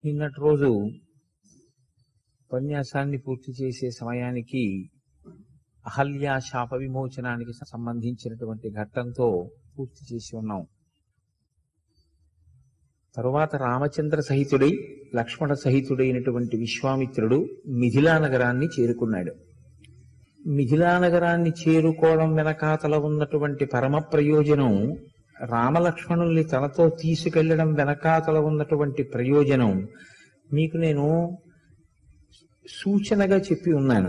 నిన్నటి రోజు ఉపన్యాసాన్ని పూర్తి చేసే సమయానికి అహల్యా శాప విమోచనానికి సంబంధించినటువంటి ఘట్టంతో పూర్తి చేసి ఉన్నాం తరువాత రామచంద్ర సహితుడై లక్ష్మణ సహితుడైనటువంటి విశ్వామిత్రుడు మిథిలా నగరాన్ని చేరుకున్నాడు మిథిలా నగరాన్ని చేరుకోవడం వెనకాతల ఉన్నటువంటి పరమ ప్రయోజనం రామలక్ష్మణుల్ని తనతో తీసుకెళ్లడం వెనకాతల ఉన్నటువంటి ప్రయోజనం మీకు నేను సూచనగా చెప్పి ఉన్నాను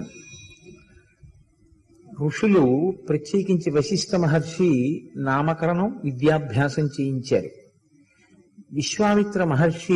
ఋషులు ప్రత్యేకించి వశిష్ఠ మహర్షి నామకరణం విద్యాభ్యాసం చేయించారు విశ్వామిత్ర మహర్షి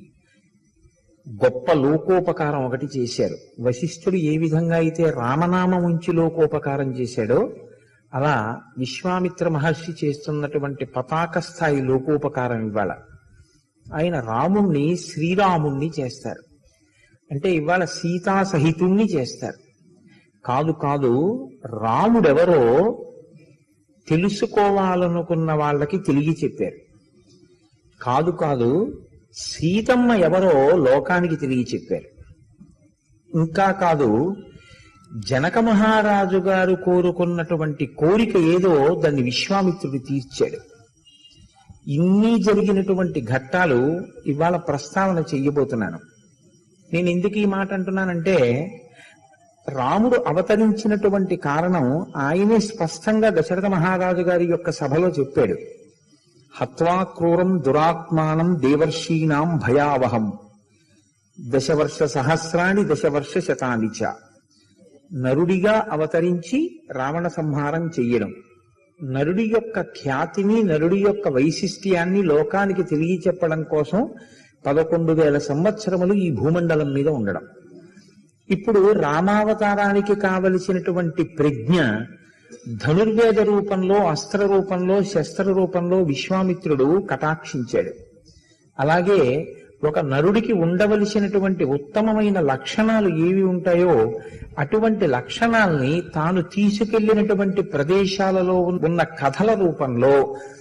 గొప్ప లోకోపకారం ఒకటి చేశారు వశిష్ఠుడు ఏ విధంగా అయితే రామనామం ఉంచి లోకోపకారం చేశాడో అలా విశ్వామిత్ర మహర్షి చేస్తున్నటువంటి పతాక స్థాయి లోకోపకారం ఇవాళ ఆయన రాముణ్ణి శ్రీరాముణ్ణి చేస్తారు అంటే ఇవాళ సీతా సహితుణ్ణి చేస్తారు కాదు కాదు రాముడెవరో తెలుసుకోవాలనుకున్న వాళ్ళకి తెలియ చెప్పారు కాదు కాదు సీతమ్మ ఎవరో లోకానికి తిరిగి చెప్పారు ఇంకా కాదు జనక మహారాజు గారు కోరుకున్నటువంటి కోరిక ఏదో దాన్ని విశ్వామిత్రుడు తీర్చాడు ఇన్ని జరిగినటువంటి ఘట్టాలు ఇవాళ ప్రస్తావన చెయ్యబోతున్నాను నేను ఎందుకు ఈ మాట అంటున్నానంటే రాముడు అవతరించినటువంటి కారణం ఆయనే స్పష్టంగా దశరథ మహారాజు గారి యొక్క సభలో చెప్పాడు హత్వా క్రూరం దురాత్మానం దేవర్షీనాం భయావహం దశవర్ష సహస్రాణి దశవర్ష శతాని చ నరుడిగా అవతరించి రావణ సంహారం చెయ్యడం నరుడి యొక్క ఖ్యాతిని నరుడి యొక్క వైశిష్ట్యాన్ని లోకానికి తిరిగి చెప్పడం కోసం పదకొండు వేల సంవత్సరములు ఈ భూమండలం మీద ఉండడం ఇప్పుడు రామావతారానికి కావలసినటువంటి ప్రజ్ఞ ధనుర్వేద రూపంలో అస్త్ర రూపంలో శస్త్ర రూపంలో విశ్వామిత్రుడు కటాక్షించాడు అలాగే ఒక నరుడికి ఉండవలసినటువంటి ఉత్తమమైన లక్షణాలు ఏవి ఉంటాయో అటువంటి లక్షణాల్ని తాను తీసుకెళ్లినటువంటి ప్రదేశాలలో ఉన్న కథల రూపంలో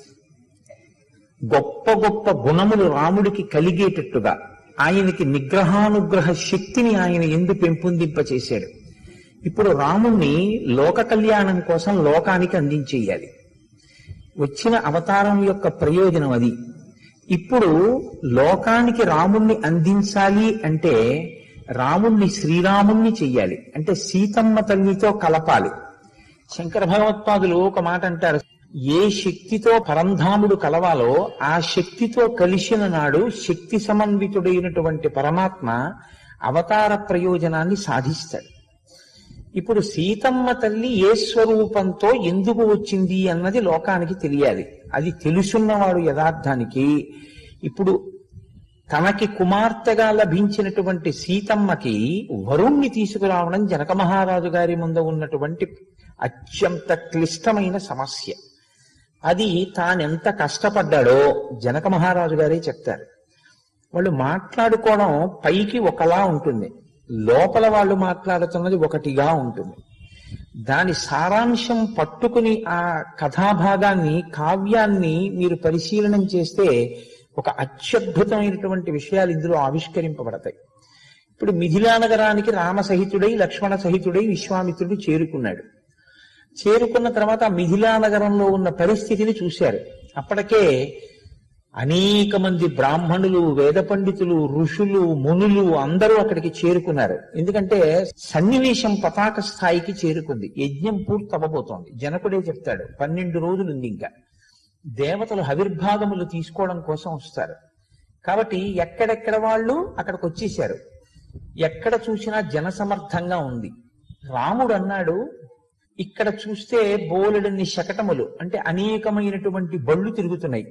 గొప్ప గొప్ప గుణములు రాముడికి కలిగేటట్టుగా ఆయనకి నిగ్రహానుగ్రహ శక్తిని ఆయన ఎందు పెంపొందింపచేశాడు ఇప్పుడు రాముణ్ణి లోక కళ్యాణం కోసం లోకానికి అందించేయాలి వచ్చిన అవతారం యొక్క ప్రయోజనం అది ఇప్పుడు లోకానికి రాముణ్ణి అందించాలి అంటే రాముణ్ణి శ్రీరాముణ్ణి చెయ్యాలి అంటే సీతమ్మ తల్లితో కలపాలి శంకర భగవత్పాదులు ఒక మాట అంటారు ఏ శక్తితో పరంధాముడు కలవాలో ఆ శక్తితో కలిసిన నాడు శక్తి సమన్వితుడైనటువంటి పరమాత్మ అవతార ప్రయోజనాన్ని సాధిస్తాడు ఇప్పుడు సీతమ్మ తల్లి ఏ స్వరూపంతో ఎందుకు వచ్చింది అన్నది లోకానికి తెలియాలి అది తెలుసున్నవాడు యథార్థానికి ఇప్పుడు తనకి కుమార్తెగా లభించినటువంటి సీతమ్మకి వరుణ్ణి తీసుకురావడం జనక మహారాజు గారి ముందు ఉన్నటువంటి అత్యంత క్లిష్టమైన సమస్య అది తానెంత కష్టపడ్డాడో జనక మహారాజు గారే చెప్తారు వాళ్ళు మాట్లాడుకోవడం పైకి ఒకలా ఉంటుంది లోపల వాళ్ళు మాట్లాడుతున్నది ఒకటిగా ఉంటుంది దాని సారాంశం పట్టుకుని ఆ కథాభాగాన్ని కావ్యాన్ని మీరు పరిశీలనం చేస్తే ఒక అత్యద్భుతమైనటువంటి విషయాలు ఇందులో ఆవిష్కరింపబడతాయి ఇప్పుడు మిథిలా నగరానికి రామసహితుడై లక్ష్మణ సహితుడై విశ్వామిత్రుడు చేరుకున్నాడు చేరుకున్న తర్వాత మిథిలా నగరంలో ఉన్న పరిస్థితిని చూశారు అప్పటికే అనేక మంది బ్రాహ్మణులు వేద పండితులు ఋషులు మునులు అందరూ అక్కడికి చేరుకున్నారు ఎందుకంటే సన్నివేశం పతాక స్థాయికి చేరుకుంది యజ్ఞం పూర్తి అవ్వబోతోంది జనకుడే చెప్తాడు పన్నెండు రోజులు ఉంది ఇంకా దేవతలు హవిర్భాగములు తీసుకోవడం కోసం వస్తారు కాబట్టి ఎక్కడెక్కడ వాళ్ళు అక్కడికి వచ్చేశారు ఎక్కడ చూసినా జనసమర్థంగా ఉంది రాముడు అన్నాడు ఇక్కడ చూస్తే బోలెడన్ని శకటములు అంటే అనేకమైనటువంటి బళ్ళు తిరుగుతున్నాయి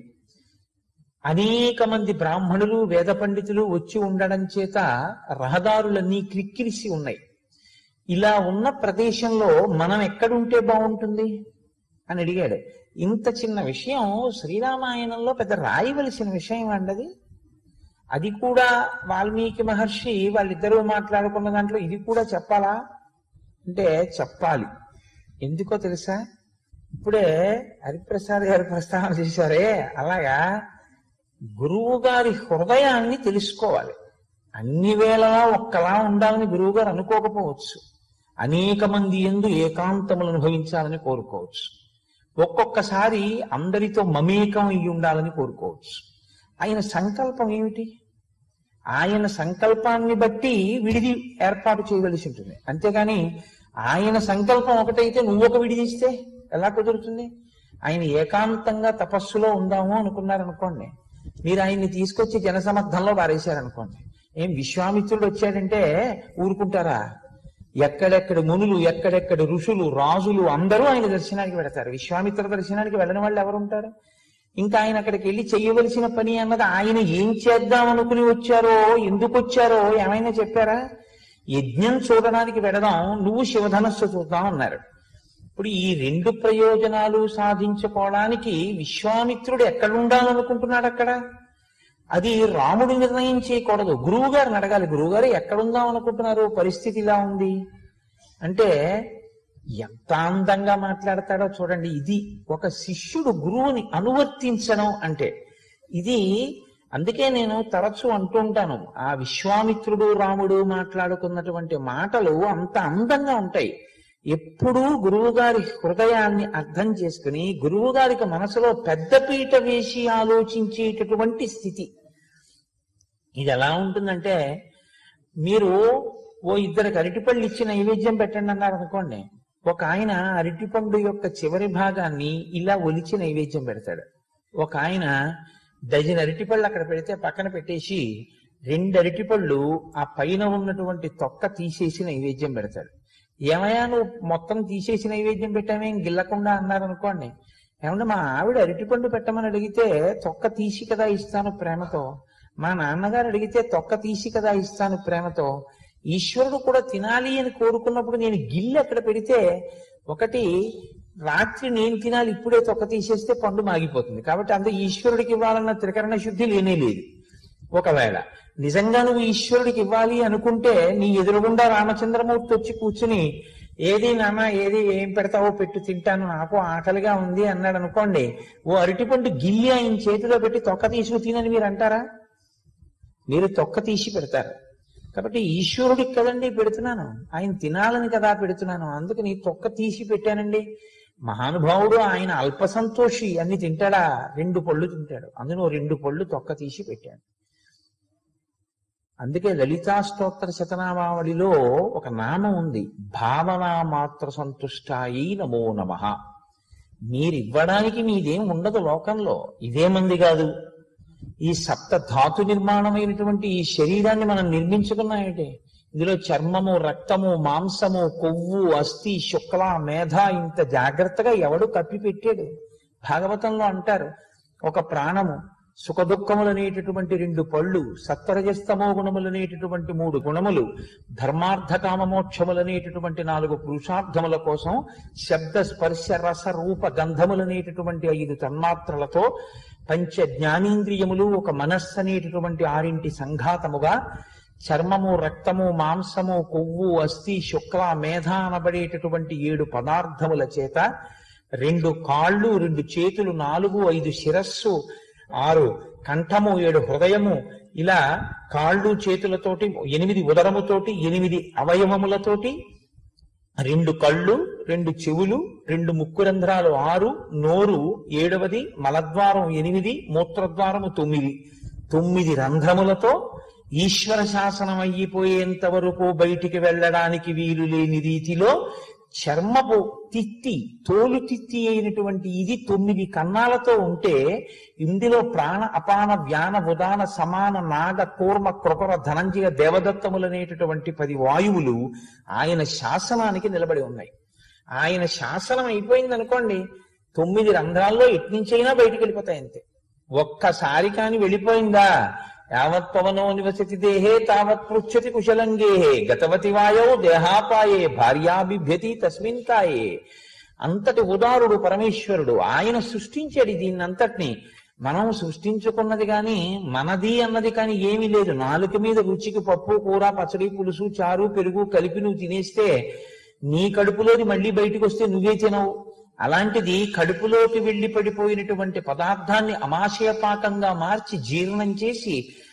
అనేక మంది బ్రాహ్మణులు వేద పండితులు వచ్చి ఉండడం చేత రహదారులన్నీ క్రిక్కిరిసి ఉన్నాయి ఇలా ఉన్న ప్రదేశంలో మనం ఎక్కడుంటే బాగుంటుంది అని అడిగాడు ఇంత చిన్న విషయం శ్రీరామాయణంలో పెద్ద రాయవలసిన విషయం అండది అది కూడా వాల్మీకి మహర్షి వాళ్ళిద్దరూ మాట్లాడుకున్న దాంట్లో ఇది కూడా చెప్పాలా అంటే చెప్పాలి ఎందుకో తెలుసా ఇప్పుడే హరిప్రసాద్ గారు ప్రస్తావన చేశారే అలాగా గురువు గారి హృదయాన్ని తెలుసుకోవాలి అన్ని వేళలా ఒక్కలా ఉండాలని గురువు గారు అనుకోకపోవచ్చు అనేక మంది ఎందు ఏకాంతములు అనుభవించాలని కోరుకోవచ్చు ఒక్కొక్కసారి అందరితో మమేకం అయ్యి ఉండాలని కోరుకోవచ్చు ఆయన సంకల్పం ఏమిటి ఆయన సంకల్పాన్ని బట్టి విడిది ఏర్పాటు చేయవలసి ఉంటుంది అంతేగాని ఆయన సంకల్పం ఒకటైతే నువ్వు ఒక విడి తీస్తే ఎలా కుదురుతుంది ఆయన ఏకాంతంగా తపస్సులో ఉందాము అనుకున్నారనుకోండి మీరు ఆయన్ని తీసుకొచ్చి జనసమర్థంలో పారేశారనుకోండి ఏం విశ్వామిత్రుడు వచ్చాడంటే ఊరుకుంటారా ఎక్కడెక్కడ మునులు ఎక్కడెక్కడ ఋషులు రాజులు అందరూ ఆయన దర్శనానికి వెళతారు విశ్వామిత్ర దర్శనానికి వెళ్ళని వాళ్ళు ఎవరుంటారు ఇంకా ఆయన అక్కడికి వెళ్ళి చేయవలసిన పని అన్నది ఆయన ఏం చేద్దాం అనుకుని వచ్చారో ఎందుకు వచ్చారో ఏమైనా చెప్పారా యజ్ఞం చూడడానికి వెడదాం నువ్వు శివధనస్సు చూద్దాం అన్నారు ఇప్పుడు ఈ రెండు ప్రయోజనాలు సాధించుకోవడానికి విశ్వామిత్రుడు ఎక్కడ ఉండాలనుకుంటున్నాడు అక్కడ అది రాముడు నిర్ణయం చేయకూడదు గురువు గారిని అడగాలి గురువు గారు ఎక్కడుందాం అనుకుంటున్నారు పరిస్థితి ఇలా ఉంది అంటే ఎంత అందంగా మాట్లాడతాడో చూడండి ఇది ఒక శిష్యుడు గురువుని అనువర్తించడం అంటే ఇది అందుకే నేను తరచూ అంటూ ఉంటాను ఆ విశ్వామిత్రుడు రాముడు మాట్లాడుకున్నటువంటి మాటలు అంత అందంగా ఉంటాయి ఎప్పుడూ గురువు గారి హృదయాన్ని అర్థం చేసుకుని గురువు గారికి మనసులో పెద్దపీట వేసి ఆలోచించేటటువంటి స్థితి ఇది ఎలా ఉంటుందంటే మీరు ఓ ఇద్దరికి అరటిపళ్ళు ఇచ్చి నైవేద్యం పెట్టండి అన్నారు అనుకోండి ఒక ఆయన అరటిపండు యొక్క చివరి భాగాన్ని ఇలా ఒలిచి నైవేద్యం పెడతాడు ఒక ఆయన డజన్ అరటిపళ్ళు అక్కడ పెడితే పక్కన పెట్టేసి రెండు అరటిపళ్ళు ఆ పైన ఉన్నటువంటి తొక్క తీసేసి నైవేద్యం పెడతాడు ఏమయ్యా నువ్వు మొత్తం తీసేసి నైవేద్యం పెట్టామేం గిల్లకుండా అన్నారు అనుకోండి ఏమంటే మా ఆవిడ అరటిపండు పెట్టమని అడిగితే తొక్క తీసి కదా ఇస్తాను ప్రేమతో మా నాన్నగారు అడిగితే తొక్క తీసి కదా ఇస్తాను ప్రేమతో ఈశ్వరుడు కూడా తినాలి అని కోరుకున్నప్పుడు నేను గిల్లి అక్కడ పెడితే ఒకటి రాత్రి నేను తినాలి ఇప్పుడే తొక్క తీసేస్తే పండు మాగిపోతుంది కాబట్టి అంత ఈశ్వరుడికి ఇవ్వాలన్న త్రికరణ శుద్ధి లేనే లేదు ఒకవేళ నిజంగా నువ్వు ఈశ్వరుడికి ఇవ్వాలి అనుకుంటే నీ ఎదురుగుండా రామచంద్రమూర్తి వచ్చి కూర్చుని ఏది నాన్న ఏది ఏం పెడతావో పెట్టు తింటాను నాకు ఆకలిగా ఉంది అన్నాడు అనుకోండి ఓ అరటిపండు గిల్లి ఆయన చేతిలో పెట్టి తొక్క తీసుకు తినని మీరు అంటారా మీరు తొక్క తీసి పెడతారు కాబట్టి ఈశ్వరుడికి కదండి పెడుతున్నాను ఆయన తినాలని కదా పెడుతున్నాను అందుకని తొక్క తీసి పెట్టానండి మహానుభావుడు ఆయన అల్ప సంతోషి అన్ని తింటాడా రెండు పళ్ళు తింటాడు అందులో రెండు పళ్ళు తొక్క తీసి పెట్టాడు అందుకే లలితా స్తోత్ర శతనామావళిలో ఒక నామం ఉంది భావనా మాత్ర సంతుష్టాయి నమో నమ మీరు ఇవ్వడానికి మీదేం ఉండదు లోకంలో ఇదేమంది కాదు ఈ సప్త ధాతు నిర్మాణమైనటువంటి ఈ శరీరాన్ని మనం నిర్మించుకున్నాయంటే ఇందులో చర్మము రక్తము మాంసము కొవ్వు అస్థి శుక్ల మేధ ఇంత జాగ్రత్తగా ఎవడు కప్పి పెట్టాడు భాగవతంలో అంటారు ఒక ప్రాణము సుఖ దుఃఖములనేటటువంటి రెండు పళ్ళు సత్వరజస్తమో గుణములనేటటువంటి మూడు గుణములు ధర్మార్థ కామమోక్షములనేటటువంటి నాలుగు పురుషార్థముల కోసం శబ్ద స్పర్శ రస రూప గంధములనేటటువంటి ఐదు తన్మాత్రలతో పంచ జ్ఞానేంద్రియములు ఒక మనస్సు అనేటటువంటి ఆరింటి సంఘాతముగా చర్మము రక్తము మాంసము కొవ్వు అస్థి శుక్ల మేధ అనబడేటటువంటి ఏడు పదార్థముల చేత రెండు కాళ్ళు రెండు చేతులు నాలుగు ఐదు శిరస్సు ఆరు కంఠము ఏడు హృదయము ఇలా కాళ్ళు చేతులతోటి ఎనిమిది ఉదరముతోటి ఎనిమిది అవయవములతోటి రెండు కళ్ళు రెండు చెవులు రెండు ముక్కు రంధ్రాలు ఆరు నోరు ఏడవది మలద్వారం ఎనిమిది మూత్రద్వారము తొమ్మిది తొమ్మిది రంధ్రములతో ఈశ్వర శాసనం అయ్యిపోయేంత వరకు బయటికి వెళ్ళడానికి వీలు లేని రీతిలో చర్మపు తిత్తి తోలు తిత్తి అయినటువంటి ఇది తొమ్మిది కన్నాలతో ఉంటే ఇందులో ప్రాణ అపాన వ్యాన ఉదాన సమాన నాగ కూర్మ కృపర ధనంజయ దేవదత్తములనేటటువంటి పది వాయువులు ఆయన శాసనానికి నిలబడి ఉన్నాయి ఆయన శాసనం అయిపోయింది అనుకోండి తొమ్మిది రంధ్రాల్లో ఎట్నుంచైనా బయటికి వెళ్ళిపోతాయి అంతే ఒక్కసారి కాని వెళ్ళిపోయిందా యావత్ పవనో నివసతి దేహే తావత్ పృచ్చతి కుశలంగేహే గతవతి వాయో దేహాపాయే భార్యాభిభ్యతి తస్మిన్ కాయే అంతటి ఉదారుడు పరమేశ్వరుడు ఆయన సృష్టించాడు దీన్నంతటిని మనం సృష్టించుకున్నది కాని మనది అన్నది కాని ఏమీ లేదు నాలుక మీద రుచికి పప్పు కూర పచ్చడి పులుసు చారు పెరుగు కలిపి నువ్వు తినేస్తే నీ కడుపులోది మళ్ళీ బయటకు వస్తే నువ్వే తినవు అలాంటిది కడుపులోకి వెళ్లి పడిపోయినటువంటి పదార్థాన్ని అమాశయపాకంగా మార్చి జీర్ణం చేసి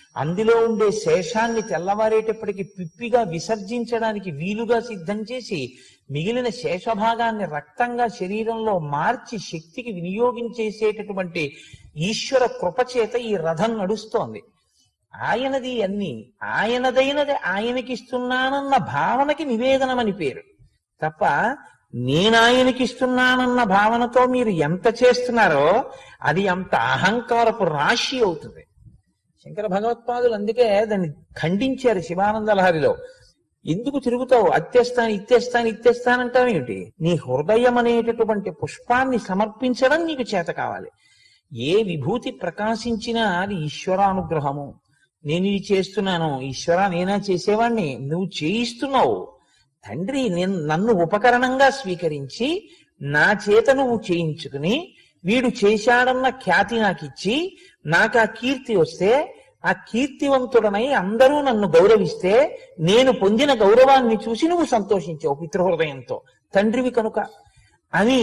అందులో ఉండే శేషాన్ని తెల్లవారేటప్పటికి పిప్పిగా విసర్జించడానికి వీలుగా సిద్ధం చేసి మిగిలిన శేషభాగాన్ని రక్తంగా శరీరంలో మార్చి శక్తికి వినియోగించేసేటటువంటి ఈశ్వర కృపచేత ఈ రథం నడుస్తోంది ఆయనది అన్ని ఆయనదైనది ఆయనకిస్తున్నానన్న భావనకి నివేదనమని పేరు తప్ప నేనాయనకిస్తున్నానన్న భావనతో మీరు ఎంత చేస్తున్నారో అది అంత అహంకారపు రాశి అవుతుంది శంకర భగవత్పాదులు అందుకే దాన్ని ఖండించారు శివానంద లహరిలో ఎందుకు తిరుగుతావు అత్యస్తాను ఇత్తేస్తాను ఇత్తేస్తానంటావు ఏమిటి నీ హృదయం అనేటటువంటి పుష్పాన్ని సమర్పించడం నీకు చేత కావాలి ఏ విభూతి ప్రకాశించినా అది ఈశ్వరానుగ్రహము నేను ఇది చేస్తున్నాను ఈశ్వర నేనా చేసేవాణ్ణి నువ్వు చేయిస్తున్నావు తండ్రి నేను నన్ను ఉపకరణంగా స్వీకరించి నా చేత నువ్వు చేయించుకుని వీడు చేశాడన్న ఖ్యాతి నాకు ఇచ్చి నాకు ఆ కీర్తి వస్తే ఆ కీర్తివంతుడనై అందరూ నన్ను గౌరవిస్తే నేను పొందిన గౌరవాన్ని చూసి నువ్వు సంతోషించావు పితృహృదయంతో తండ్రివి కనుక అని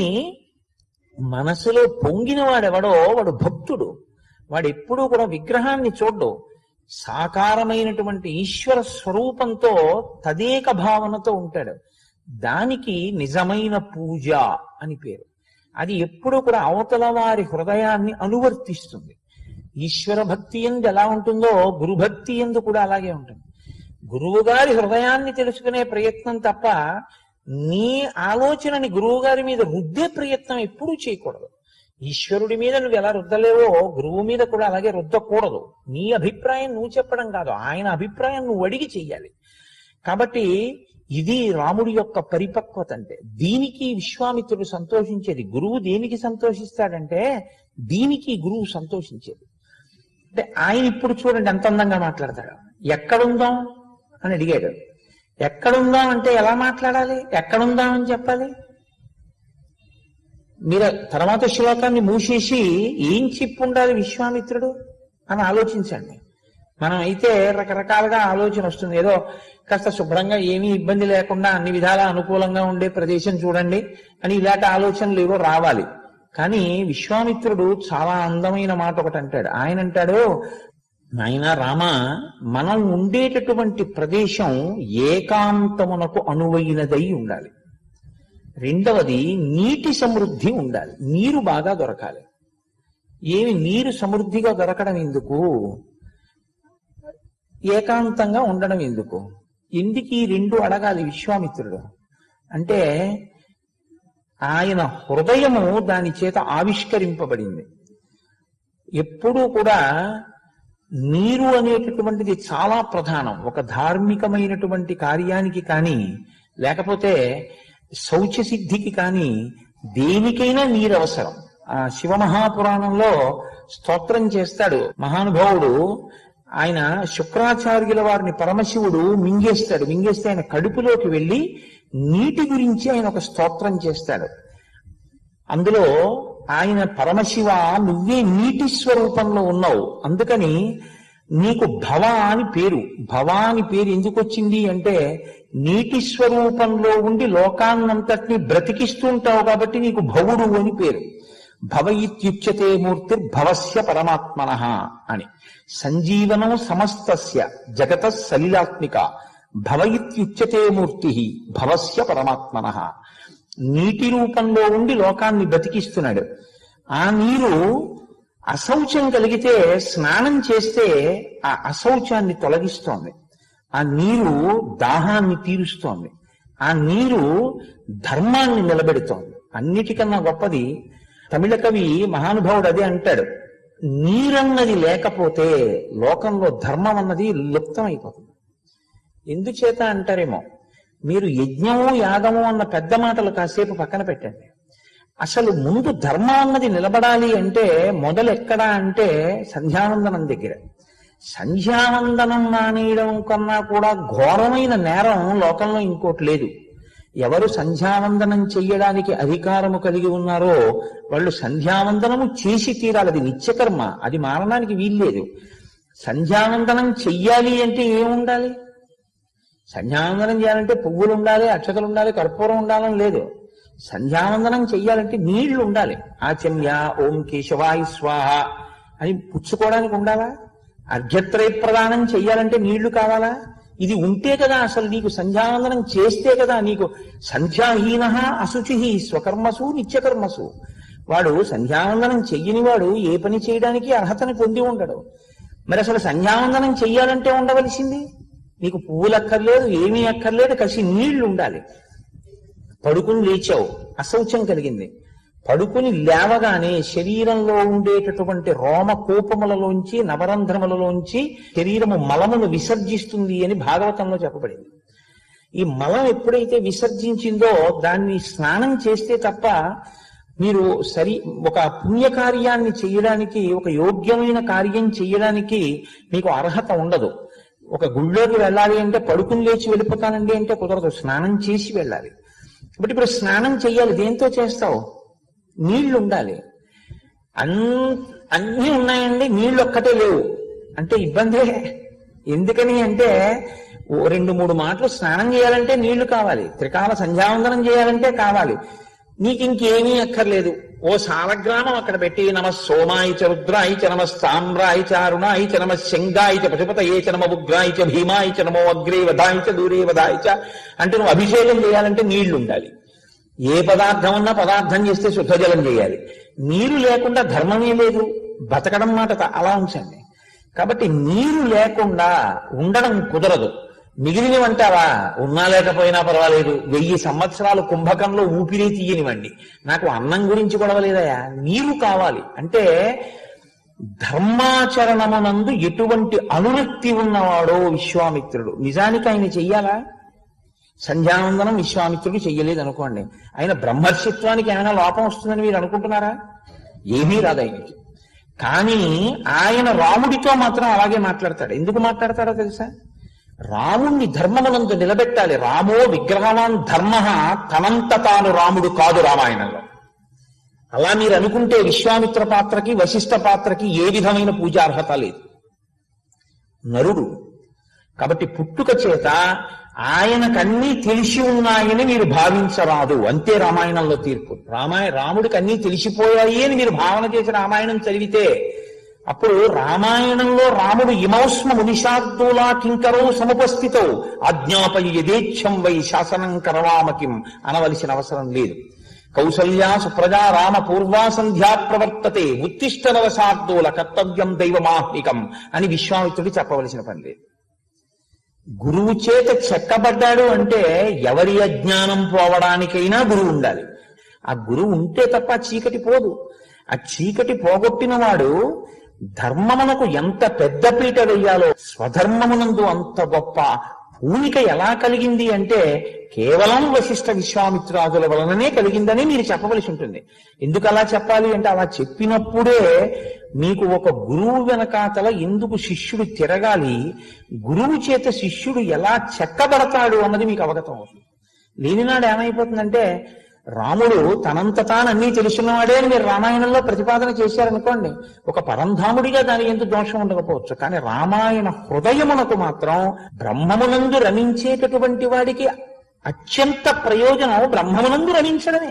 మనసులో పొంగిన వాడెవడో వాడు భక్తుడు వాడు ఎప్పుడూ కూడా విగ్రహాన్ని చూడ్డు సాకారమైనటువంటి ఈశ్వర స్వరూపంతో తదేక భావనతో ఉంటాడు దానికి నిజమైన పూజ అని పేరు అది ఎప్పుడూ కూడా అవతల వారి హృదయాన్ని అనువర్తిస్తుంది ఈశ్వర భక్తి ఎందు ఎలా ఉంటుందో గురుభక్తి ఎందు కూడా అలాగే ఉంటుంది గురువు గారి హృదయాన్ని తెలుసుకునే ప్రయత్నం తప్ప నీ ఆలోచనని గురువు గారి మీద రుద్దే ప్రయత్నం ఎప్పుడూ చేయకూడదు ఈశ్వరుడి మీద నువ్వు ఎలా రుద్దలేవో గురువు మీద కూడా అలాగే రుద్దకూడదు నీ అభిప్రాయం నువ్వు చెప్పడం కాదు ఆయన అభిప్రాయం నువ్వు అడిగి చెయ్యాలి కాబట్టి ఇది రాముడి యొక్క పరిపక్వత అంటే దీనికి విశ్వామిత్రుడు సంతోషించేది గురువు దేనికి సంతోషిస్తాడంటే దీనికి గురువు సంతోషించేది అంటే ఆయన ఇప్పుడు చూడండి ఎంత అందంగా మాట్లాడతాడు ఎక్కడుందాం అని అడిగాడు ఎక్కడుందాం అంటే ఎలా మాట్లాడాలి ఎక్కడుందాం అని చెప్పాలి మీరు తర్వాత శ్లోకాన్ని మూసేసి ఏం చెప్పు ఉండాలి విశ్వామిత్రుడు అని ఆలోచించండి మనం అయితే రకరకాలుగా ఆలోచన వస్తుంది ఏదో కాస్త శుభ్రంగా ఏమీ ఇబ్బంది లేకుండా అన్ని విధాల అనుకూలంగా ఉండే ప్రదేశం చూడండి అని ఇలాంటి ఆలోచనలు ఏవో రావాలి కానీ విశ్వామిత్రుడు చాలా అందమైన మాట ఒకటి అంటాడు ఆయన అంటాడు నాయన రామ మనం ఉండేటటువంటి ప్రదేశం ఏకాంతమునకు అనువైనదై ఉండాలి రెండవది నీటి సమృద్ధి ఉండాలి నీరు బాగా దొరకాలి ఏమి నీరు సమృద్ధిగా దొరకడం ఎందుకు ఏకాంతంగా ఉండడం ఎందుకు ఎందుకు ఈ రెండు అడగాలి విశ్వామిత్రుడు అంటే ఆయన హృదయము దాని చేత ఆవిష్కరింపబడింది ఎప్పుడూ కూడా నీరు అనేటటువంటిది చాలా ప్రధానం ఒక ధార్మికమైనటువంటి కార్యానికి కానీ లేకపోతే శౌచ సిద్ధికి కానీ దేనికైనా నీరు అవసరం ఆ శివ మహాపురాణంలో స్తోత్రం చేస్తాడు మహానుభావుడు ఆయన శుక్రాచార్యుల వారిని పరమశివుడు మింగేస్తాడు మింగేస్తే ఆయన కడుపులోకి వెళ్ళి నీటి గురించి ఆయన ఒక స్తోత్రం చేస్తాడు అందులో ఆయన పరమశివ నువ్వే నీటి స్వరూపంలో ఉన్నావు అందుకని నీకు భవ అని పేరు భవ అని పేరు ఎందుకు వచ్చింది అంటే నీటి స్వరూపంలో ఉండి లోకాన్నంతటిని బ్రతికిస్తూ ఉంటావు కాబట్టి నీకు భవుడు అని పేరు భవ ఇత్యుచ్యతే మూర్తి భవస్య పరమాత్మన అని సంజీవనం సమస్తస్య జగత సలిలాత్మిక భవ ఇత్యుచ్యతే మూర్తి భవస్య పరమాత్మన నీటి రూపంలో ఉండి లోకాన్ని బతికిస్తున్నాడు ఆ నీరు అశౌచం కలిగితే స్నానం చేస్తే ఆ అశౌచాన్ని తొలగిస్తోంది ఆ నీరు దాహాన్ని తీరుస్తోంది ఆ నీరు ధర్మాన్ని నిలబెడుతోంది అన్నిటికన్నా గొప్పది తమిళ కవి మహానుభావుడు అదే అంటాడు నీరన్నది లేకపోతే లోకంలో ధర్మం అన్నది లుప్తమైపోతుంది ఎందుచేత అంటారేమో మీరు యజ్ఞము యాగము అన్న పెద్ద మాటలు కాసేపు పక్కన పెట్టండి అసలు ముందు ధర్మం అన్నది నిలబడాలి అంటే మొదలు ఎక్కడా అంటే సంధ్యావందనం దగ్గర సంధ్యావందనం మానేయడం కన్నా కూడా ఘోరమైన నేరం లోకంలో ఇంకోటి లేదు ఎవరు సంధ్యావందనం చెయ్యడానికి అధికారము కలిగి ఉన్నారో వాళ్ళు సంధ్యావందనము చేసి తీరాలి అది నిత్యకర్మ అది మారడానికి వీల్లేదు సంధ్యావందనం చెయ్యాలి అంటే ఏముండాలి సంధ్యావందనం చేయాలంటే పువ్వులు ఉండాలి అక్షతలు ఉండాలి కర్పూరం ఉండాలని లేదు సంధ్యావందనం చెయ్యాలంటే నీళ్లు ఉండాలి ఆచమ్య ఓం కేశవాయ స్వాహ అని పుచ్చుకోవడానికి ఉండాలా అర్ఘ్యత్రయ ప్రదానం చెయ్యాలంటే నీళ్లు కావాలా ఇది ఉంటే కదా అసలు నీకు సంధ్యావందనం చేస్తే కదా నీకు సంధ్యాహీన అశుచి స్వకర్మసు నిత్యకర్మసు వాడు సంధ్యావందనం చెయ్యని వాడు ఏ పని చేయడానికి అర్హతని పొంది ఉండడు మరి అసలు సంధ్యావందనం చెయ్యాలంటే ఉండవలసింది నీకు పువ్వులు అక్కర్లేదు ఏమీ అక్కర్లేదు కసి నీళ్లు ఉండాలి పడుకుని లేచావు అశౌచం కలిగింది పడుకుని లేవగానే శరీరంలో ఉండేటటువంటి రోమ కోపములలోంచి నవరంధ్రములలోంచి శరీరము మలమును విసర్జిస్తుంది అని భాగవతంలో చెప్పబడింది ఈ మలం ఎప్పుడైతే విసర్జించిందో దాన్ని స్నానం చేస్తే తప్ప మీరు సరి ఒక పుణ్యకార్యాన్ని చేయడానికి ఒక యోగ్యమైన కార్యం చేయడానికి మీకు అర్హత ఉండదు ఒక గుళ్ళోకి వెళ్ళాలి అంటే పడుకుని లేచి వెళ్ళిపోతానండి అంటే కుదరదు స్నానం చేసి వెళ్ళాలి కాబట్టి ఇప్పుడు స్నానం చెయ్యాలి దేంతో చేస్తావు నీళ్లు ఉండాలి అన్ అన్నీ ఉన్నాయండి నీళ్లు ఒక్కటే లేవు అంటే ఇబ్బందే ఎందుకని అంటే ఓ రెండు మూడు మాటలు స్నానం చేయాలంటే నీళ్లు కావాలి త్రికాల సంధ్యావందనం చేయాలంటే కావాలి నీకు ఇంకేమీ అక్కర్లేదు ఓ సాలగ్రామం అక్కడ పెట్టి నమ సోమాయి చ రుద్రాయి చ నమ స్తామ్రాయి చ అరుణాయి చ నమ శంగాయి చ పశుపతయే చ నమ ఉగ్రాయి చ భీమాయి చ నమో అగ్రే వదాయి చ దూరే వదాయి చ అంటే నువ్వు అభిషేకం చేయాలంటే నీళ్లు ఉండాలి ఏ పదార్థం ఉన్నా పదార్థం చేస్తే శుద్ధజలం చేయాలి నీరు లేకుండా ధర్మమే లేదు బతకడం మాట త- అలా ఉంచండి కాబట్టి నీరు లేకుండా ఉండడం కుదరదు మిగిలినవంటావా ఉన్నా లేకపోయినా పర్వాలేదు వెయ్యి సంవత్సరాలు కుంభకంలో ఊపిరి తీయనివ్వండి నాకు అన్నం గురించి గొడవలేదయా నీరు కావాలి అంటే ధర్మాచరణమునందు ఎటువంటి అనురక్తి ఉన్నవాడో విశ్వామిత్రుడు నిజానికి ఆయన చెయ్యాలా సంధ్యావందనం విశ్వామిత్రుడు చెయ్యలేదు అనుకోండి ఆయన బ్రహ్మర్షిత్వానికి ఏమైనా లోపం వస్తుందని మీరు అనుకుంటున్నారా ఏమీ రాదు ఆయనకి కానీ ఆయన రాముడితో మాత్రం అలాగే మాట్లాడతాడు ఎందుకు మాట్లాడతాడో తెలుసా రాముణ్ణి ధర్మమునందు నిలబెట్టాలి రామో విగ్రహవాన్ ధర్మ తనంత తాను రాముడు కాదు రామాయణంలో అలా మీరు అనుకుంటే విశ్వామిత్ర పాత్రకి వశిష్ఠ పాత్రకి ఏ విధమైన పూజార్హత లేదు నరుడు కాబట్టి పుట్టుక చేత ఆయనకన్నీ తెలిసి ఉన్నాయని మీరు భావించరాదు అంతే రామాయణంలో తీర్పు రామాయ రాముడికి అన్నీ తెలిసిపోయాయి అని మీరు భావన చేసి రామాయణం చదివితే అప్పుడు రామాయణంలో రాముడు ఇమౌస్మ మునిషార్దూలా కింకరో సముపస్థితౌ ఆజ్ఞాపయ యథేచ్ఛం వై శాసనం కరవామకిం అనవలసిన అవసరం లేదు కౌసల్యా సుప్రజా రామ పూర్వా సంధ్యా ప్రవర్తతే ఉత్తిష్ట నవశార్దూల కర్తవ్యం దైవమాహ్నికం అని విశ్వామిత్రుడు చెప్పవలసిన పని లేదు గురువు చేత చెక్కబడ్డాడు అంటే ఎవరి అజ్ఞానం పోవడానికైనా గురువు ఉండాలి ఆ గురువు ఉంటే తప్ప చీకటి పోదు ఆ చీకటి పోగొట్టిన వాడు ధర్మమునకు ఎంత పెద్ద పీట వెయ్యాలో స్వధర్మమునందు అంత గొప్ప పూనిక ఎలా కలిగింది అంటే కేవలం వశిష్ఠ విశ్వామిత్రాదుల వలననే కలిగిందని మీరు చెప్పవలసి ఉంటుంది ఎందుకు అలా చెప్పాలి అంటే అలా చెప్పినప్పుడే మీకు ఒక గురువు వెనకాతల ఎందుకు శిష్యుడు తిరగాలి గురువు చేత శిష్యుడు ఎలా చెక్కబడతాడు అన్నది మీకు అవగతం అవుతుంది లేనినాడు ఏమైపోతుందంటే రాముడు తనంత తాను అన్నీ తెలుసున్నవాడే అని మీరు రామాయణంలో ప్రతిపాదన చేశారనుకోండి ఒక పరంధాముడిగా దాని ఎందుకు దోషం ఉండకపోవచ్చు కానీ రామాయణ హృదయమునకు మాత్రం బ్రహ్మమునందు రమించేటటువంటి వాడికి అత్యంత ప్రయోజనం బ్రహ్మమునందు రమించడమే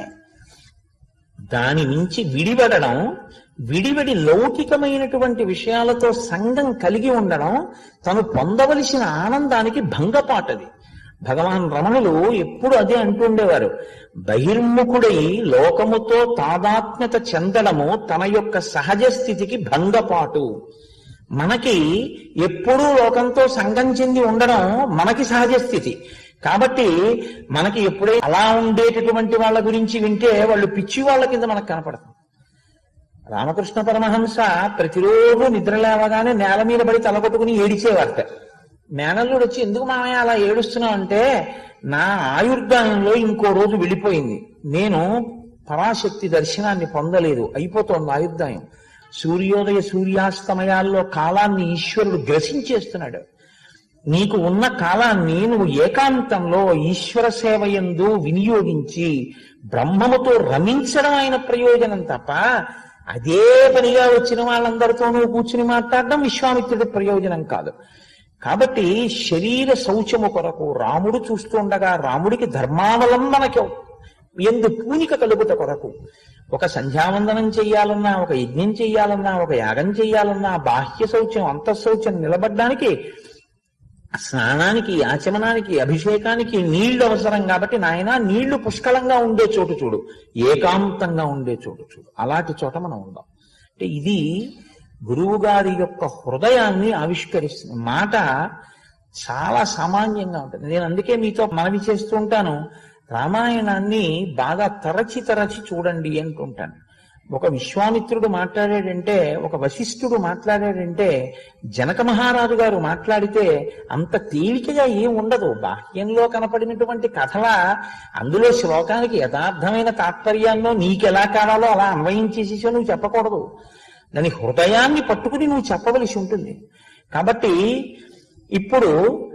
దాని నుంచి విడిపడడం విడివడి లౌకికమైనటువంటి విషయాలతో సంఘం కలిగి ఉండడం తను పొందవలసిన ఆనందానికి భంగపాటది భగవాన్ రమణులు ఎప్పుడు అదే అంటుండేవారు బహిర్ముఖుడై లోకముతో తాదాత్మ్యత చెందడము తన యొక్క సహజ స్థితికి భంగపాటు మనకి ఎప్పుడూ లోకంతో సంఘం చెంది ఉండడం మనకి సహజ స్థితి కాబట్టి మనకి ఎప్పుడై అలా ఉండేటటువంటి వాళ్ళ గురించి వింటే వాళ్ళు పిచ్చి వాళ్ళ కింద మనకు కనపడతాం రామకృష్ణ పరమహంస ప్రతిరోజు నిద్ర లేవగానే నేల మీద పడి తలకొట్టుకుని ఏడిచేవారట మేనల్లుడు వచ్చి ఎందుకు మామయ్య అలా ఏడుస్తున్నావు అంటే నా ఆయుర్దాయంలో ఇంకో రోజు వెళ్ళిపోయింది నేను పరాశక్తి దర్శనాన్ని పొందలేదు అయిపోతోంది ఆయుర్దాయం సూర్యోదయ సూర్యాస్తమయాల్లో కాలాన్ని ఈశ్వరుడు గ్రసించేస్తున్నాడు నీకు ఉన్న కాలాన్ని నువ్వు ఏకాంతంలో ఈశ్వర సేవయందు వినియోగించి బ్రహ్మముతో రమించడం ఆయన ప్రయోజనం తప్ప అదే పనిగా వచ్చిన వాళ్ళందరితో నువ్వు కూర్చుని మాట్లాడడం విశ్వామిత్రుడి ప్రయోజనం కాదు కాబట్టి శరీర శౌచము కొరకు రాముడు చూస్తుండగా రాముడికి ధర్మావలంబనకి ఎందు పూనిక కలుగుట కొరకు ఒక సంధ్యావందనం చెయ్యాలన్నా ఒక యజ్ఞం చెయ్యాలన్నా ఒక యాగం చెయ్యాలన్నా బాహ్య శౌచం అంతఃశౌచం నిలబడ్డానికి స్నానానికి ఆచమనానికి అభిషేకానికి నీళ్లు అవసరం కాబట్టి నాయన నీళ్లు పుష్కలంగా ఉండే చోటు చూడు ఏకాంతంగా ఉండే చోటు చూడు అలాంటి చోట మనం ఉందాం అంటే ఇది గురువు గారి యొక్క హృదయాన్ని ఆవిష్కరిస్తుంది మాట చాలా సామాన్యంగా ఉంటుంది నేను అందుకే మీతో మనవి చేస్తూ ఉంటాను రామాయణాన్ని బాగా తరచి తరచి చూడండి అంటుంటాను ఒక విశ్వామిత్రుడు మాట్లాడాడంటే ఒక వశిష్ఠుడు మాట్లాడాడంటే జనక మహారాజు గారు మాట్లాడితే అంత తేలికగా ఏం ఉండదు బాహ్యంలో కనపడినటువంటి కథల అందులో శ్లోకానికి యథార్థమైన తాత్పర్యాల్లో నీకెలా కావాలో అలా అన్వయించేసేసో నువ్వు చెప్పకూడదు దాని హృదయాన్ని పట్టుకుని నువ్వు చెప్పవలసి ఉంటుంది కాబట్టి ఇప్పుడు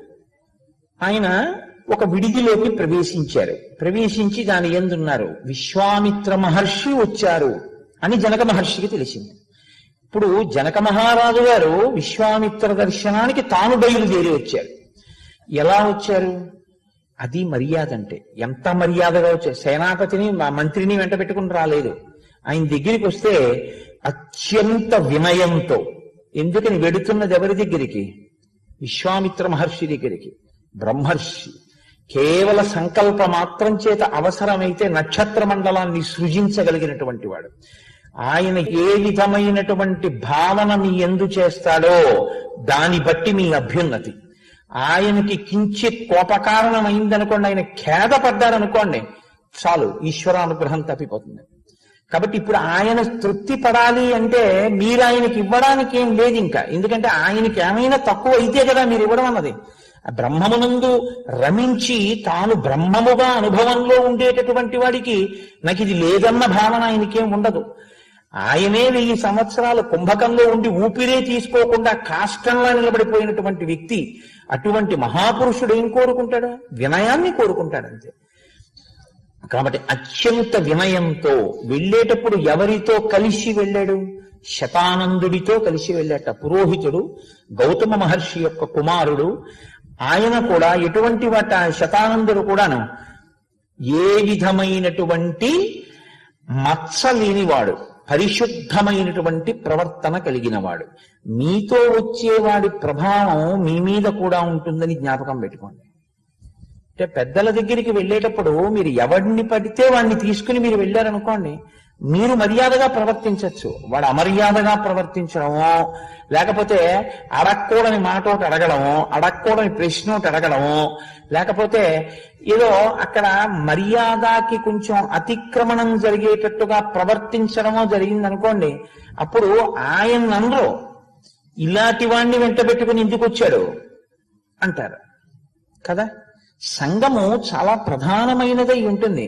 ఆయన ఒక విడిదిలోకి ప్రవేశించారు ప్రవేశించి దాని ఎందున్నారు విశ్వామిత్ర మహర్షి వచ్చారు అని జనక మహర్షికి తెలిసింది ఇప్పుడు జనక మహారాజు గారు విశ్వామిత్ర దర్శనానికి తాను బయలుదేరి వచ్చారు ఎలా వచ్చారు అది మర్యాద అంటే ఎంత మర్యాదగా వచ్చారు సేనాపతిని మా మంత్రిని వెంట పెట్టుకుని రాలేదు ఆయన దగ్గరికి వస్తే అత్యంత వినయంతో ఎందుకని వెడుతున్నది ఎవరి దగ్గరికి విశ్వామిత్ర మహర్షి దగ్గరికి బ్రహ్మర్షి కేవల సంకల్ప మాత్రం చేత అవసరమైతే నక్షత్ర మండలాన్ని సృజించగలిగినటువంటి వాడు ఆయన ఏ విధమైనటువంటి భావన మీ ఎందు చేస్తాడో దాన్ని బట్టి మీ అభ్యున్నతి ఆయనకి కించిత్ కోపకారణమైందనుకోండి ఆయన ఖేద పడ్డారనుకోండి చాలు ఈశ్వరానుగ్రహం తప్పిపోతుంది కాబట్టి ఇప్పుడు ఆయన తృప్తి పడాలి అంటే మీరు ఆయనకి ఇవ్వడానికి ఏం లేదు ఇంకా ఎందుకంటే ఆయనకి ఏమైనా తక్కువ అయితే కదా మీరు ఇవ్వడం అన్నది ఆ బ్రహ్మమునందు రమించి తాను బ్రహ్మముగా అనుభవంలో ఉండేటటువంటి వాడికి నాకు ఇది లేదన్న భావన ఆయనకేం ఉండదు ఆయనే వెయ్యి సంవత్సరాలు కుంభకంలో ఉండి ఊపిరే తీసుకోకుండా కాష్టంలా నిలబడిపోయినటువంటి వ్యక్తి అటువంటి మహాపురుషుడు ఏం కోరుకుంటాడు వినయాన్ని కోరుకుంటాడు అంతే కాబట్టి అత్యంత వినయంతో వెళ్ళేటప్పుడు ఎవరితో కలిసి వెళ్ళాడు శతానందుడితో కలిసి వెళ్ళాట పురోహితుడు గౌతమ మహర్షి యొక్క కుమారుడు ఆయన కూడా ఎటువంటి వాట శతానందుడు కూడాను ఏ విధమైనటువంటి మత్స లేనివాడు పరిశుద్ధమైనటువంటి ప్రవర్తన కలిగినవాడు మీతో వచ్చేవాడి ప్రభావం మీ మీద కూడా ఉంటుందని జ్ఞాపకం పెట్టుకోండి అంటే పెద్దల దగ్గరికి వెళ్ళేటప్పుడు మీరు ఎవడిని పడితే వాడిని తీసుకుని మీరు వెళ్ళారనుకోండి మీరు మర్యాదగా ప్రవర్తించవచ్చు వాడు అమర్యాదగా ప్రవర్తించడమో లేకపోతే అడక్కూడని మాట ఒకటి అడగడమో అడక్కూడని ప్రశ్న ఒకటి అడగడమో లేకపోతే ఏదో అక్కడ మర్యాదకి కొంచెం అతిక్రమణం జరిగేటట్టుగా ప్రవర్తించడమో జరిగిందనుకోండి అప్పుడు ఆయన అందరూ ఇలాంటి వాణ్ణి వెంట పెట్టుకుని ఎందుకు వచ్చాడు అంటారు కదా సంగము చాలా ప్రధానమైనదై ఉంటుంది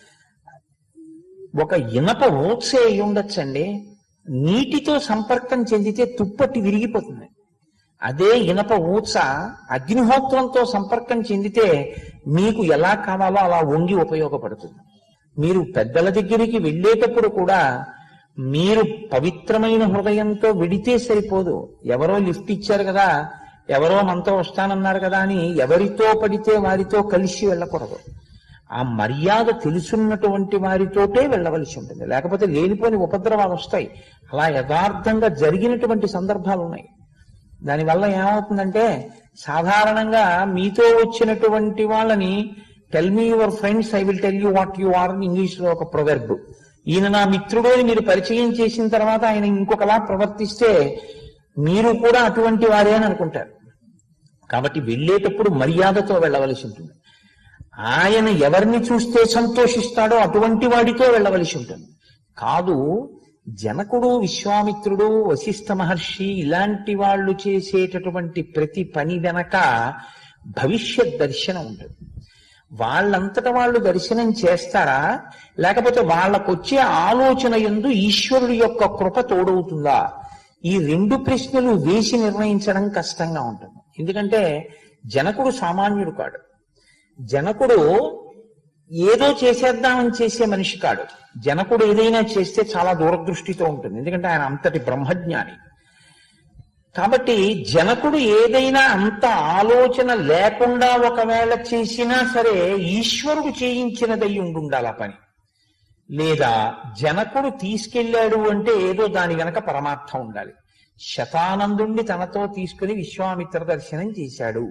ఒక ఇనప ఊత్సే అయి ఉండొచ్చండి నీటితో సంపర్కం చెందితే తుప్పట్టి విరిగిపోతుంది అదే ఇనప ఊచ అగ్నిహోత్రంతో సంపర్కం చెందితే మీకు ఎలా కావాలో అలా వంగి ఉపయోగపడుతుంది మీరు పెద్దల దగ్గరికి వెళ్ళేటప్పుడు కూడా మీరు పవిత్రమైన హృదయంతో విడితే సరిపోదు ఎవరో లిఫ్ట్ ఇచ్చారు కదా ఎవరో మనతో వస్తానన్నారు కదా అని ఎవరితో పడితే వారితో కలిసి వెళ్ళకూడదు ఆ మర్యాద తెలుసున్నటువంటి వారితోటే వెళ్ళవలసి ఉంటుంది లేకపోతే లేనిపోని ఉపద్రవాలు వస్తాయి అలా యథార్థంగా జరిగినటువంటి సందర్భాలు ఉన్నాయి దానివల్ల ఏమవుతుందంటే సాధారణంగా మీతో వచ్చినటువంటి వాళ్ళని tell me your friends I will tell you what you are అని ఇంగ్లీష్ లో ఒక ప్రొవెర్బ్ ఈయన నా మిత్రుడు అని మీరు పరిచయం చేసిన తర్వాత ఆయన ఇంకొకలా ప్రవర్తిస్తే మీరు కూడా అటువంటి వారే అని అనుకుంటారు కాబట్టి వెళ్ళేటప్పుడు మర్యాదతో వెళ్ళవలసి ఉంటుంది ఆయన ఎవరిని చూస్తే సంతోషిస్తాడో అటువంటి వాడితో వెళ్ళవలసి ఉంటుంది కాదు జనకుడు విశ్వామిత్రుడు వశిష్ఠ మహర్షి ఇలాంటి వాళ్ళు చేసేటటువంటి ప్రతి పని వెనక భవిష్యత్ దర్శనం ఉంటుంది వాళ్ళంతట వాళ్ళు దర్శనం చేస్తారా లేకపోతే వాళ్ళకొచ్చే ఆలోచన ఎందు ఈశ్వరుడి యొక్క కృప తోడవుతుందా ఈ రెండు ప్రశ్నలు వేసి నిర్ణయించడం కష్టంగా ఉంటుంది ఎందుకంటే జనకుడు సామాన్యుడు కాడు జనకుడు ఏదో చేసేద్దామని చేసే మనిషి కాడు జనకుడు ఏదైనా చేస్తే చాలా దూరదృష్టితో ఉంటుంది ఎందుకంటే ఆయన అంతటి బ్రహ్మజ్ఞాని కాబట్టి జనకుడు ఏదైనా అంత ఆలోచన లేకుండా ఒకవేళ చేసినా సరే ఈశ్వరుడు చేయించినదై ఉండాలి ఆ పని లేదా జనకుడు తీసుకెళ్ళాడు అంటే ఏదో దాని వెనక పరమార్థం ఉండాలి శతానందుణ్ణి తనతో తీసుకుని విశ్వామిత్ర దర్శనం చేశాడు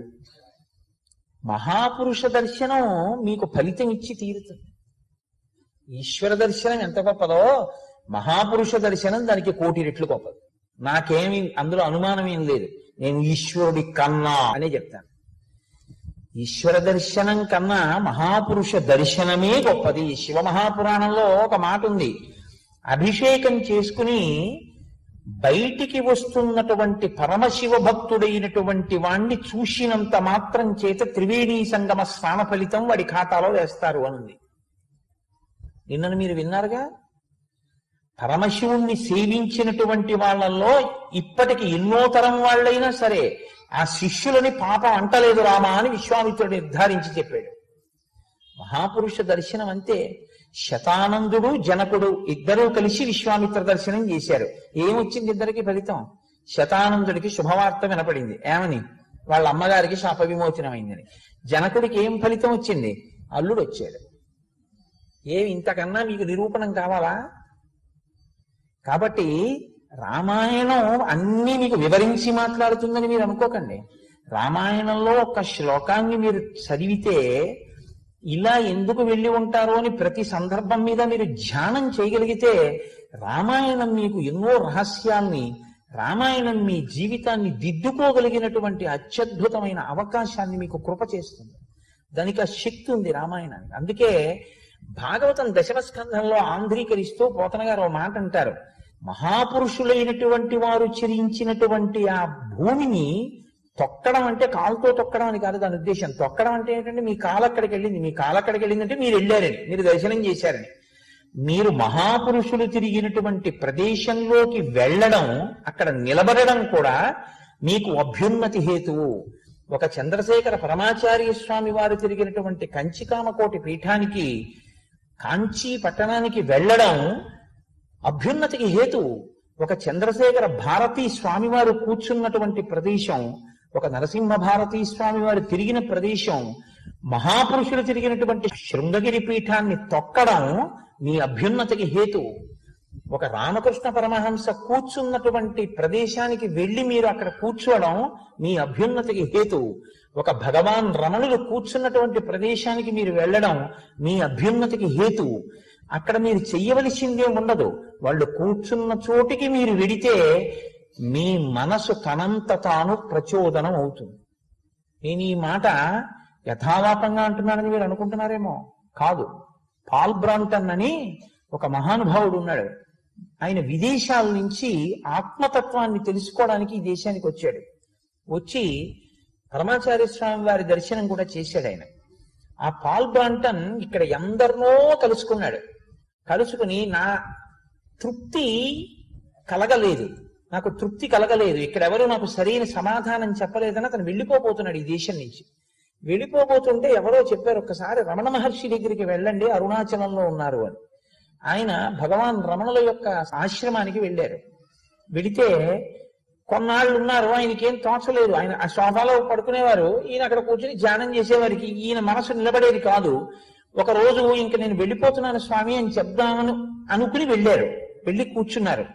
మహాపురుష దర్శనం మీకు ఫలితం ఇచ్చి తీరుతుంది ఈశ్వర దర్శనం ఎంత గొప్పదో మహాపురుష దర్శనం దానికి కోటి రెట్లు గొప్పది నాకేమి అందులో అనుమానం ఏం లేదు నేను ఈశ్వరుడి కన్నా అనే చెప్తాను ఈశ్వర దర్శనం కన్నా మహాపురుష దర్శనమే గొప్పది శివ మహాపురాణంలో ఒక మాట ఉంది అభిషేకం చేసుకుని బయటికి వస్తున్నటువంటి పరమశివ భక్తుడైనటువంటి వాణ్ణి చూసినంత మాత్రం చేత త్రివేణీ సంగమ స్నాన ఫలితం వాడి ఖాతాలో వేస్తారు అనుంది నిన్నను మీరు విన్నారుగా పరమశివుణ్ణి సేవించినటువంటి వాళ్ళల్లో ఇప్పటికి ఎన్నో తరం వాళ్ళైనా సరే ఆ శిష్యులని పాపం అంటలేదు రామా అని విశ్వామిత్రుడు నిర్ధారించి చెప్పాడు మహాపురుష దర్శనం అంతే శతానందుడు జనకుడు ఇద్దరూ కలిసి విశ్వామిత్ర దర్శనం చేశారు ఏమొచ్చింది ఇద్దరికి ఫలితం శతానందుడికి శుభవార్త వినపడింది ఏమని వాళ్ళ అమ్మగారికి శాప విమోచనమైందని జనకుడికి ఏం ఫలితం వచ్చింది అల్లుడు వచ్చాడు ఏమి ఇంతకన్నా మీకు నిరూపణం కావాలా కాబట్టి రామాయణం అన్ని మీకు వివరించి మాట్లాడుతుందని మీరు అనుకోకండి రామాయణంలో ఒక శ్లోకాన్ని మీరు చదివితే ఇలా ఎందుకు వెళ్ళి ఉంటారో అని ప్రతి సందర్భం మీద మీరు ధ్యానం చేయగలిగితే రామాయణం మీకు ఎన్నో రహస్యాల్ని రామాయణం మీ జీవితాన్ని దిద్దుకోగలిగినటువంటి అత్యద్భుతమైన అవకాశాన్ని మీకు కృప చేస్తుంది దానికి ఆ శక్తి ఉంది రామాయణానికి అందుకే భాగవతం దశమ స్కంధంలో ఆంధ్రీకరిస్తూ పోతన గారు ఓ మాట అంటారు మహాపురుషులైనటువంటి వారు చెరించినటువంటి ఆ భూమిని తొక్కడం అంటే కాలుతో తొక్కడం అని కాదు దాని ఉద్దేశం తొక్కడం అంటే ఏంటంటే మీ కాలు అక్కడికి వెళ్ళింది మీ కాలు అక్కడికి వెళ్ళిందంటే మీరు వెళ్ళారని మీరు దర్శనం చేశారని మీరు మహాపురుషులు తిరిగినటువంటి ప్రదేశంలోకి వెళ్ళడం అక్కడ నిలబడడం కూడా మీకు అభ్యున్నతి హేతువు ఒక చంద్రశేఖర పరమాచార్య స్వామి వారు తిరిగినటువంటి కంచికామకోటి పీఠానికి కాంచీ పట్టణానికి వెళ్ళడం అభ్యున్నతికి హేతు ఒక చంద్రశేఖర భారతీ స్వామివారు కూర్చున్నటువంటి ప్రదేశం ఒక నరసింహ భారతీ స్వామి వారు తిరిగిన ప్రదేశం మహాపురుషులు తిరిగినటువంటి శృంగగిరి పీఠాన్ని తొక్కడం మీ అభ్యున్నతికి హేతు ఒక రామకృష్ణ పరమహంస కూర్చున్నటువంటి ప్రదేశానికి వెళ్లి మీరు అక్కడ కూర్చోవడం మీ అభ్యున్నతికి హేతు ఒక భగవాన్ రమణులు కూర్చున్నటువంటి ప్రదేశానికి మీరు వెళ్ళడం మీ అభ్యున్నతికి హేతు అక్కడ మీరు చెయ్యవలసిందే ఉండదు వాళ్ళు కూర్చున్న చోటికి మీరు వెడితే మీ మనసు తనంత తాను ప్రచోదనం అవుతుంది నేను ఈ మాట యథాలాపంగా అంటున్నానని మీరు అనుకుంటున్నారేమో కాదు పాల్ బ్రాంటన్ అని ఒక మహానుభావుడు ఉన్నాడు ఆయన విదేశాల నుంచి ఆత్మతత్వాన్ని తెలుసుకోవడానికి ఈ దేశానికి వచ్చాడు వచ్చి పరమాచార్య స్వామి వారి దర్శనం కూడా చేశాడు ఆయన ఆ పాల్ బ్రాంటన్ ఇక్కడ ఎందరినో కలుసుకున్నాడు కలుసుకుని నా తృప్తి కలగలేదు నాకు తృప్తి కలగలేదు ఇక్కడెవరు నాకు సరైన సమాధానం చెప్పలేదని అతను వెళ్ళిపోబోతున్నాడు ఈ దేశం నుంచి వెళ్ళిపోబోతుంటే ఎవరో చెప్పారు ఒక్కసారి రమణ మహర్షి దగ్గరికి వెళ్ళండి అరుణాచలంలో ఉన్నారు అని ఆయన భగవాన్ రమణుల యొక్క ఆశ్రమానికి వెళ్ళారు వెడితే కొన్నాళ్ళు ఉన్నారు ఆయనకేం తోచలేదు ఆయన ఆ సోఫాలో పడుకునేవారు ఈయన అక్కడ కూర్చుని ధ్యానం చేసేవారికి ఈయన మనసు నిలబడేది కాదు ఒక రోజు ఇంక నేను వెళ్ళిపోతున్నాను స్వామి అని చెప్దామని అనుకుని వెళ్ళారు వెళ్ళి కూర్చున్నారు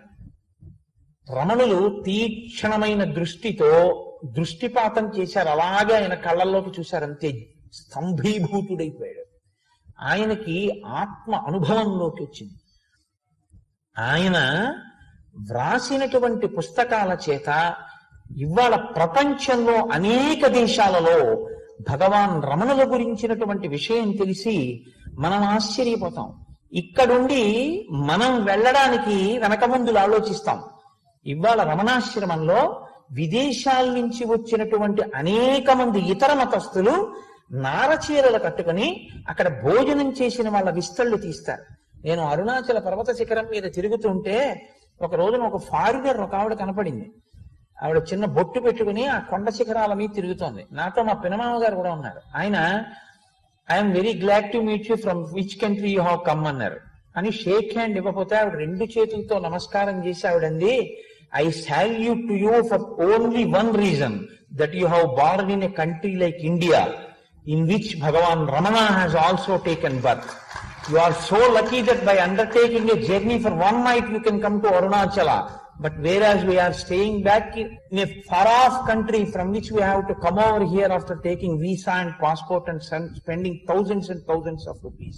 రమణులు తీక్షణమైన దృష్టితో దృష్టిపాతం చేశారు అలాగే ఆయన కళ్ళల్లోకి చూశారు అంతే స్తంభీభూతుడైపోయాడు ఆయనకి ఆత్మ అనుభవంలోకి వచ్చింది ఆయన వ్రాసినటువంటి పుస్తకాల చేత ఇవాళ ప్రపంచంలో అనేక దేశాలలో భగవాన్ రమణుల గురించినటువంటి విషయం తెలిసి మనం ఆశ్చర్యపోతాం ఇక్కడుండి మనం వెళ్ళడానికి వెనక ముందులు ఆలోచిస్తాం ఇవాళ రమణాశ్రమంలో విదేశాల నుంచి వచ్చినటువంటి అనేక మంది ఇతర మతస్థులు నారచీరలు కట్టుకుని అక్కడ భోజనం చేసిన వాళ్ళ విస్తళ్ళు తీస్తారు నేను అరుణాచల పర్వత శిఖరం మీద తిరుగుతుంటే ఒక రోజున ఒక ఫారినర్ ఒక ఆవిడ కనపడింది ఆవిడ చిన్న బొట్టు పెట్టుకుని ఆ కొండ శిఖరాల మీద తిరుగుతోంది నాతో మా పినమామ గారు కూడా ఉన్నారు ఆయన I'm very glad to meet you from which country you have come అన్నారు అని షేక్ హ్యాండ్ ఇవ్వకపోతే ఆవిడ రెండు చేతులతో నమస్కారం చేసి ఆవిడంది I salute to you for only one reason that you have born in a country like India in which Bhagwan Ramana has also taken birth You are so lucky that by undertaking a journey for one night you can come to Arunachala. But whereas we are staying back in a far off country from which we have to come over here after taking visa and passport and sen- spending thousands and thousands of rupees.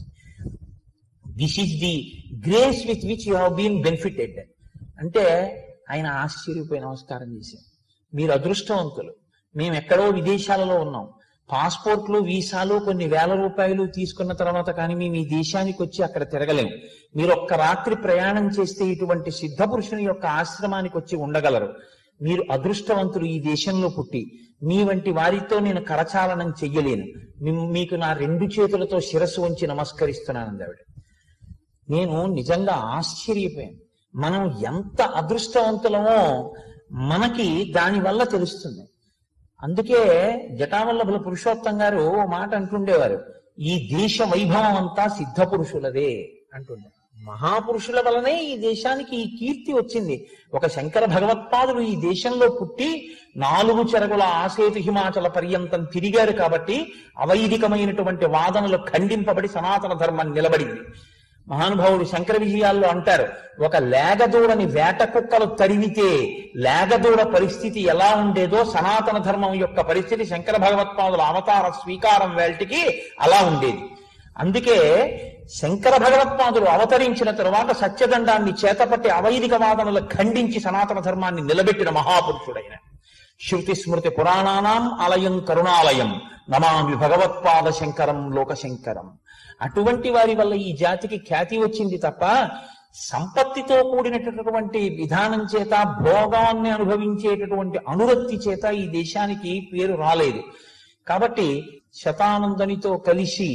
This is the grace with which you have been benefited అంటే ఆయన ఆశ్చర్యపోయి నమస్కారం చేశారు మీరు అదృష్టవంతులు మేము ఎక్కడో విదేశాలలో ఉన్నాం పాస్పోర్ట్లు వీసాలు కొన్ని వేల రూపాయలు తీసుకున్న తర్వాత కానీ మేము ఈ దేశానికి వచ్చి అక్కడ తిరగలేము మీరు ఒక్క రాత్రి ప్రయాణం చేస్తే ఇటువంటి సిద్ధ పురుషుని యొక్క ఆశ్రమానికి వచ్చి ఉండగలరు మీరు అదృష్టవంతులు ఈ దేశంలో పుట్టి మీ వంటి వారితో నేను కరచాలనం చెయ్యలేను మీ- మీకు నా రెండు చేతులతో శిరస్సు ఉంచి నమస్కరిస్తున్నాను ఆవిడ నేను నిజంగా ఆశ్చర్యపోయాను మనం ఎంత అదృష్టవంతులమో మనకి దాని వల్ల తెలుస్తుంది అందుకే జటావల్లభుల పురుషోత్తం గారు ఓ మాట అంటుండేవారు ఈ దేశ వైభవం అంతా సిద్ధ పురుషులదే అంటుండే మహాపురుషుల వలనే ఈ దేశానికి ఈ కీర్తి వచ్చింది ఒక శంకర భగవత్పాదులు ఈ దేశంలో పుట్టి నాలుగు చెరగుల ఆసేతు హిమాచల పర్యంతం తిరిగారు కాబట్టి అవైదికమైనటువంటి వాదనలు ఖండింపబడి సనాతన ధర్మం నిలబడింది మహానుభావుడు శంకర విజయాల్లో అంటారు ఒక లేగదూడని వేట కుక్కలు తరిమితే లేగదూడ పరిస్థితి ఎలా ఉండేదో సనాతన ధర్మం యొక్క పరిస్థితి శంకర భగవత్పాదుల అవతార స్వీకారం వేల్టికి అలా ఉండేది అందుకే శంకర భగవత్పాదులు అవతరించిన తరువాత సత్యదండాన్ని చేతపట్టి అవైదిక వాదనలు ఖండించి సనాతన ధర్మాన్ని నిలబెట్టిన మహాపురుషుడైన శృతి స్మృతి పురాణానాం ఆలయం కరుణాలయం నమామి భగవత్పాద శంకరం లోకశంకరం అటువంటి వారి వల్ల ఈ జాతికి ఖ్యాతి వచ్చింది తప్ప సంపత్తితో కూడినటువంటి విధానం చేత భోగాన్ని అనుభవించేటటువంటి అనురక్తి చేత ఈ దేశానికి పేరు రాలేదు కాబట్టి శతానందనితో కలిసి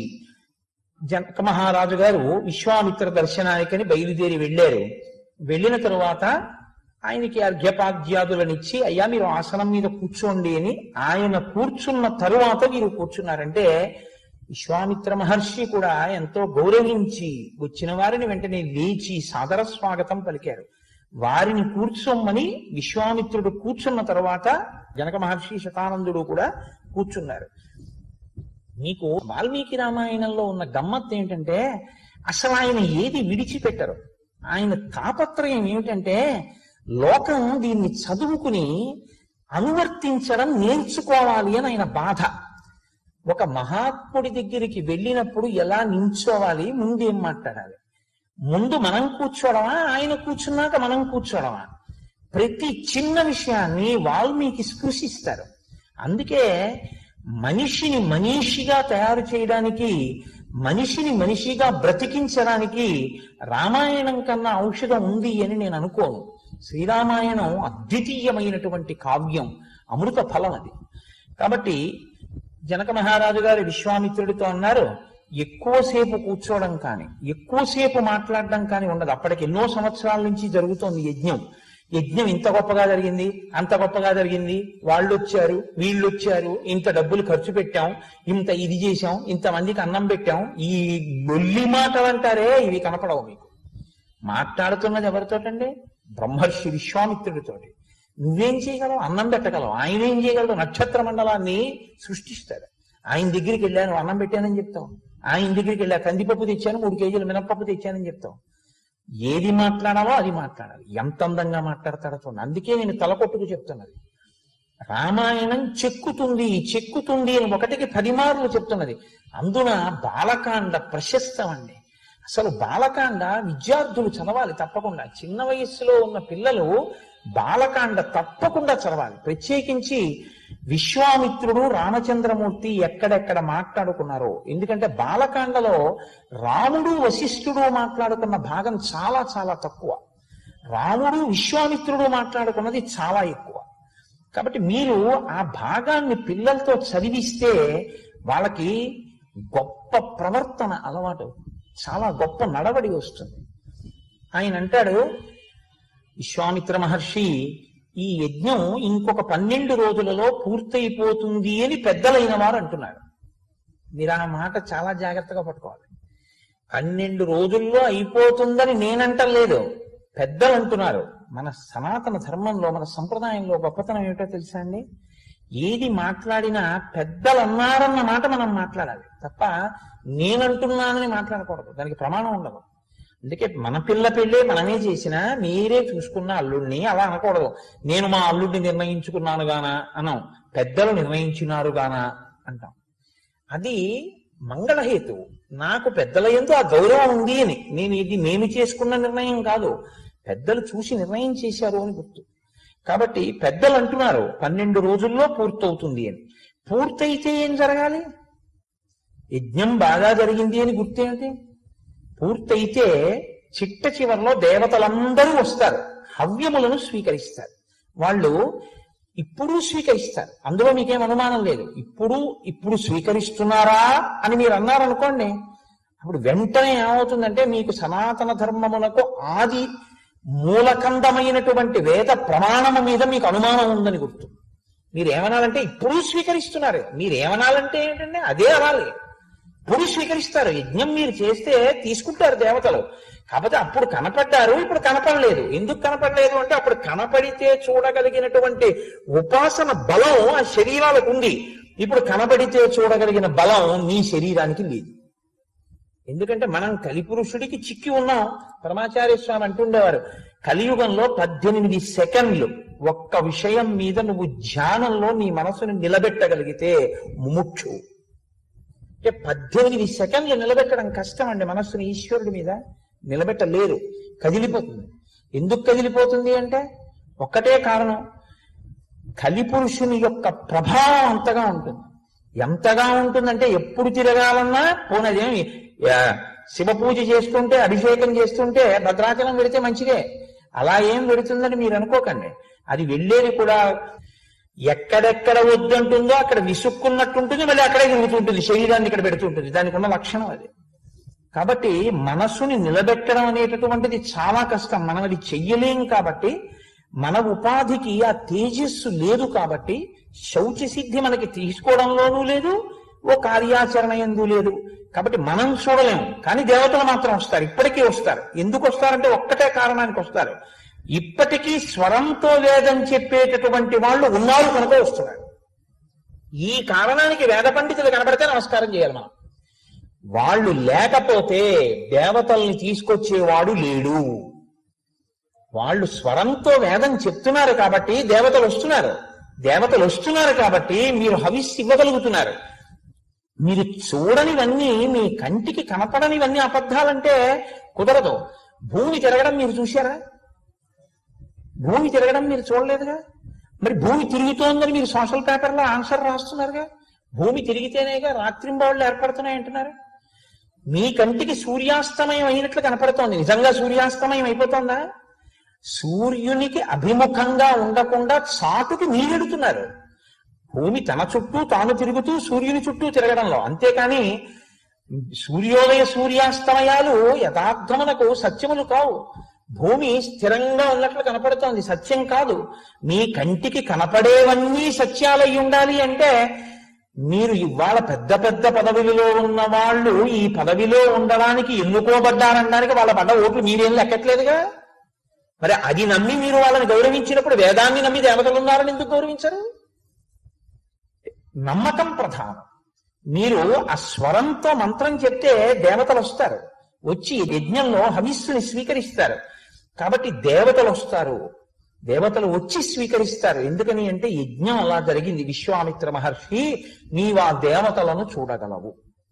జనక మహారాజు గారు విశ్వామిత్ర దర్శనానికని బయలుదేరి వెళ్ళారు వెళ్ళిన తరువాత ఆయనకి అర్ఘ్యపాద్యాదులనిచ్చి అయ్యా మీరు ఆసనం మీద కూర్చోండి అని ఆయన కూర్చున్న తరువాత మీరు కూర్చున్నారంటే విశ్వామిత్ర మహర్షి కూడా ఎంతో గౌరవించి వచ్చిన వారిని వెంటనే లేచి సాదర స్వాగతం పలికారు వారిని కూర్చోమ్మని విశ్వామిత్రుడు కూర్చున్న తరువాత జనక మహర్షి శతానందుడు కూడా కూర్చున్నారు మీకు వాల్మీకి రామాయణంలో ఉన్న గమ్మత్ ఏంటంటే అసలు ఆయన ఏది విడిచిపెట్టరు ఆయన తాపత్రయం ఏమిటంటే లోకం దీన్ని చదువుకుని అనువర్తించడం నేర్చుకోవాలి అని ఆయన బాధ ఒక మహాత్ముడి దగ్గరికి వెళ్ళినప్పుడు ఎలా నించోవాలి ముందేం మాట్లాడాలి ముందు మనం కూర్చోవడమా ఆయన కూర్చున్నాక మనం కూర్చోవడమా ప్రతి చిన్న విషయాన్ని వాల్మీకి స్పృశిస్తారు అందుకే మనిషిని మనీషిగా తయారు చేయడానికి మనిషిని మనిషిగా బ్రతికించడానికి రామాయణం కన్నా ఔషధం ఉంది అని నేను అనుకోను శ్రీరామాయణం అద్వితీయమైనటువంటి కావ్యం అమృత ఫలం అది కాబట్టి జనక మహారాజు గారు విశ్వామిత్రుడితో అన్నారు ఎక్కువసేపు కూర్చోవడం కానీ ఎక్కువసేపు మాట్లాడడం కానీ ఉండదు అప్పటికి ఎన్నో సంవత్సరాల నుంచి జరుగుతోంది యజ్ఞం యజ్ఞం ఇంత గొప్పగా జరిగింది అంత గొప్పగా జరిగింది వాళ్ళు వచ్చారు వీళ్ళు వచ్చారు ఇంత డబ్బులు ఖర్చు పెట్టాం ఇంత ఇది చేశాం ఇంత మందికి అన్నం పెట్టాం ఈ గొల్లి మాటలు అంటారే ఇవి కనపడవు మీకు మాట్లాడుతున్నది ఎవరితోటండి బ్రహ్మర్షి విశ్వామిత్రుడితోటి నువ్వేం చేయగలవు అన్నం పెట్టగలవు ఆయన ఏం చేయగలడు నక్షత్ర మండలాన్ని సృష్టిస్తాడు ఆయన దగ్గరికి వెళ్ళాను అన్నం పెట్టానని చెప్తాం ఆయన దగ్గరికి వెళ్ళా కందిపప్పు తెచ్చాను మూడు కేజీలు మినపప్పు తెచ్చానని చెప్తాం ఏది మాట్లాడాలో అది మాట్లాడాలి ఎంత అందంగా మాట్లాడతాడో చూడండి అందుకే నేను తలకొట్టుకు చెప్తున్నది రామాయణం చెక్కుతుంది చెక్కుతుంది అని ఒకటికి పది మార్లు చెప్తున్నది అందున బాలకాండ ప్రశస్తం అండి అసలు బాలకాండ విద్యార్థులు చదవాలి తప్పకుండా చిన్న వయస్సులో ఉన్న పిల్లలు బాలకాండ తప్పకుండా చదవాలి ప్రత్యేకించి విశ్వామిత్రుడు రామచంద్రమూర్తి ఎక్కడెక్కడ మాట్లాడుకున్నారో ఎందుకంటే బాలకాండలో రాముడు వశిష్ఠుడు మాట్లాడుకున్న భాగం చాలా చాలా తక్కువ రాముడు విశ్వామిత్రుడు మాట్లాడుకున్నది చాలా ఎక్కువ కాబట్టి మీరు ఆ భాగాన్ని పిల్లలతో చదివిస్తే వాళ్ళకి గొప్ప ప్రవర్తన అలవాటు చాలా గొప్ప నడవడి వస్తుంది ఆయన అంటాడు విశ్వామిత్ర మహర్షి ఈ యజ్ఞం ఇంకొక పన్నెండు రోజులలో పూర్తయిపోతుంది అని పెద్దలైన వారు అంటున్నారు మీరు ఆ మాట చాలా జాగ్రత్తగా పట్టుకోవాలి పన్నెండు రోజుల్లో అయిపోతుందని నేనంటలేదు పెద్దలు అంటున్నారు మన సనాతన ధర్మంలో మన సంప్రదాయంలో గొప్పతనం ఏమిటో తెలుసా అండి ఏది మాట్లాడినా పెద్దలు అన్నారన్న మాట మనం మాట్లాడాలి తప్ప నేనంటున్నానని మాట్లాడకూడదు దానికి ప్రమాణం ఉండదు అందుకే మన పిల్ల పెళ్ళే మనమే చేసినా మీరే చూసుకున్న అల్లుడిని అలా అనకూడదు నేను మా అల్లుడిని నిర్ణయించుకున్నాను గానా అనం పెద్దలు నిర్ణయించినారు గానా అంటాం అది మంగళహేతు నాకు పెద్దల ఎందు ఆ గౌరవం ఉంది అని నేను ఇది నేను చేసుకున్న నిర్ణయం కాదు పెద్దలు చూసి నిర్ణయం చేశారు అని గుర్తు కాబట్టి పెద్దలు అంటున్నారు పన్నెండు రోజుల్లో పూర్తవుతుంది అని పూర్తయితే ఏం జరగాలి యజ్ఞం బాగా జరిగింది అని గుర్తేమిటి పూర్తయితే చిట్ట చివరిలో దేవతలందరూ వస్తారు హవ్యములను స్వీకరిస్తారు వాళ్ళు ఇప్పుడు స్వీకరిస్తారు అందులో మీకేం అనుమానం లేదు ఇప్పుడు ఇప్పుడు స్వీకరిస్తున్నారా అని మీరు అన్నారనుకోండి అప్పుడు వెంటనే ఏమవుతుందంటే మీకు సనాతన ధర్మమునకు ఆది మూలకందమైనటువంటి వేద ప్రమాణము మీద మీకు అనుమానం ఉందని గుర్తు మీరు ఏమనాలంటే ఇప్పుడు స్వీకరిస్తున్నారు మీరు ఏమనాలంటే ఏంటంటే అదే అనాలి ఇప్పుడు స్వీకరిస్తారు యజ్ఞం మీరు చేస్తే తీసుకుంటారు దేవతలు కాకపోతే అప్పుడు కనపడ్డారు ఇప్పుడు కనపడలేదు ఎందుకు కనపడలేదు అంటే అప్పుడు కనపడితే చూడగలిగినటువంటి ఉపాసన బలం ఆ శరీరాలకు ఉంది ఇప్పుడు కనపడితే చూడగలిగిన బలం నీ శరీరానికి లేదు ఎందుకంటే మనం కలిపురుషుడికి చిక్కి ఉన్నాం పరమాచార్య స్వామి అంటుండేవారు కలియుగంలో పద్దెనిమిది సెకండ్లు ఒక్క విషయం మీద నువ్వు ధ్యానంలో నీ మనసుని నిలబెట్టగలిగితే ముముక్షు అంటే పద్దెనిమిది సెకండ్లు నిలబెట్టడం కష్టం అండి మనస్సుని ఈశ్వరుడి మీద నిలబెట్టలేరు కదిలిపోతుంది ఎందుకు కదిలిపోతుంది అంటే ఒక్కటే కారణం కలిపురుషుని యొక్క ప్రభావం అంతగా ఉంటుంది ఎంతగా ఉంటుందంటే ఎప్పుడు తిరగాలన్నా పోనదేమి ఆ, శివ పూజ చేస్తుంటే అభిషేకం చేస్తుంటే భద్రాచలం వెడితే మంచిదే అలా ఏం వెడుతుందని మీరు అనుకోకండి అది వెళ్ళేది కూడా ఎక్కడెక్కడ వద్దంటుందో అక్కడ విసుక్కున్నట్టుంటుంది మళ్ళీ అక్కడే తిరుగుతుంటుంది శరీరాన్ని ఇక్కడ పెడుతుంటుంది దానికి ఉన్న లక్షణం అది కాబట్టి మనస్సుని నిలబెట్టడం అనేటటువంటిది చాలా కష్టం మనం అది చెయ్యలేం కాబట్టి మన ఉపాధికి ఆ తేజస్సు లేదు కాబట్టి శౌచ సిద్ధి మనకి తీసుకోవడంలోనూ లేదు ఓ కార్యాచరణ ఎందు లేదు కాబట్టి మనం చూడలేము కానీ దేవతలు మాత్రం వస్తారు ఇప్పటికీ వస్తారు ఎందుకు వస్తారంటే ఒక్కటే కారణానికి వస్తారు ఇప్పటికీ స్వరంతో వేదం చెప్పేటటువంటి వాళ్ళు ఉన్నారు కనుక వస్తున్నారు ఈ కారణానికి వేద పండితులు కనబడితే నమస్కారం చేయాలి మనం వాళ్ళు లేకపోతే దేవతల్ని తీసుకొచ్చేవాడు లేడు వాళ్ళు స్వరంతో వేదం చెప్తున్నారు కాబట్టి దేవతలు వస్తున్నారు దేవతలు వస్తున్నారు కాబట్టి మీరు హవిస్సు ఇవ్వగలుగుతున్నారు మీరు చూడనివన్నీ మీ కంటికి కనపడనివన్నీ అబద్ధాలంటే కుదరదు భూమి తిరగడం మీరు చూశారా భూమి తిరగడం మీరు చూడలేదుగా మరి భూమి తిరుగుతోందని మీరు సోషల్ పేపర్లో ఆన్సర్ రాస్తున్నారుగా భూమి తిరిగితేనేగా రాత్రింబావుళ్ళు ఏర్పడుతున్నాయి అంటున్నారు మీ కంటికి సూర్యాస్తమయం అయినట్లు కనపడుతోంది నిజంగా సూర్యాస్తమయం అయిపోతుందా సూర్యునికి అభిముఖంగా ఉండకుండా చాటుకి మీరెడుతున్నారు భూమి తన చుట్టూ తాను తిరుగుతూ సూర్యుని చుట్టూ తిరగడంలో అంతేకాని సూర్యోదయ సూర్యాస్తమయాలు యథార్థమునకు సత్యములు కావు భూమి స్థిరంగా ఉన్నట్లు కనపడుతోంది సత్యం కాదు మీ కంటికి కనపడేవన్నీ సత్యాలై ఉండాలి అంటే మీరు ఇవాళ పెద్ద పెద్ద పదవిలో ఉన్న వాళ్ళు ఈ పదవిలో ఉండడానికి ఎన్నుకోబడ్డారనడానికి వాళ్ళ పడ్డ ఓట్లు మీరేం లెక్కట్లేదుగా మరి అది నమ్మి మీరు వాళ్ళని గౌరవించినప్పుడు వేదాన్ని నమ్మి దేవతలు ఉన్నారని ఎందుకు గౌరవించరు నమ్మకం ప్రధానం మీరు ఆ స్వరంతో మంత్రం చెప్తే దేవతలు వస్తారు వచ్చి యజ్ఞంలో హవిస్సుని స్వీకరిస్తారు కాబట్టి దేవతలు వస్తారు దేవతలు వచ్చి స్వీకరిస్తారు ఎందుకని అంటే యజ్ఞం అలా జరిగింది విశ్వామిత్ర మహర్షి నీవు ఆ దేవతలను చూడగలవు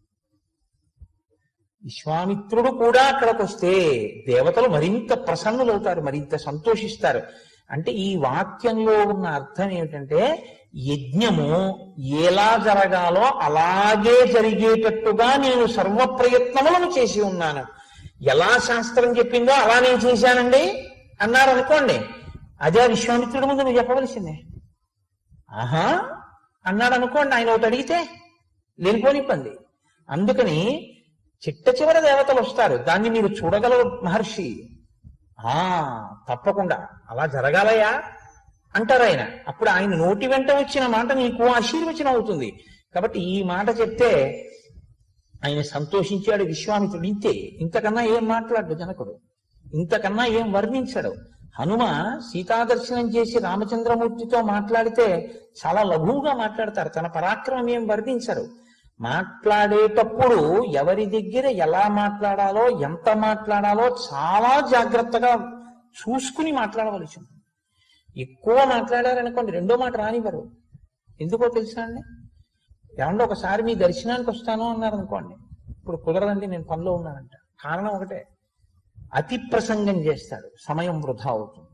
విశ్వామిత్రుడు కూడా అక్కడికి వస్తే దేవతలు మరింత ప్రసన్నులవుతారు మరింత సంతోషిస్తారు అంటే ఈ వాక్యంలో ఉన్న అర్థం ఏమిటంటే యజ్ఞము ఎలా జరగాలో అలాగే జరిగేటట్టుగా నేను సర్వ ప్రయత్నములను చేసి ఉన్నాను ఎలా శాస్త్రం చెప్పిందో అలా నేను చేశానండి అన్నారు అనుకోండి అదే విశ్వామిత్రుడి ముందు నువ్వు చెప్పవలసిందే ఆహా అన్నాడు అనుకోండి ఆయన ఒకటి అడిగితే లేనిపోని ఇబ్బంది అందుకని చిట్ట చివర దేవతలు వస్తారు దాన్ని మీరు చూడగలరు మహర్షి ఆ తప్పకుండా అలా జరగాలయా అంటారు ఆయన అప్పుడు ఆయన నోటి వెంట వచ్చిన మాట నీకు ఆశీర్వచనం అవుతుంది కాబట్టి ఈ మాట చెప్తే ఆయన సంతోషించాడు విశ్వామిత్రుడు ఇంతే ఇంతకన్నా ఏం మాట్లాడు జనకుడు ఇంతకన్నా ఏం వర్ణించాడు హనుమ సీతాదర్శనం చేసి రామచంద్రమూర్తితో మాట్లాడితే చాలా లఘువుగా మాట్లాడతారు తన పరాక్రమం ఏం వర్ణించరు మాట్లాడేటప్పుడు ఎవరి దగ్గర ఎలా మాట్లాడాలో ఎంత మాట్లాడాలో చాలా జాగ్రత్తగా చూసుకుని మాట్లాడవలసి ఉంటుంది ఎక్కువ మాట్లాడారనుకోండి రెండో మాట రానివ్వరు ఎందుకో తెలుసా అండి ఏమంటే ఒకసారి మీ దర్శనానికి వస్తాను అన్నారు అనుకోండి ఇప్పుడు కుదరదండి నేను పనిలో ఉన్నానంట కారణం ఒకటే అతి ప్రసంగం చేస్తాడు సమయం వృధా అవుతుంది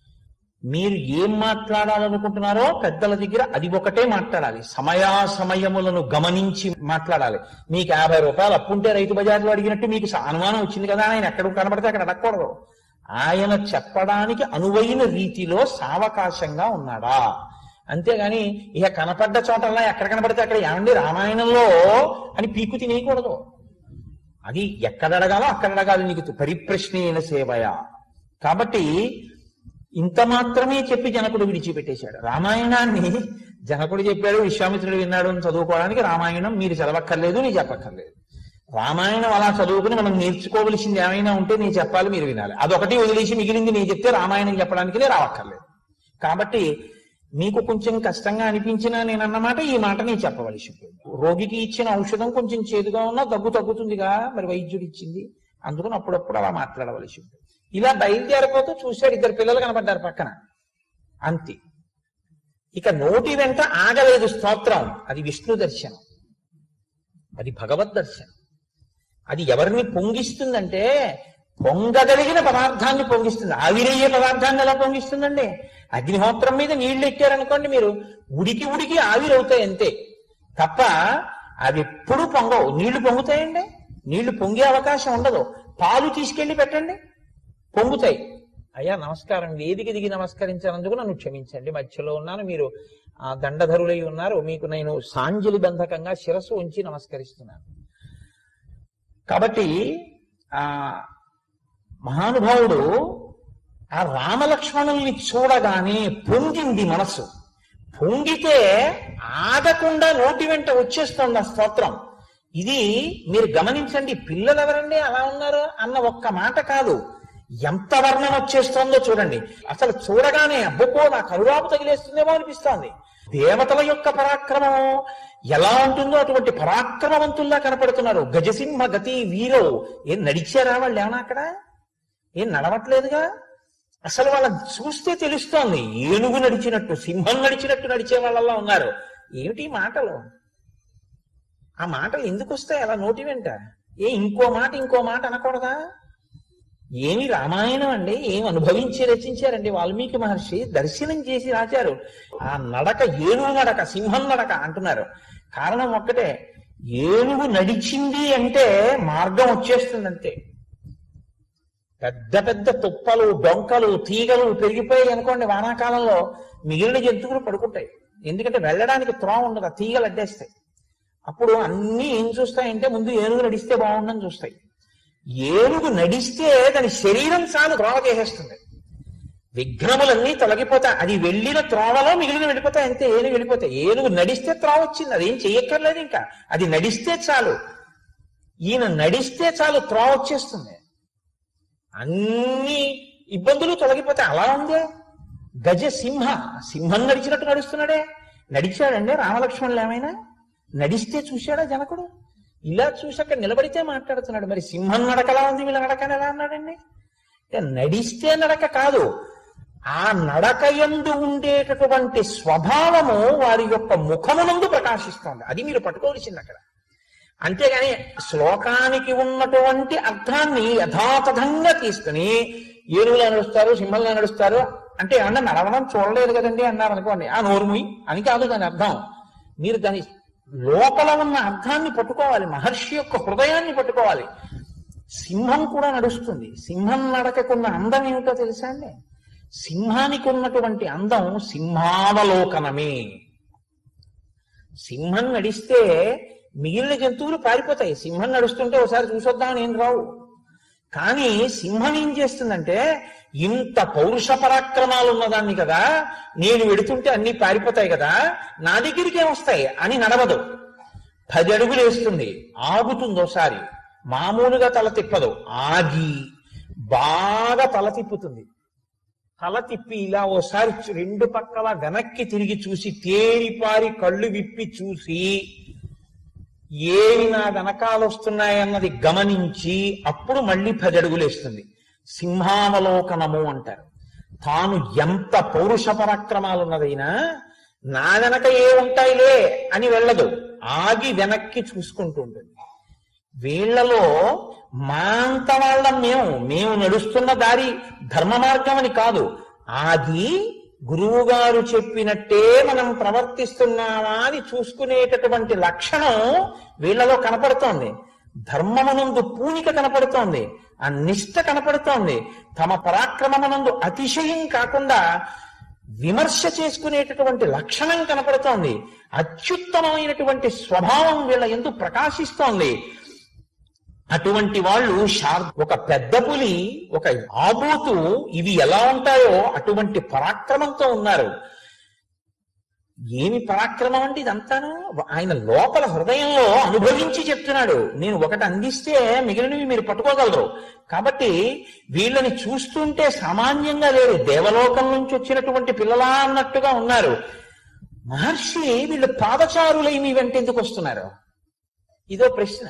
మీరు ఏం మాట్లాడాలనుకుంటున్నారో పెద్దల దగ్గర అది ఒకటే మాట్లాడాలి సమయాసమయములను గమనించి మాట్లాడాలి మీకు యాభై రూపాయలు అప్పుంటే రైతు బజార్లో అడిగినట్టు మీకు స- అనుమానం వచ్చింది కదా ఆయన ఎక్కడ కనబడితే అక్కడ అడగకూడదు ఆయన చెప్పడానికి అనువైన రీతిలో సావకాశంగా ఉన్నాడా అంతేగాని ఇక కనపడ్డ చోటల్లా ఎక్కడ కనబడితే అక్కడ ఏమండి రామాయణంలో అని పీకు తినేయకూడదు అది ఎక్కడ అడగాలో అక్కడ అడగాలి నీకు పరిప్రశ్నేన సేవయ కాబట్టి ఇంత మాత్రమే చెప్పి జనకుడు విడిచిపెట్టేశాడు రామాయణాన్ని జనకుడు చెప్పాడు విశ్వామిత్రుడు విన్నాడు అని చదువుకోవడానికి రామాయణం మీరు చదవక్కర్లేదు నీ చెప్పక్కర్లేదు రామాయణం అలా చదువుకుని మనం నేర్చుకోవలసింది ఏమైనా ఉంటే నేను చెప్పాలి మీరు వినాలి అదొకటి వదిలేసి మిగిలింది నేను చెప్తే రామాయణం చెప్పడానికి నేను రావక్కర్లేదు కాబట్టి మీకు కొంచెం కష్టంగా అనిపించినా నేను అన్నమాట ఈ మాట నేను చెప్పవలసి ఉంటుంది రోగికి ఇచ్చిన ఔషధం కొంచెం చేదుగా ఉన్నా దగ్గు తగ్గుతుందిగా మరి వైద్యుడు ఇచ్చింది అందుకని అప్పుడప్పుడు అలా మాట్లాడవలసి ఉంటుంది ఇలా బయలుదేరిపోతూ చూశాడు ఇద్దరు పిల్లలు కనబడ్డారు పక్కన అంతే ఇక నోటి వెంట ఆగలేదు స్తోత్రం అది విష్ణు దర్శనం అది భగవద్ దర్శనం అది ఎవరిని పొంగిస్తుందంటే పొంగగలిగిన పదార్థాన్ని పొంగిస్తుంది ఆవిరయ్యే పదార్థాన్ని ఎలా పొంగిస్తుందండి అగ్నిహోత్రం మీద నీళ్లు ఎక్కారనుకోండి మీరు ఉడికి ఉడికి ఆవిరవుతాయి అంతే తప్ప అవి ఎప్పుడు పొంగవు నీళ్లు పొంగుతాయండి నీళ్లు పొంగే అవకాశం ఉండదు పాలు తీసుకెళ్లి పెట్టండి పొంగుతాయి అయ్యా నమస్కారం వేదిక దిగి నమస్కరించినందుకు నన్ను క్షమించండి మధ్యలో ఉన్నాను మీరు ఆ దండధరులై ఉన్నారు మీకు నేను సాంజలి బంధకంగా శిరస్సు ఉంచి నమస్కరిస్తున్నాను కాబట్టి ఆ మహానుభావుడు ఆ రామలక్ష్మణుల్ని చూడగానే పొంగింది మనసు పొంగితే ఆగకుండా నోటి వెంట వచ్చేస్తుంది ఆ స్తోత్రం ఇది మీరు గమనించండి పిల్లలు ఎవరండి అలా ఉన్నారు అన్న ఒక్క మాట కాదు ఎంత వర్ణన వచ్చేస్తోందో చూడండి అసలు చూడగానే అబ్బుకో నా కరువాపు తగిలేస్తుందేమో అనిపిస్తోంది దేవతల యొక్క పరాక్రమం ఎలా ఉంటుందో అటువంటి పరాక్రమవంతుల్లా కనపడుతున్నారు గజసింహ గతి వీరో ఏం నడిచారా వాళ్ళు ఏమన్నా అక్కడ ఏం నడవట్లేదుగా అసలు వాళ్ళని చూస్తే తెలుస్తోంది ఏనుగు నడిచినట్టు సింహం నడిచినట్టు నడిచే వాళ్ళలా ఉన్నారు ఏమిటి ఈ మాటలు ఆ మాటలు ఎందుకు వస్తాయి అలా నోటి వెంట ఏ ఇంకో మాట ఇంకో మాట అనకూడదా ఏమి రామాయణం అండి ఏం అనుభవించి రచించారండి వాల్మీకి మహర్షి దర్శనం చేసి రాశారు ఆ నడక ఏనుగు నడక సింహం నడక అంటున్నారు కారణం ఒక్కటే ఏనుగు నడిచింది అంటే మార్గం వచ్చేస్తుంది అంతే పెద్ద పెద్ద తుప్పలు డొంకలు తీగలు పెరిగిపోయాయి అనుకోండి వానాకాలంలో మిగిలిన జంతువులు పడుకుంటాయి ఎందుకంటే వెళ్ళడానికి త్రోవ ఉండదు ఆ తీగలు అడ్డేస్తాయి అప్పుడు అన్ని ఏం చూస్తాయంటే ముందు ఏనుగు నడిస్తే బాగుండని చూస్తాయి ఏనుగు నడిస్తే దాని శరీరం చాలు త్రోవ చేసేస్తుంది విఘ్నములన్నీ తొలగిపోతాయి అది వెళ్ళిన త్రోవలో మిగిలిన వెళ్ళిపోతాయి అంతే ఏనుగు వెళ్ళిపోతాయి ఏనుగు నడిస్తే త్రోవ వచ్చింది అదేం చెయ్యక్కర్లేదు ఇంకా అది నడిస్తే చాలు ఈయన నడిస్తే చాలు త్రోవ వచ్చేస్తుంది అన్ని ఇబ్బందులు తొలగిపోతాయి అలా ఉందే గజ సింహ సింహం నడిచినట్టు నడుస్తున్నాడే నడిచాడండి రామలక్ష్మణులు ఏమైనా నడిస్తే చూశాడా జనకుడు ఇలా చూసాక నిలబడితే మాట్లాడుతున్నాడు మరి సింహం నడకలా ఉంది వీళ్ళ నడకని ఎలా అన్నాడండి అంటే నడిస్తే నడక కాదు ఆ నడకయందు ఉండేటటువంటి స్వభావము వారి యొక్క ముఖమునందు ప్రకాశిస్తోంది అది మీరు పట్టుకోవలసింది అక్కడ అంతేగాని శ్లోకానికి ఉన్నటువంటి అర్థాన్ని యథాతథంగా తీసుకుని ఏనుగులా నడుస్తారు సింహంలా నడుస్తారు అంటే ఏమన్నా నడవడం చూడలేదు కదండి అన్నారు అనుకోండి ఆ నోరుముయి అని కాదు దాని అర్థం మీరు దాని లోపల ఉన్న అర్థాన్ని పట్టుకోవాలి మహర్షి యొక్క హృదయాన్ని పట్టుకోవాలి సింహం కూడా నడుస్తుంది సింహం నడకకున్న అందం ఏమిటో తెలుసా అండి సింహానికి ఉన్నటువంటి అందం సింహావలోకనమే సింహం నడిస్తే మిగిలిన జంతువులు పారిపోతాయి సింహం నడుస్తుంటే ఒకసారి చూసొద్దామని ఏం రావు కానీ సింహం ఏం చేస్తుందంటే ఇంత పౌరుష పరాక్రమాలు ఉన్నదాన్ని కదా నేను వెడుతుంటే అన్ని పారిపోతాయి కదా నా దగ్గరికి ఏమొస్తాయి అని నడవదు పది అడుగులు వేస్తుంది ఆగుతుంది ఒకసారి మామూలుగా తల తిప్పదు ఆగి బాగా తల తిప్పుతుంది తల తిప్పి ఇలా ఓసారి చు- రెండు పక్కల వెనక్కి తిరిగి చూసి తేరిపారి కళ్ళు విప్పి చూసి ఏవి నా వెనకాల వస్తున్నాయన్నది గమనించి అప్పుడు మళ్ళీ పది అడుగులేస్తుంది సింహావలోకనము అంటారు తాను ఎంత పౌరుష పరాక్రమాలున్నదైనా నా వెనక ఏ ఉంటాయిలే అని వెళ్ళదు ఆగి వెనక్కి చూసుకుంటూ ఉంటుంది వీళ్లలో మా అంత వాళ్ళం మేము మేము నడుస్తున్న దారి ధర్మ మార్గం అని కాదు ఆది గురువు గారు చెప్పినట్టే మనం ప్రవర్తిస్తున్నామా అని చూసుకునేటటువంటి లక్షణం వీళ్లలో కనపడుతోంది ధర్మమునందు పూనిక కనపడుతోంది ఆ నిష్ట కనపడుతోంది తమ పరాక్రమమునందు అతిశయం కాకుండా విమర్శ చేసుకునేటటువంటి లక్షణం కనపడుతోంది అత్యుత్తమమైనటువంటి స్వభావం వీళ్ళ ఎందు ప్రకాశిస్తోంది అటువంటి వాళ్ళు శార్ ఒక పెద్ద పులి ఒక ఆబోతు ఇవి ఎలా ఉంటాయో అటువంటి పరాక్రమంతో ఉన్నారు ఏమి పరాక్రమం అంటే ఇదంతాను ఆయన లోపల హృదయంలో అనుభవించి చెప్తున్నాడు నేను ఒకటి అందిస్తే మిగిలినవి మీరు పట్టుకోగలరు కాబట్టి వీళ్ళని చూస్తుంటే సామాన్యంగా లేరు దేవలోకం నుంచి వచ్చినటువంటి పిల్లలా అన్నట్టుగా ఉన్నారు మహర్షి వీళ్ళు పాదచారులై మీ వెంట ఎందుకు వస్తున్నారు ఇదో ప్రశ్న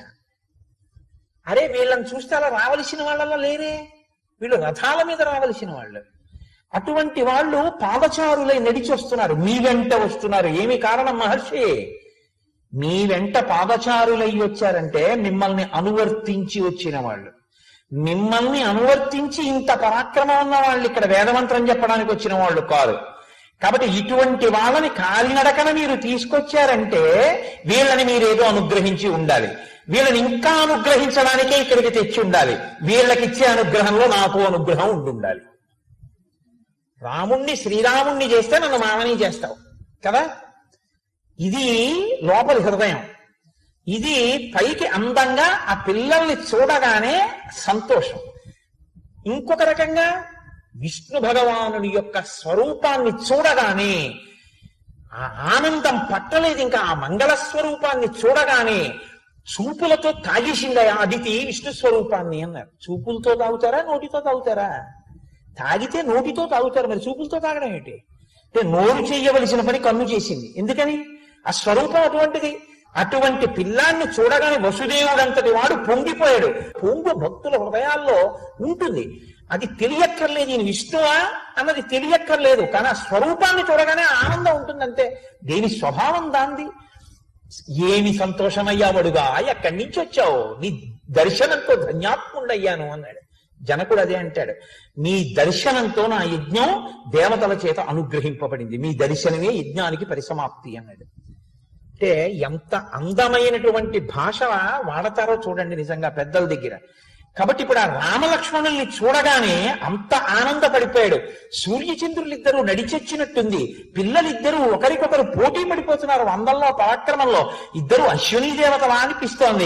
అరే వీళ్ళని చూస్తే అలా రావలసిన వాళ్ళలా లేరే వీళ్ళు రథాల మీద రావలసిన వాళ్ళు అటువంటి వాళ్ళు పాదచారులై నడిచి వస్తున్నారు మీ వెంట వస్తున్నారు ఏమి కారణం మహర్షి మీ వెంట పాదచారులై వచ్చారంటే మిమ్మల్ని అనువర్తించి వచ్చిన వాళ్ళు మిమ్మల్ని అనువర్తించి ఇంత పరాక్రమం ఉన్న వాళ్ళు ఇక్కడ వేదమంత్రం చెప్పడానికి వచ్చిన వాళ్ళు కాదు కాబట్టి ఇటువంటి వాళ్ళని కాలినడకన మీరు తీసుకొచ్చారంటే వీళ్ళని మీరేదో అనుగ్రహించి ఉండాలి వీళ్ళని ఇంకా అనుగ్రహించడానికే ఇక్కడికి తెచ్చి ఉండాలి వీళ్ళకిచ్చే అనుగ్రహంలో నాకు అనుగ్రహం ఉండాలి రాముణ్ణి శ్రీరాముణ్ణి చేస్తే నన్ను మామని చేస్తావు కదా ఇది లోపలి హృదయం ఇది పైకి అందంగా ఆ పిల్లల్ని చూడగానే సంతోషం ఇంకొక రకంగా విష్ణు భగవానుడి యొక్క స్వరూపాన్ని చూడగానే ఆ ఆనందం పట్టలేదు ఇంకా ఆ మంగళ స్వరూపాన్ని చూడగానే చూపులతో తాగేసిందయా అదితి విష్ణు స్వరూపాన్ని అన్నారు చూపులతో తాగుతారా నోటితో తాగుతారా తాగితే నోటితో తాగుతారు మరి చూపులతో తాగడం ఏంటి అంటే నోరు చేయవలసిన పని కన్ను చేసింది ఎందుకని ఆ స్వరూపం అటువంటిది అటువంటి పిల్లాన్ని చూడగానే వసుదేవుడంతటి వాడు పొంగిపోయాడు పొంగు భక్తుల హృదయాల్లో ఉంటుంది అది తెలియక్కర్లేదు ఈయన విష్ణువా అన్నది తెలియక్కర్లేదు కానీ ఆ స్వరూపాన్ని చూడగానే ఆనందం ఉంటుంది అంతే దేని స్వభావం దాంది ఏమి సంతోషమయ్యావడుగా ఎక్కడి నుంచి వచ్చావు నీ దర్శనంతో ధన్యాత్ముడయ్యాను అన్నాడు జనకుడు అదే అంటాడు మీ దర్శనంతో నా యజ్ఞం దేవతల చేత అనుగ్రహింపబడింది మీ దర్శనమే యజ్ఞానికి పరిసమాప్తి అన్నాడు అంటే ఎంత అందమైనటువంటి భాష వాడతారో చూడండి నిజంగా పెద్దల దగ్గర కాబట్టి ఇప్పుడు ఆ రామలక్ష్మణుల్ని చూడగానే అంత ఆనందపడిపోయాడు సూర్యచంద్రులిద్దరూ నడిచొచ్చినట్టుంది పిల్లలిద్దరూ ఒకరికొకరు పోటీ పడిపోతున్నారు వందల్లో పరాక్రమంలో ఇద్దరు అశ్విని దేవతలా అనిపిస్తోంది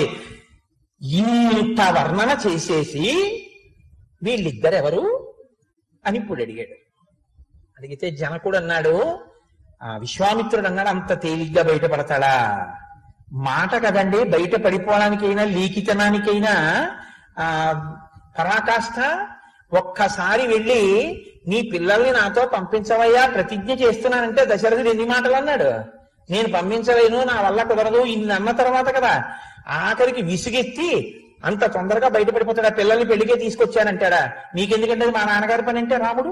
ఇంత వర్ణన చేసేసి వీళ్ళిద్దరెవరు అని ఇప్పుడు అడిగాడు అడిగితే జనకుడు అన్నాడు ఆ విశ్వామిత్రుడు అన్నాడు అంత తేలిగ్గా బయటపడతాడా మాట కదండి బయట పడిపోవడానికైనా లీకితనానికైనా ఆ పరాకాష్ఠ ఒక్కసారి వెళ్ళి నీ పిల్లల్ని నాతో పంపించవయ్యా ప్రతిజ్ఞ చేస్తున్నానంటే దశరథుడు ఎన్ని మాటలు అన్నాడు నేను పంపించలేను నా వల్ల కుదరదు ఇన్ని అన్న తర్వాత కదా ఆఖరికి విసుగెత్తి అంత తొందరగా బయటపడిపోతాడా పిల్లల్ని పెళ్లికే తీసుకొచ్చానంటాడా నీకెందుకంటే అది మా నాన్నగారి పని అంటే రాముడు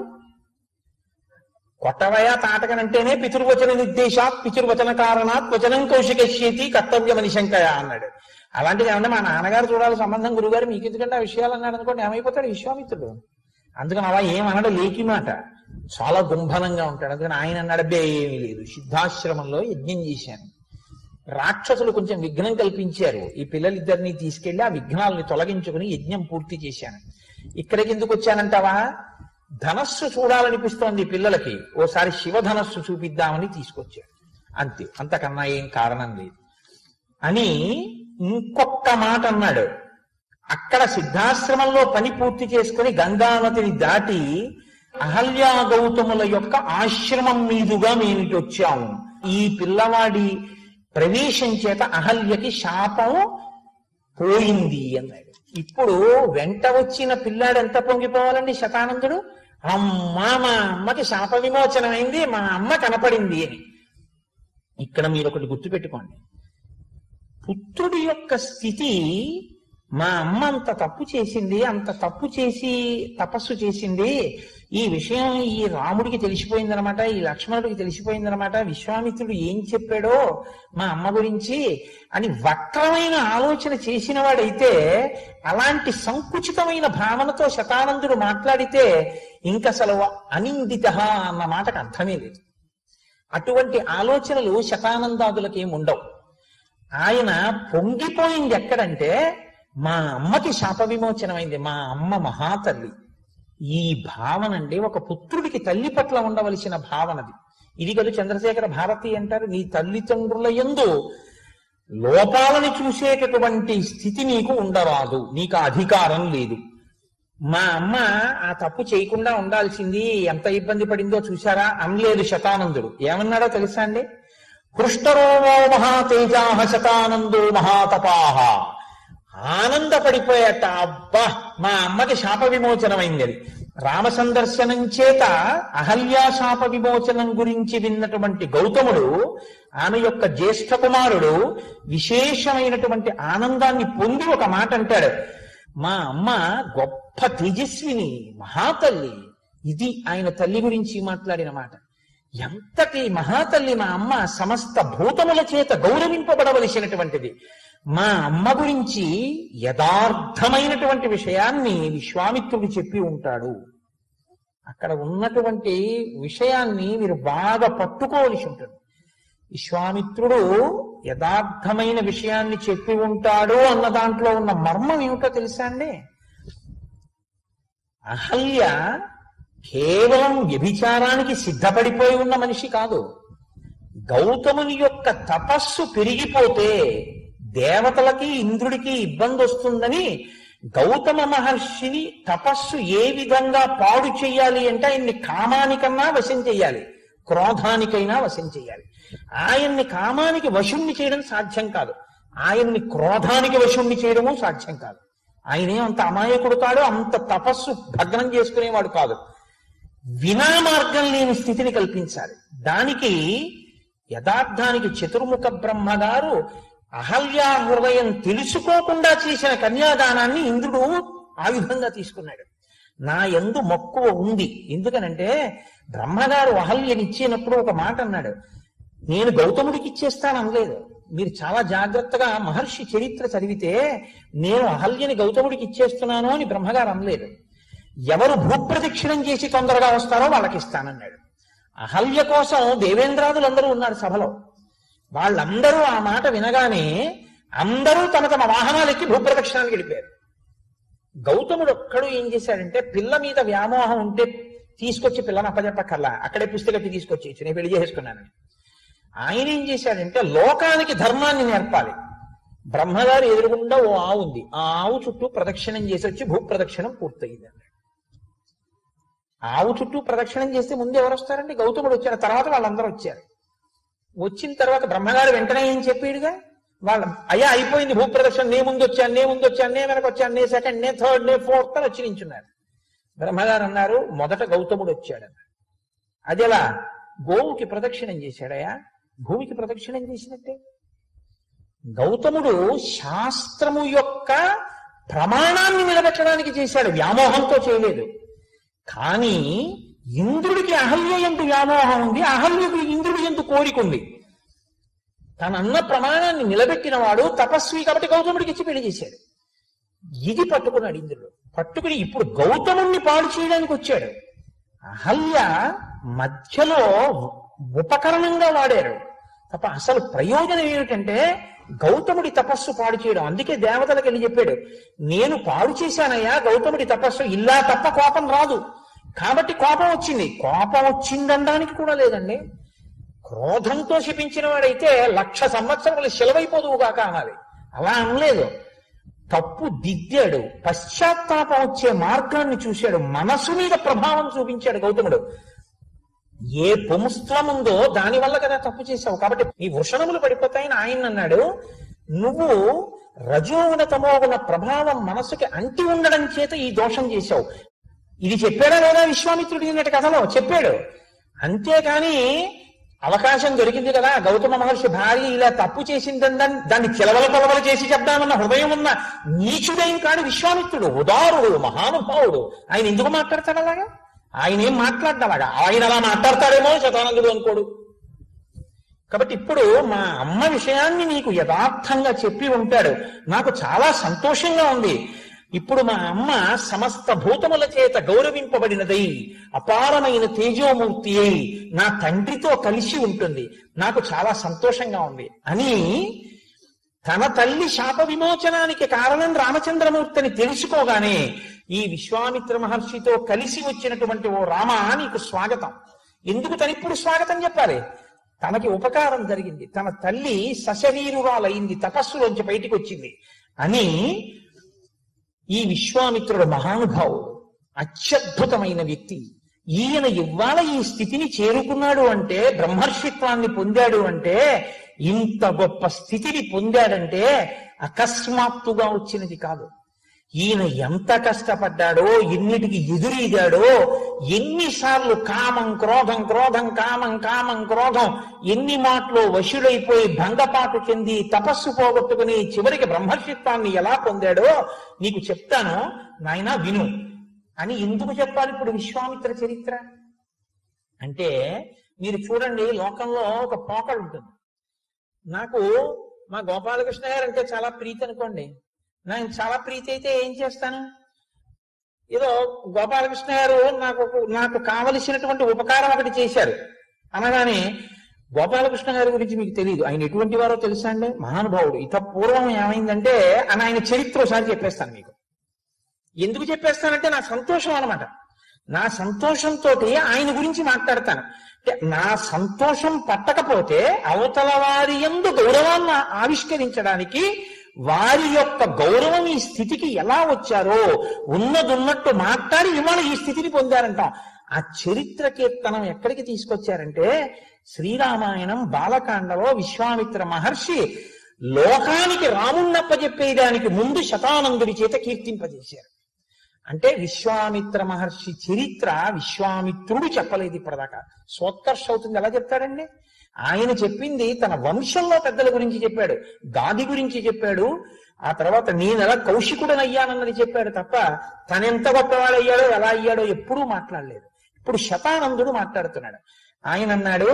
కొట్టవయ తాటకనంటేనే పితృవచన నిర్దేశాత్ పితృవచన కారణాత్ వచనం కౌశికశ్యేతి కర్తవ్యమని శంకయ అన్నాడు అలాంటిది ఏమన్నా మా నాన్నగారు చూడాలి సంబంధం గురుగారు మీకు ఎందుకంటే ఆ విషయాలు అన్నాడు అనుకోండి ఏమైపోతాడు విశ్వామిత్రుడు అందుకని అలా ఏమన్నాడు లేకి మాట చాలా గుంభనంగా ఉంటాడు అందుకని ఆయన అన్నాడు అబ్బే ఏమీ లేదు సిద్ధాశ్రమంలో యజ్ఞం చేశాను రాక్షసులు కొంచెం విఘ్నం కల్పించారు ఈ పిల్లలిద్దరిని తీసుకెళ్లి ఆ విఘ్నాలని తొలగించుకుని యజ్ఞం పూర్తి చేశాను ఇక్కడికి ఎందుకు వచ్చానంటావా ధనస్సు చూడాలనిపిస్తోంది ఈ పిల్లలకి ఓసారి శివధనస్సు చూపిద్దామని తీసుకొచ్చాడు అంతే అంతకన్నా ఏం కారణం లేదు అని ఇంకొక్క మాట అన్నాడు అక్కడ సిద్ధాశ్రమంలో పని పూర్తి చేసుకుని గంగానదిని దాటి అహల్యా గౌతముల యొక్క ఆశ్రమం మీదుగా మేము ఇటు వచ్చాము ఈ పిల్లవాడి ప్రవేశం చేత అహల్యకి శాపం పోయింది అన్నాడు ఇప్పుడు వెంట వచ్చిన పిల్లాడు ఎంత పొంగిపోవాలండి శతానందుడు అమ్మా మా అమ్మకి శాప విమోచనమైంది మా అమ్మ కనపడింది అని ఇక్కడ మీరు ఒకటి గుర్తుపెట్టుకోండి పుత్రుడి యొక్క స్థితి మా అమ్మ అంత తప్పు చేసింది అంత తప్పు చేసి తపస్సు చేసింది ఈ విషయం ఈ రాముడికి తెలిసిపోయిందనమాట ఈ లక్ష్మణుడికి తెలిసిపోయిందనమాట విశ్వామిత్రుడు ఏం చెప్పాడో మా అమ్మ గురించి అని వక్రమైన ఆలోచన చేసిన వాడైతే అలాంటి సంకుచితమైన భావనతో శతానందుడు మాట్లాడితే ఇంకసలు అనిందిత అన్న మాటకు అర్థమే లేదు అటువంటి ఆలోచనలు శతానందాదులకి ఏమి ఉండవు ఆయన పొంగిపోయింది ఎక్కడంటే మా అమ్మకి శాప విమోచనమైంది మా అమ్మ మహాతల్లి ఈ భావన అండి ఒక పుత్రుడికి తల్లి పట్ల ఉండవలసిన భావనది ఇది కదా చంద్రశేఖర భారతి అంటారు నీ తల్లిదండ్రుల యందు లోపాలని చూసేటటువంటి స్థితి నీకు ఉండరాదు నీకు ఆ అధికారం లేదు మా అమ్మ ఆ తప్పు చేయకుండా ఉండాల్సింది ఎంత ఇబ్బంది పడిందో చూసారా అనలేదు శతానందుడు ఏమన్నాడో తెలుసా అండి హృష్టరోమో మహాతేజాహ శతానందో మహాతపాహ ఆనందపడిపోయాట అబ్బా మా అమ్మకి శాప విమోచనమైంది అది రామ సందర్శనం చేత అహల్యా శాప విమోచనం గురించి విన్నటువంటి గౌతముడు ఆమె యొక్క జ్యేష్ఠ కుమారుడు విశేషమైనటువంటి ఆనందాన్ని పొంది ఒక మాట అంటాడు మా అమ్మ గొప్ప తేజస్విని మహాతల్లి ఇది ఆయన తల్లి గురించి మాట్లాడిన మాట ఎంతటి మహాతల్లి మా అమ్మ సమస్త భూతముల చేత గౌరవింపబడవలసినటువంటిది మా అమ్మ గురించి యథార్థమైనటువంటి విషయాన్ని విశ్వామిత్రుడు చెప్పి ఉంటాడు అక్కడ ఉన్నటువంటి విషయాన్ని మీరు బాగా పట్టుకోవలసి ఉంటుంది విశ్వామిత్రుడు యథార్థమైన విషయాన్ని చెప్పి ఉంటాడు అన్న దాంట్లో ఉన్న మర్మం ఏమిటో తెలుసా అండి అహల్య కేవలం వ్యభిచారానికి సిద్ధపడిపోయి ఉన్న మనిషి కాదు గౌతముని యొక్క తపస్సు పెరిగిపోతే దేవతలకి ఇంద్రుడికి ఇబ్బంది వస్తుందని గౌతమ మహర్షిని తపస్సు ఏ విధంగా పాడు చెయ్యాలి అంటే ఆయన్ని కామానికన్నా వశం చెయ్యాలి క్రోధానికైనా వశం చెయ్యాలి ఆయన్ని కామానికి వశుణ్ణి చేయడం సాధ్యం కాదు ఆయన్ని క్రోధానికి వశుణ్ణి చేయడము సాధ్యం కాదు ఆయనే అంత అమాయకుడు కాడు అంత తపస్సు భగ్నం చేసుకునేవాడు కాదు వినా మార్గం లేని స్థితిని కల్పించాలి దానికి యథార్థానికి చతుర్ముఖ బ్రహ్మగారు అహల్యా హృదయం తెలుసుకోకుండా చేసిన కన్యాదానాన్ని ఇంద్రుడు ఆయుధంగా తీసుకున్నాడు నా ఎందు మక్కువ ఉంది ఎందుకనంటే బ్రహ్మగారు అహల్యని ఇచ్చినప్పుడు ఒక మాట అన్నాడు నేను గౌతముడికి ఇచ్చేస్తాను అనలేదు మీరు చాలా జాగ్రత్తగా మహర్షి చరిత్ర చదివితే నేను అహల్యని గౌతముడికి ఇచ్చేస్తున్నాను అని బ్రహ్మగారు అనలేదు ఎవరు భూప్రదక్షిణం చేసి తొందరగా వస్తారో వాళ్ళకి ఇస్తానన్నాడు అహల్య కోసం దేవేంద్రాదులందరూ ఉన్నారు సభలో వాళ్ళందరూ ఆ మాట వినగానే అందరూ తమ తమ వాహనాలెక్కి భూప్రదక్షిణానికి వెళ్ళిపోయారు గౌతముడు ఒక్కడు ఏం చేశాడంటే పిల్ల మీద వ్యామోహం ఉంటే తీసుకొచ్చి పిల్లని అప్పచెప్పకల్లా అక్కడే పుస్తకట్టి తీసుకొచ్చి నేను పెళ్లి చేసుకున్నానని ఆయన ఏం చేశాడంటే లోకానికి ధర్మాన్ని నేర్పాలి బ్రహ్మగారు ఎదురుగుండా ఓ ఆవు ఉంది ఆ ఆవు చుట్టూ ప్రదక్షిణం చేసి వచ్చి భూప్రదక్షిణం పూర్తయింది అన్నాడు ఆవు చుట్టూ ప్రదక్షిణం చేస్తే ముందు ఎవరు వస్తారండి గౌతముడు వచ్చారు తర్వాత వాళ్ళందరూ వచ్చారు వచ్చిన తర్వాత బ్రహ్మగారు వెంటనే ఏం చెప్పాడుగా వాళ్ళ అయ్యా అయిపోయింది భూప్రదక్షిణ నే ముందు వచ్చాను నే ముందు వచ్చాను నే వెనక వచ్చాను నే సెకండ్ నే థర్డ్ నే ఫోర్త్ అని వచ్చి నించున్నారు బ్రహ్మగారు అన్నారు మొదట గౌతముడు వచ్చాడన్నారు అదెలా గోవుకి ప్రదక్షిణం చేశాడయా భూమికి ప్రదక్షిణం చేసినట్టే గౌతముడు శాస్త్రము యొక్క ప్రమాణాన్ని నిలబెట్టడానికి చేశాడు వ్యామోహంతో చేయలేదు కానీ ఇంద్రుడికి అహల్య ఎందు వ్యామోహం ఉంది అహల్యకు ఇంద్రుడి ఎందు కోరిక ఉంది తనన్న ప్రమాణాన్ని నిలబెట్టిన వాడు తపస్వి కాబట్టి గౌతముడికి ఇచ్చి పెళ్లి చేశాడు ఇది పట్టుకున్నాడు ఇంద్రుడు పట్టుకుని ఇప్పుడు గౌతముణ్ణి పాడు చేయడానికి వచ్చాడు అహల్య మధ్యలో ఉపకరణంగా వాడారు తప్ప అసలు ప్రయోజనం ఏమిటంటే గౌతముడి తపస్సు పాడు చేయడం అందుకే దేవతలకు వెళ్ళి చెప్పాడు నేను పాడు చేశానయ్యా గౌతముడి తపస్సు ఇలా తప్ప కోపం రాదు కాబట్టి కోపం వచ్చింది కోపం వచ్చిందనడానికి కూడా లేదండి క్రోధంతో శపించిన వాడైతే లక్ష సంవత్సరములు సెలవైపోదువుగాక అనాలి అలా అనలేదు తప్పు దిద్దాడు పశ్చాత్తాపం వచ్చే మార్గాన్ని చూశాడు మనసు మీద ప్రభావం చూపించాడు గౌతముడు ఏ పుంస్త్వం ఉందో దాని వల్ల కదా తప్పు చేశావు కాబట్టి ఈ వృషణములు పడిపోతాయని ఆయన అన్నాడు నువ్వు రజోగుణ తమోగుణ ప్రభావం మనసుకి అంటి ఉండడం చేత ఈ దోషం చేశావు ఇది చెప్పాడా లేదా విశ్వామిత్రుడు నిన్నటి కథలో చెప్పాడు అంతేకాని అవకాశం దొరికింది కదా గౌతమ మహర్షి భార్య ఇలా తప్పు చేసిందని దాన్ని దాన్ని చిలవల పొలవలు చేసి చెప్దామన్న హృదయం ఉన్న నీచుడేం కాడు విశ్వామిత్రుడు ఉదారుడు మహానుభావుడు ఆయన ఎందుకు మాట్లాడతాడు అలాగా ఆయన ఏం మాట్లాడతాడు అలాగా ఆయన అలా మాట్లాడతాడేమో శతానందుడు అనుకోడు కాబట్టి ఇప్పుడు మా అమ్మ విషయాన్ని నీకు యథార్థంగా చెప్పి ఉంటాడు నాకు చాలా సంతోషంగా ఉంది ఇప్పుడు మా అమ్మ సమస్త భూతముల చేత గౌరవింపబడినదై అపారమైన తేజోమూర్తి అయి నా తండ్రితో కలిసి ఉంటుంది నాకు చాలా సంతోషంగా ఉంది అని తన తల్లి శాప విమోచనానికి కారణం రామచంద్రమూర్తిని తెలుసుకోగానే ఈ విశ్వామిత్ర మహర్షితో కలిసి వచ్చినటువంటి ఓ రామ నీకు స్వాగతం ఎందుకు తనిప్పుడు స్వాగతం చెప్పాలి తనకి ఉపకారం జరిగింది తన తల్లి సశరీరురాలయ్యింది తపస్సులోంచి బయటికి వచ్చింది అని ఈ విశ్వామిత్రుడు మహానుభావుడు అత్యద్భుతమైన వ్యక్తి ఈయన ఇవాళ ఈ స్థితిని చేరుకున్నాడు అంటే బ్రహ్మర్షిత్వాన్ని పొందాడు అంటే ఇంత గొప్ప స్థితిని పొందాడంటే అకస్మాత్తుగా వచ్చినది కాదు ఈయన ఎంత కష్టపడ్డాడో ఎన్నిటికి ఎదురీగాడో ఎన్నిసార్లు కామం క్రోధం క్రోధం కామం కామం క్రోధం ఎన్ని మాటలు వశుడైపోయి భంగపాటు చెంది తపస్సు పోగొట్టుకుని చివరికి బ్రహ్మర్షిత్వాన్ని ఎలా పొందాడో నీకు చెప్తాను నాయనా విను అని ఎందుకు చెప్పాలి ఇప్పుడు విశ్వామిత్ర చరిత్ర అంటే మీరు చూడండి లోకంలో ఒక పోకడు ఉంటుంది నాకు మా గోపాలకృష్ణ గారు అంటే చాలా ప్రీతి అనుకోండి నాకు చాలా ప్రీతి అయితే ఏం చేస్తాను ఏదో గోపాలకృష్ణ గారు నాకు ఒక- నాకు కావలసినటువంటి ఉపకారం ఒకటి చేశారు అనగానే గోపాలకృష్ణ గారి గురించి మీకు తెలియదు ఆయన ఎటువంటి వారో తెలుసా అండి మహానుభావుడు ఇత పూర్వం ఏమైందంటే అని ఆయన చరిత్ర ఒకసారి చెప్పేస్తాను మీకు ఎందుకు చెప్పేస్తానంటే నా సంతోషం అన్నమాట నా సంతోషంతో ఆయన గురించి మాట్లాడతాను అంటే నా సంతోషం పట్టకపోతే అవతల వారి ఎందు గౌరవాన్ని ఆవిష్కరించడానికి వారి యొక్క గౌరవం ఈ స్థితికి ఎలా వచ్చారో ఉన్నదున్నట్టు మాట్లాడి ఇవాళ ఈ స్థితిని పొందారంటాం ఆ చరిత్ర కీర్తనం ఎక్కడికి తీసుకొచ్చారంటే శ్రీరామాయణం బాలకాండలో విశ్వామిత్ర మహర్షి లోకానికి రాముణ్ణప్పజెప్పేదానికి ముందు శతానందుడి చేత కీర్తింపజేశారు అంటే విశ్వామిత్ర మహర్షి చరిత్ర విశ్వామిత్రుడు చెప్పలేదు ఇప్పటిదాకా సోత్కర్ష అవుతుంది ఎలా చెప్తాడండి ఆయన చెప్పింది తన వంశంలో పెద్దల గురించి చెప్పాడు గాది గురించి చెప్పాడు ఆ తర్వాత నేను ఎలా కౌశికుడనయ్యానన్నది చెప్పాడు తప్ప తనెంత గొప్పవాడయ్యాడో ఎలా అయ్యాడో ఎప్పుడూ మాట్లాడలేదు ఇప్పుడు శతానందుడు మాట్లాడుతున్నాడు ఆయన అన్నాడు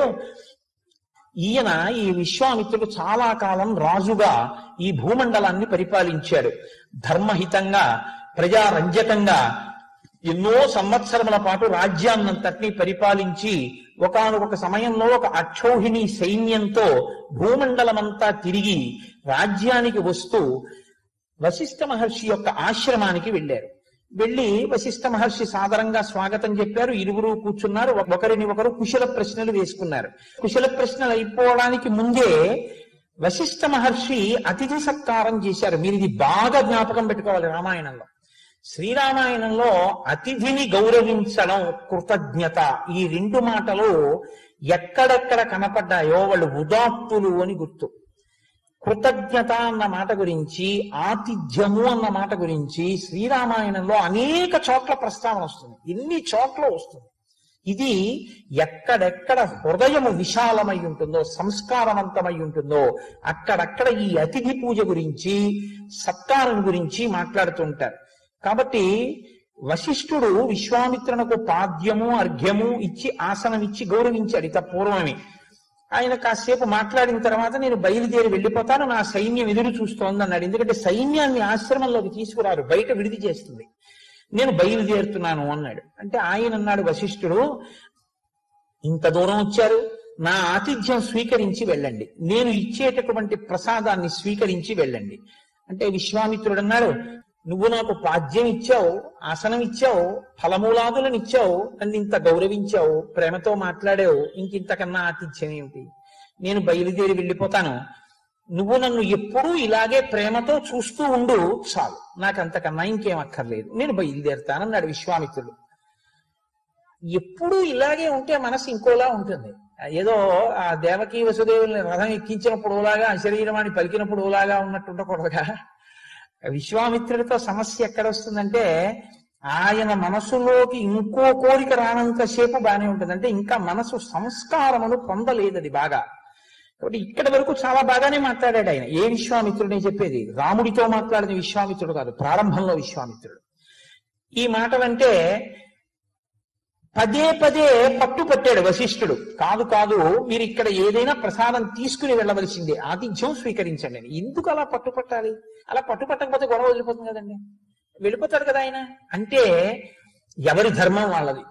ఈయన ఈ విశ్వామిత్రుడు చాలా కాలం రాజుగా ఈ భూమండలాన్ని పరిపాలించాడు ధర్మహితంగా ప్రజారంజకంగా ఎన్నో సంవత్సరముల పాటు రాజ్యాన్నంతటినీ పరిపాలించి ఒకానొక సమయంలో ఒక అక్షౌహిణి సైన్యంతో భూమండలమంతా తిరిగి రాజ్యానికి వస్తూ వశిష్ఠ మహర్షి యొక్క ఆశ్రమానికి వెళ్ళారు వెళ్ళి వశిష్ఠ మహర్షి సాదరంగా స్వాగతం చెప్పారు ఇరువురు కూర్చున్నారు ఒకరిని ఒకరు కుశల ప్రశ్నలు వేసుకున్నారు కుశల ప్రశ్నలు అయిపోవడానికి ముందే వశిష్ఠ మహర్షి అతిథి సత్కారం చేశారు మీరు ఇది బాగా జ్ఞాపకం పెట్టుకోవాలి రామాయణంలో శ్రీరామాయణంలో అతిథిని గౌరవించడం కృతజ్ఞత ఈ రెండు మాటలు ఎక్కడెక్కడ కనపడ్డాయో వాళ్ళు ఉదాత్తులు అని గుర్తు కృతజ్ఞత అన్న మాట గురించి ఆతిథ్యము అన్న మాట గురించి శ్రీరామాయణంలో అనేక చోట్ల ప్రస్తావన వస్తుంది ఎన్ని చోట్ల వస్తుంది ఇది ఎక్కడెక్కడ హృదయము విశాలమై ఉంటుందో సంస్కారవంతమై ఉంటుందో అక్కడక్కడ ఈ అతిథి పూజ గురించి సత్కారం గురించి మాట్లాడుతుంటారు కాబట్టి వశిష్ఠుడు విశ్వామిత్రునకు పాద్యము అర్ఘ్యము ఇచ్చి ఆసనం ఇచ్చి గౌరవించాడు ఇత పూర్వమే ఆయన కాసేపు మాట్లాడిన తర్వాత నేను బయలుదేరి వెళ్ళిపోతాను నా సైన్యం ఎదురు చూస్తోంది అన్నాడు ఎందుకంటే సైన్యాన్ని ఆశ్రమంలోకి తీసుకురారు బయట విడిది చేస్తుంది నేను బయలుదేరుతున్నాను అన్నాడు అంటే ఆయన అన్నాడు వశిష్ఠుడు ఇంత దూరం వచ్చారు నా ఆతిథ్యం స్వీకరించి వెళ్ళండి నేను ఇచ్చేటటువంటి ప్రసాదాన్ని స్వీకరించి వెళ్ళండి అంటే విశ్వామిత్రుడు అన్నాడు నువ్వు నాకు పాద్యం ఇచ్చావు ఆసనం ఇచ్చావు ఫలమూలాదులను ఇచ్చావు నన్ను ఇంత గౌరవించావు ప్రేమతో మాట్లాడావు ఇంకింతకన్నా ఆతిథ్యం ఏమిటి నేను బయలుదేరి వెళ్ళిపోతాను నువ్వు నన్ను ఎప్పుడూ ఇలాగే ప్రేమతో చూస్తూ ఉండు చాలు నాకు అంతకన్నా ఇంకేం అక్కర్లేదు నేను బయలుదేరుతానన్నాడు విశ్వామిత్రుడు ఎప్పుడూ ఇలాగే ఉంటే మనసు ఇంకోలా ఉంటుంది ఏదో ఆ దేవకీ వసుదేవుల్ని రథం ఎక్కించినప్పుడు ఓలాగా అశరీరమాన్ని పలికినప్పుడు ఓలాగా ఉన్నట్టు ఉండకూడదుగా విశ్వామిత్రుడితో సమస్య ఎక్కడ వస్తుందంటే ఆయన మనసులోకి ఇంకో కోరిక రానంతసేపు బానే ఉంటుంది అంటే ఇంకా మనసు సంస్కారమును పొందలేదు అది బాగా కాబట్టి ఇక్కడి వరకు చాలా బాగానే మాట్లాడాడు ఆయన ఏ విశ్వామిత్రుడే చెప్పేది రాముడితో మాట్లాడిన విశ్వామిత్రుడు కాదు ప్రారంభంలో విశ్వామిత్రుడు ఈ మాటలంటే పదే పదే పట్టు పట్టాడు వశిష్ఠుడు కాదు కాదు మీరు ఇక్కడ ఏదైనా ప్రసాదం తీసుకుని వెళ్ళవలసిందే ఆతిథ్యం స్వీకరించండి అని ఎందుకు అలా పట్టు పట్టాలి అలా పట్టు పట్టకపోతే గొడవ వదిలిపోతుంది కదండి వెళ్ళిపోతాడు కదా ఆయన అంటే ఎవరి ధర్మం వాళ్ళది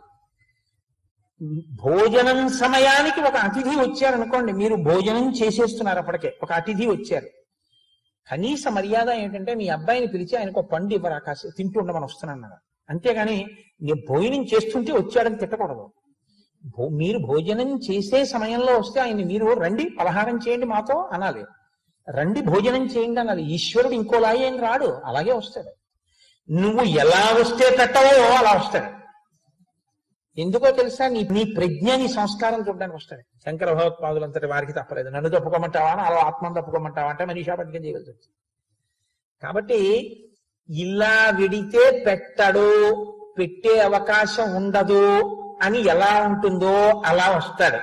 భోజనం సమయానికి ఒక అతిథి వచ్చారనుకోండి మీరు భోజనం చేసేస్తున్నారు అప్పటికే ఒక అతిథి వచ్చారు కనీస మర్యాద ఏంటంటే మీ అబ్బాయిని పిలిచి ఆయనకు ఒక పండు ఇవ్వరా కాసి తింటూ ఉండమని వస్తున్నాను అంతేగాని నేను భోజనం చేస్తుంటే వచ్చాడని తిట్టకూడదు భో- మీరు భోజనం చేసే సమయంలో వస్తే ఆయన మీరు రండి పలహారం చేయండి మాతో అనాలి రండి భోజనం చేయండి అనాలి ఈశ్వరుడు ఇంకోలా ఏం రాడు అలాగే వస్తాడు నువ్వు ఎలా వస్తే పెట్టవో అలా వస్తాడు ఎందుకో తెలుసా నీ నీ ప్రజ్ఞ నీ సంస్కారం చూడడానికి వస్తాడు శంకర భగవత్పాదులంతటి వారికి తప్పలేదు నన్ను తప్పుకోమంటావా అలా ఆత్మను తప్పుకోమంటావా అంటే మనీషా పట్టికం చేయవలసి వచ్చింది కాబట్టి ఇలా విడితే పెట్టడు పెట్టే అవకాశం ఉండదు అని ఎలా ఉంటుందో అలా వస్తాడు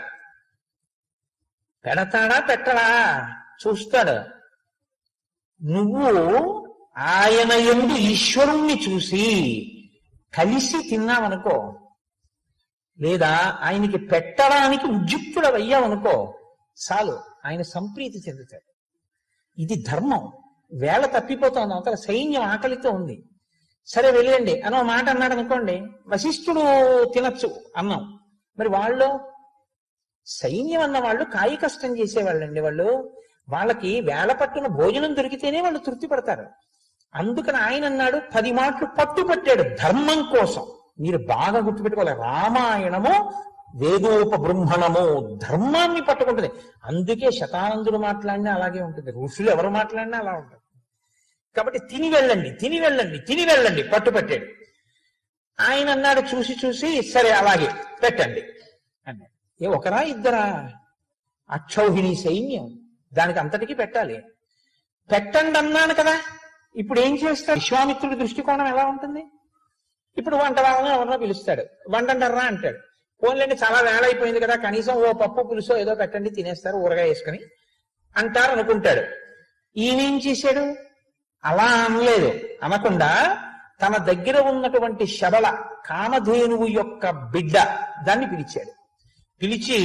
పెడతాడా పెట్టడా చూస్తాడు నువ్వు ఆయన ఎందు ఈశ్వరుణ్ణి చూసి కలిసి తిన్నావనుకో లేదా ఆయనకి పెట్టడానికి ఉద్యుక్తుడు అయ్యావనుకో చాలు ఆయన సంప్రీతి చెందుతాడు ఇది ధర్మం వేళ తప్పిపోతోంది అవతల సైన్యం ఆకలితో ఉంది సరే వెళ్ళండి అని ఒక మాట అన్నాడు అనుకోండి వశిష్ఠుడు తినచ్చు అన్నం మరి వాళ్ళు సైన్యం అన్న వాళ్ళు కాయ కష్టం చేసేవాళ్ళండి వాళ్ళు వాళ్ళకి వేళ పట్టున భోజనం దొరికితేనే వాళ్ళు తృప్తి పడతారు అందుకని ఆయన అన్నాడు పది మాటలు పట్టు పట్టాడు ధర్మం కోసం మీరు బాగా గుర్తుపెట్టుకోవాలి రామాయణము వేదోప బ్రహ్మణము ధర్మాన్ని పట్టుకుంటుంది అందుకే శతానందుడు మాట్లాడినా అలాగే ఉంటుంది ఋషులు ఎవరు మాట్లాడినా అలా ఉంటుంది కాబట్టి తిని వెళ్ళండి తిని వెళ్ళండి తిని వెళ్ళండి పట్టు పెట్టాడు ఆయన అన్నాడు చూసి చూసి సరే అలాగే పెట్టండి అన్నాడు ఏ ఒకరా ఇద్దరా అక్షౌహిణి సైన్యం దానికి అంతటికీ పెట్టాలి పెట్టండి అన్నాను కదా ఇప్పుడు ఏం చేస్తాడు విశ్వామిత్రుడి దృష్టికోణం ఎలా ఉంటుంది ఇప్పుడు వంట వాళ్ళని ఎవరినో పిలుస్తాడు వండండర్రా అంటాడు పోన్లేండి చాలా వేళ అయిపోయింది కదా కనీసం ఓ పప్పు పులుసో ఏదో పెట్టండి తినేస్తారు ఊరగాయ వేసుకుని అంటారు అనుకుంటాడు ఈయనేం చేశాడు అలా అనలేదు అనకుండా తన దగ్గర ఉన్నటువంటి శబల కామధేనువు యొక్క బిడ్డ దాన్ని పిలిచాడు పిలిచి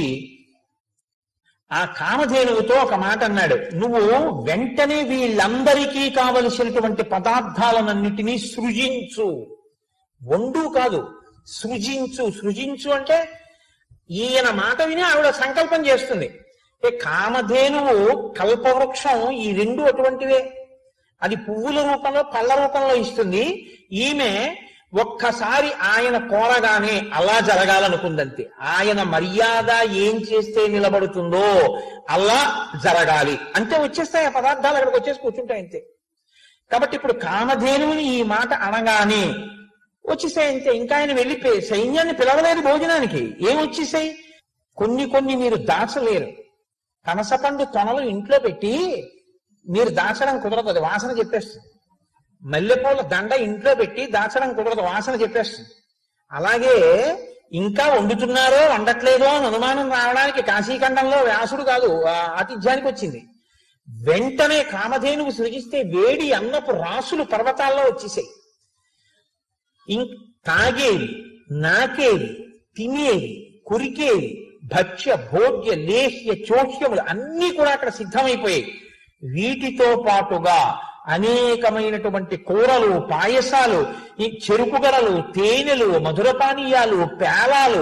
ఆ కామధేనువుతో ఒక మాట అన్నాడు నువ్వు వెంటనే వీళ్ళందరికీ కావలసినటువంటి పదార్థాలన్నిటినీ సృజించు వండు కాదు సృజించు సృజించు అంటే ఈయన మాట విని ఆవిడ సంకల్పం చేస్తుంది ఏ కామధేనువు కల్పవృక్షం ఈ రెండు అటువంటివే అది పువ్వుల రూపంలో పళ్ళ రూపంలో ఇస్తుంది ఈమె ఒక్కసారి ఆయన కోరగానే అలా జరగాలనుకుందంతే ఆయన మర్యాద ఏం చేస్తే నిలబడుతుందో అలా జరగాలి అంతే వచ్చేస్తాయి ఆ పదార్థాలు అక్కడికి వచ్చేసి కూర్చుంటాయి అంతే కాబట్టి ఇప్పుడు కామధేనువుని ఈ మాట అనగానే వచ్చేసాయి అంతే ఇంకా ఆయన వెళ్ళిపోయి సైన్యాన్ని పిలవలేదు భోజనానికి ఏం వచ్చేసాయి కొన్ని కొన్ని మీరు దాచలేరు పనసపండు తొనలు ఇంట్లో పెట్టి మీరు దాచడం కుదరదు అది వాసన చెప్పేస్తుంది మల్లెపూల దండ ఇంట్లో పెట్టి దాచడం కుదరదు వాసన చెప్పేస్తుంది అలాగే ఇంకా వండుతున్నారో వండట్లేదో అని అనుమానం రావడానికి కాశీఖండంలో వ్యాసుడు కాదు ఆ ఆతిథ్యానికి వచ్చింది వెంటనే కామధేనువు సృజిస్తే వేడి అన్నపు రాసులు పర్వతాల్లో వచ్చేసాయి ఇం తాగేవి నాకేవి తినేవి కురికేవి భక్ష్య భోగ్య లేహ్య చోష్యములు అన్ని కూడా అక్కడ సిద్ధమైపోయాయి వీటితో పాటుగా అనేకమైనటువంటి కూరలు పాయసాలు ఈ చెరుకుగడలు తేనెలు మధుర పానీయాలు పేలాలు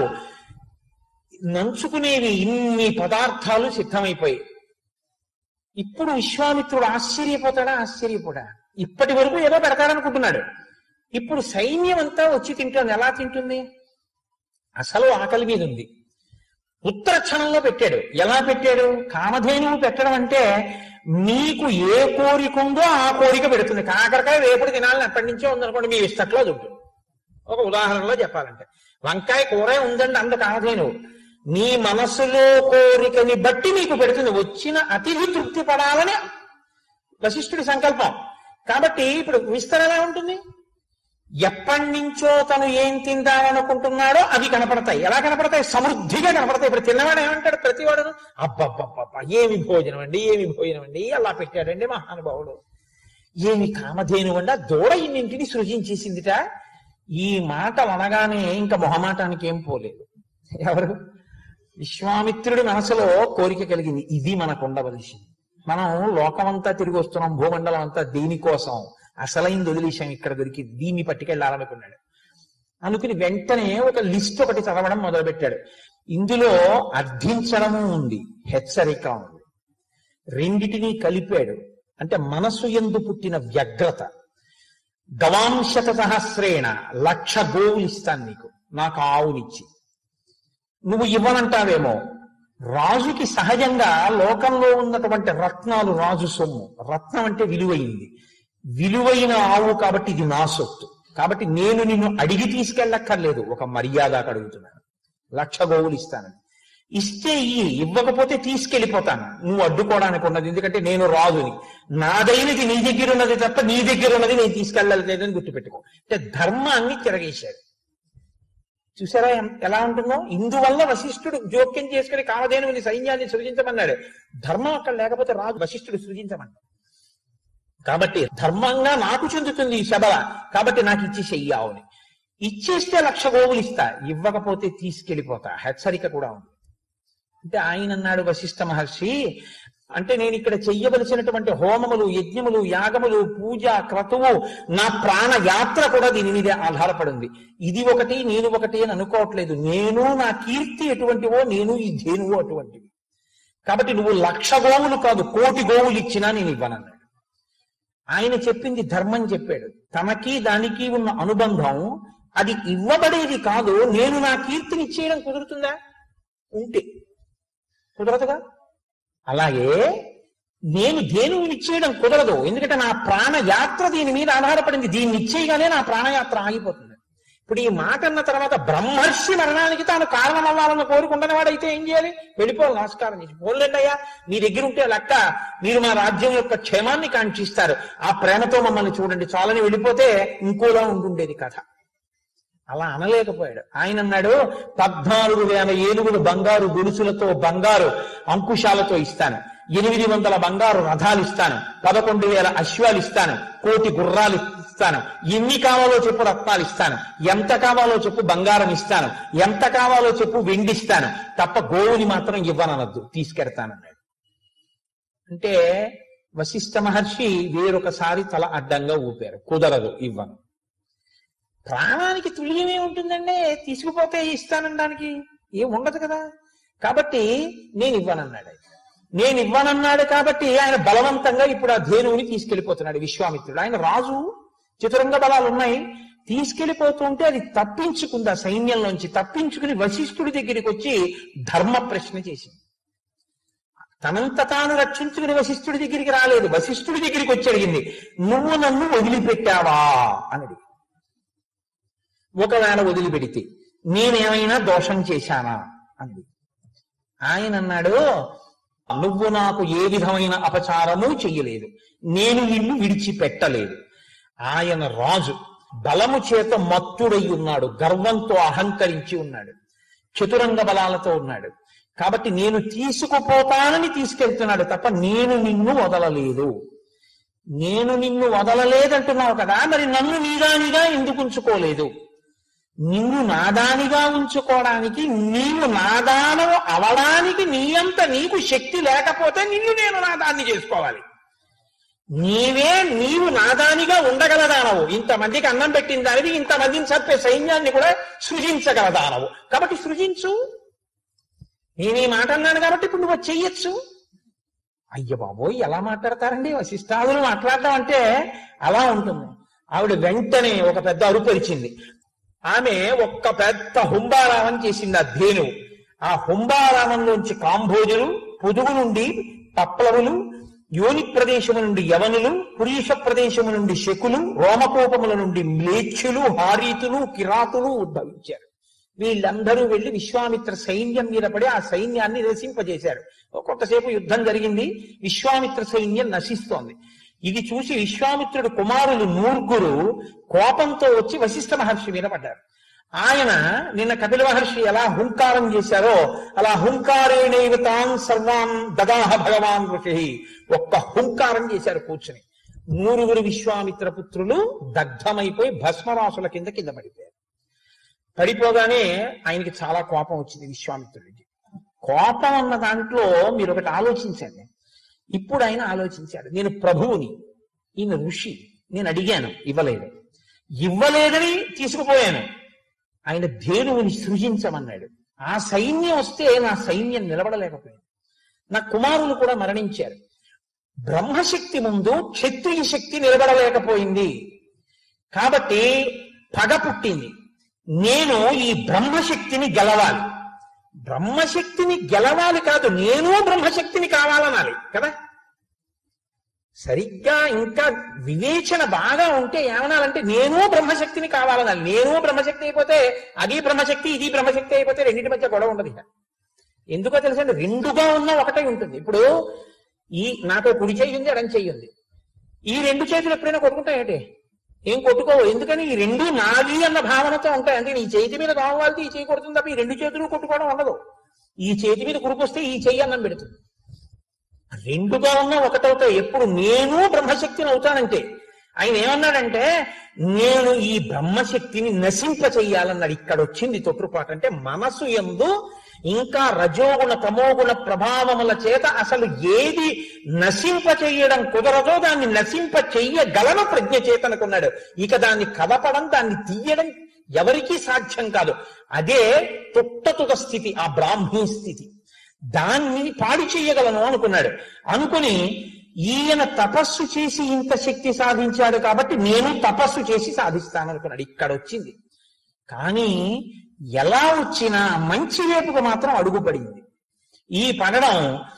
నంచుకునేవి ఇన్ని పదార్థాలు సిద్ధమైపోయాయి ఇప్పుడు విశ్వామిత్రుడు ఆశ్చర్యపోతాడా ఆశ్చర్యపోడా ఇప్పటి వరకు ఏదో పెడతాడనుకుంటున్నాడు ఇప్పుడు సైన్యం అంతా వచ్చి తింటుంది ఎలా తింటుంది అసలు ఆకలి మీద ఉంది ఉత్తర క్షణంలో పెట్టాడు ఎలా పెట్టాడు కామధేనువు పెట్టడం అంటే మీకు ఏ కోరిక ఉందో ఆ కోరిక పెడుతుంది కాకరకాయ వేపుడు తినాలని ఎప్పటి నుంచో ఉందనుకోండి మీ ఇష్టట్లో దుడ్డు ఒక ఉదాహరణలో చెప్పాలంటే వంకాయ కూరే ఉందండి అంత కామధేనువు మీ మనసులో కోరికని బట్టి మీకు పెడుతుంది వచ్చిన అతిథి తృప్తి పడాలని వశిష్ఠుడి సంకల్పం కాబట్టి ఇప్పుడు విస్తరణ ఎలా ఉంటుంది ఎప్పటి నుంచో తను ఏం తిందామనుకుంటున్నాడో అవి కనపడతాయి ఎలా కనపడతాయి సమృద్ధిగా కనపడతాయి ఇప్పుడు తిన్నవాడు ఏమంటాడు ప్రతివాడు అబ్బబ్బబ్బబ్బ ఏమి భోజనం అండి ఏమి భోజనం అండి అలా పెట్టాడండి మహానుభావుడు ఏమి కామధేను అండి ఆ దూడ ఇన్నింటిని సృజించేసిందిట ఈ మాటలు అనగానే ఇంకా మొహమాటానికి ఏం పోలేదు ఎవరు విశ్వామిత్రుడి మనసులో కోరిక కలిగింది ఇది మనకు ఉండవలసింది మనం లోకమంతా తిరిగి వస్తున్నాం భూమండలం అంతా దీనికోసం అసలైంది వదిలేశాం ఇక్కడ దొరికి దీన్ని పట్టుకెళ్ళాలనుకున్నాడు అనుకుని వెంటనే ఒక లిస్ట్ ఒకటి చదవడం మొదలుపెట్టాడు ఇందులో అర్థించడము ఉంది హెచ్చరిక ఉంది రెండిటినీ కలిపాడు అంటే మనసు ఎందు పుట్టిన వ్యగ్రత గవాంశత సహస్రేణ లక్ష గోవులు ఇస్తాను నీకు నాకు ఆవునిచ్చి నువ్వు ఇవ్వనంటావేమో రాజుకి సహజంగా లోకంలో ఉన్నటువంటి రత్నాలు రాజు సొమ్ము రత్నం అంటే విలువైంది విలువైన ఆవు కాబట్టి ఇది నా సొత్తు కాబట్టి నేను నిన్ను అడిగి తీసుకెళ్ళక్కర్లేదు ఒక మర్యాదకు అడుగుతున్నాను లక్ష గోవులు ఇస్తానని ఇస్తే ఇయ్యి ఇవ్వకపోతే తీసుకెళ్లిపోతాను నువ్వు అడ్డుకోవడానికి ఉన్నది ఎందుకంటే నేను రాజుని నాదైనది నీ దగ్గర ఉన్నది తప్ప నీ దగ్గర ఉన్నది నేను తీసుకెళ్ళలేదని గుర్తుపెట్టుకో అంటే ధర్మాన్ని తిరగేశాడు చూసారా ఎం- ఎలా ఉంటుందో ఇందువల్ల వశిష్ఠుడు జోక్యం చేసుకుని కామధేనుని సైన్యాన్ని సృజించమన్నాడు ధర్మం అక్కడ లేకపోతే రాజు వశిష్ఠుడు సృజించమన్నాడు కాబట్టి ధర్మంగా నాకు చెందుతుంది ఈ శబల కాబట్టి నాకు ఇచ్చి చెయ్యావుని ఇచ్చేస్తే లక్ష గోవులు ఇస్తా ఇవ్వకపోతే తీసుకెళ్లిపోతా హెచ్చరిక కూడా ఉంది అంటే ఆయన అన్నాడు వశిష్ఠ మహర్షి అంటే నేను ఇక్కడ చెయ్యవలసినటువంటి హోమములు యజ్ఞములు యాగములు పూజ క్రతువు నా ప్రాణ యాత్ర కూడా దీని మీదే ఆధారపడింది ఇది ఒకటి నేను ఒకటి అని అనుకోవట్లేదు నేను నా కీర్తి ఎటువంటివో నేను ఈ ధేనువు అటువంటివి కాబట్టి నువ్వు లక్ష గోవులు కాదు కోటి గోవులు ఇచ్చినా నేను ఇవ్వనన్నాడు ఆయన చెప్పింది ధర్మం చెప్పాడు తనకి దానికి ఉన్న అనుబంధం అది ఇవ్వబడేది కాదు నేను నా కీర్తిని ఇచ్చేయడం కుదురుతుందా ఉంటే కుదరదుగా అలాగే నేను దేనిని ఇచ్చేయడం కుదరదు ఎందుకంటే నా ప్రాణయాత్ర దీని మీద ఆధారపడింది దీన్ని ఇచ్చేయగానే నా ప్రాణయాత్ర ఆగిపోతుంది ఇప్పుడు ఈ మాట అన్న తర్వాత బ్రహ్మర్షి మరణానికి తాను కారణం అవ్వాలని కోరుకుంటున్న వాడైతే ఏం చేయాలి వెళ్ళిపోవాలి నమస్కారం చేసి పోలేండి అయ్యా మీ దగ్గర ఉంటే లెక్క మీరు మా రాజ్యం యొక్క క్షేమాన్ని కాంక్షిస్తారు ఆ ప్రేమతో మమ్మల్ని చూడండి చాలని వెళ్ళిపోతే ఇంకోలా ఉంటుండేది కథ అలా అనలేకపోయాడు ఆయన అన్నాడు పద్నాలుగు వేల ఏనుగులు బంగారు గొలుసులతో బంగారు అంకుశాలతో ఇస్తాను ఎనిమిది వందల బంగారు రథాలు ఇస్తాను పదకొండు వేల అశ్వాలు ఇస్తాను కోటి గుర్రాలు ఇస్తాను ఎన్ని కావాలో చెప్పు రత్నాలు ఇస్తాను ఎంత కావాలో చెప్పు బంగారం ఇస్తాను ఎంత కావాలో చెప్పు వెండిస్తాను తప్ప గోవుని మాత్రం ఇవ్వననద్దు తీసుకెడతానన్నాడు అంటే వశిష్ఠ మహర్షి వేరొకసారి తల అడ్డంగా ఊపారు కుదరదు ఇవ్వను ప్రాణానికి తుల్యమే ఉంటుందండి తీసుకుపోతే ఇస్తానడానికి ఏం ఉండదు కదా కాబట్టి నేను ఇవ్వనన్నాడు ఆయన. నేను ఇవ్వనన్నాడు కాబట్టి ఆయన బలవంతంగా ఇప్పుడు ఆ ధేనువుని తీసుకెళ్లిపోతున్నాడు విశ్వామిత్రుడు ఆయన రాజు చతురంగ బలాలు ఉన్నాయి తీసుకెళ్లిపోతుంటే అది తప్పించుకుంది ఆ సైన్యంలోంచి తప్పించుకుని వశిష్ఠుడి దగ్గరికి వచ్చి ధర్మ ప్రశ్న చేసింది తనంత తాను రక్షించుకుని వశిష్ఠుడి దగ్గరికి రాలేదు వశిష్ఠుడి దగ్గరికి వచ్చి అడిగింది నువ్వు నన్ను వదిలిపెట్టావా అని అడిగింది. ఒకవేళ వదిలిపెడితే నేనేమైనా దోషం చేశానా అంది ఆయన అన్నాడు నువ్వు నాకు ఏ విధమైన అపచారము చెయ్యలేదు నేను నిన్ను విడిచిపెట్టలేదు ఆయన రాజు బలము చేత మత్తుడై ఉన్నాడు గర్వంతో అహంకరించి ఉన్నాడు చతురంగ బలాలతో ఉన్నాడు కాబట్టి నేను తీసుకుపోతానని తీసుకెళ్తున్నాడు తప్ప నేను నిన్ను వదలలేదు నేను నిన్ను వదలలేదంటున్నావు కదా మరి నన్ను నీదానిగా ఎందుకు ఉంచుకోలేదు నిన్ను నాదానిగా ఉంచుకోవడానికి నీవు నాదానము అవడానికి నీ అంత నీకు శక్తి లేకపోతే నిన్ను నేను నాదాన్ని చేసుకోవాలి నీవే నీవు నాదానిగా ఉండగలదానవు ఇంతమందికి అన్నం పెట్టిన దానివి ఇంతమందిని చంపే సైన్యాన్ని కూడా సృజించగలదానవు కాబట్టి సృజించు నేను ఈ మాట అన్నాను కాబట్టి ఇప్పుడు నువ్వు చెయ్యొచ్చు అయ్య బాబోయ్ ఎలా మాట్లాడతారండి వశిష్టాదులు మాట్లాడడం అంటే అలా ఉంటుంది ఆవిడ వెంటనే ఒక పెద్ద అరుపరిచింది ఆమె ఒక్క పెద్ద హుంబారామం చేసింది ఆ ధేను ఆ హుంబారామంలోంచి కాంభోజులు పొదుగు నుండి పప్లవులు యోని ప్రదేశము నుండి యవనులు పురీష ప్రదేశము నుండి శకులు రోమకోపముల నుండి మ్లేచ్ఛులు హారీతులు కిరాతులు ఉద్భవించారు వీళ్ళందరూ వెళ్లి విశ్వామిత్ర సైన్యం మీద పడి ఆ సైన్యాన్ని నశింపజేశారు కొంతసేపు యుద్ధం జరిగింది విశ్వామిత్ర సైన్యం నశిస్తోంది ఇది చూసి విశ్వామిత్రుడు కుమారులు నూర్గురు కోపంతో వచ్చి వశిష్ఠ మహర్షి మీద పడ్డారు ఆయన నిన్న కపిల మహర్షి ఎలా హుంకారం చేశారో అలా హుంకారేణైవ తాన్ సర్వాన్ దదాహ భగవాన్ ఋషి ఒక్క హుంకారం చేశారు కూర్చుని నూరుగురు విశ్వామిత్ర పుత్రులు దగ్ధమైపోయి భస్మరాసుల కింద కింద పడిపోయారు పడిపోగానే ఆయనకి చాలా కోపం వచ్చింది విశ్వామిత్రుడికి కోపం అన్న దాంట్లో మీరు ఒకటి ఆలోచించండి ఇప్పుడు ఆయన ఆలోచించాడు నేను ప్రభువుని ఈయన ఋషి నేను అడిగాను ఇవ్వలేదు ఇవ్వలేదని తీసుకుపోయాను ఆయన ధేనువుని సృజించమన్నాడు ఆ సైన్యం వస్తే నా సైన్యం నిలబడలేకపోయింది నా కుమారులు కూడా మరణించారు బ్రహ్మశక్తి ముందు క్షత్రియ శక్తి నిలబడలేకపోయింది కాబట్టి పగ పుట్టింది నేను ఈ బ్రహ్మశక్తిని గెలవాలి బ్రహ్మశక్తిని గెలవాలి కాదు నేను బ్రహ్మశక్తిని కావాలనాలి కదా సరిగ్గా ఇంకా వివేచన బాగా ఉంటే ఏమనాలంటే నేను బ్రహ్మశక్తిని కావాలనాలి నేను బ్రహ్మశక్తి అయిపోతే అది బ్రహ్మశక్తి ఇది బ్రహ్మశక్తి అయిపోతే రెండింటి మధ్య గొడవ ఉండదు ఇక ఎందుకో తెలుసండి రెండుగా ఉన్న ఒకటే ఉంటుంది ఇప్పుడు ఈ నాతో కుడి చెయ్యి ఉంది ఎడం చెయ్యి ఉంది ఈ రెండు చేతులు ఎప్పుడైనా కొట్టుకుంటాయేంటి ఏం కొట్టుకోవు ఎందుకని ఈ రెండు నాది అన్న భావనతో ఉంటాయి అంటే ఈ చేతి మీద కావాలి ఈ చేయి కొడుతుంది తప్ప ఈ రెండు చేతులు కొట్టుకోవడం ఉండదు ఈ చేతి మీద కురుకొస్తే ఈ చెయ్యి అన్నం పెడుతుంది రెండుగా ఉన్న ఒకటవుతాయి ఎప్పుడు నేను బ్రహ్మశక్తిని అవుతానంటే ఆయన ఏమన్నాడంటే నేను ఈ బ్రహ్మశక్తిని నశింప చెయ్యాలన్నాడు ఇక్కడ వచ్చింది తొట్టుపాటు అంటే మనసు ఎందు ఇంకా రజోగుణ తమోగుణ ప్రభావముల చేత అసలు ఏది నశింప చెయ్యడం కుదరదో దాన్ని నశింప చెయ్యగలను ప్రజ్ఞ చేతనుకున్నాడు ఇక దాన్ని కదపడం దాన్ని తీయడం ఎవరికీ సాధ్యం కాదు అదే తుట్టతుక స్థితి ఆ బ్రాహ్మీ స్థితి దాన్ని పాడి చెయ్యగలను అనుకున్నాడు అనుకుని ఈయన తపస్సు చేసి ఇంత శక్తి సాధించాడు కాబట్టి నేను తపస్సు చేసి సాధిస్తాను అనుకున్నాడు ఇక్కడ వచ్చింది కానీ ఎలా వచ్చినా మంచి వైపుకు మాత్రం అడుగుపడింది ఈ పడడం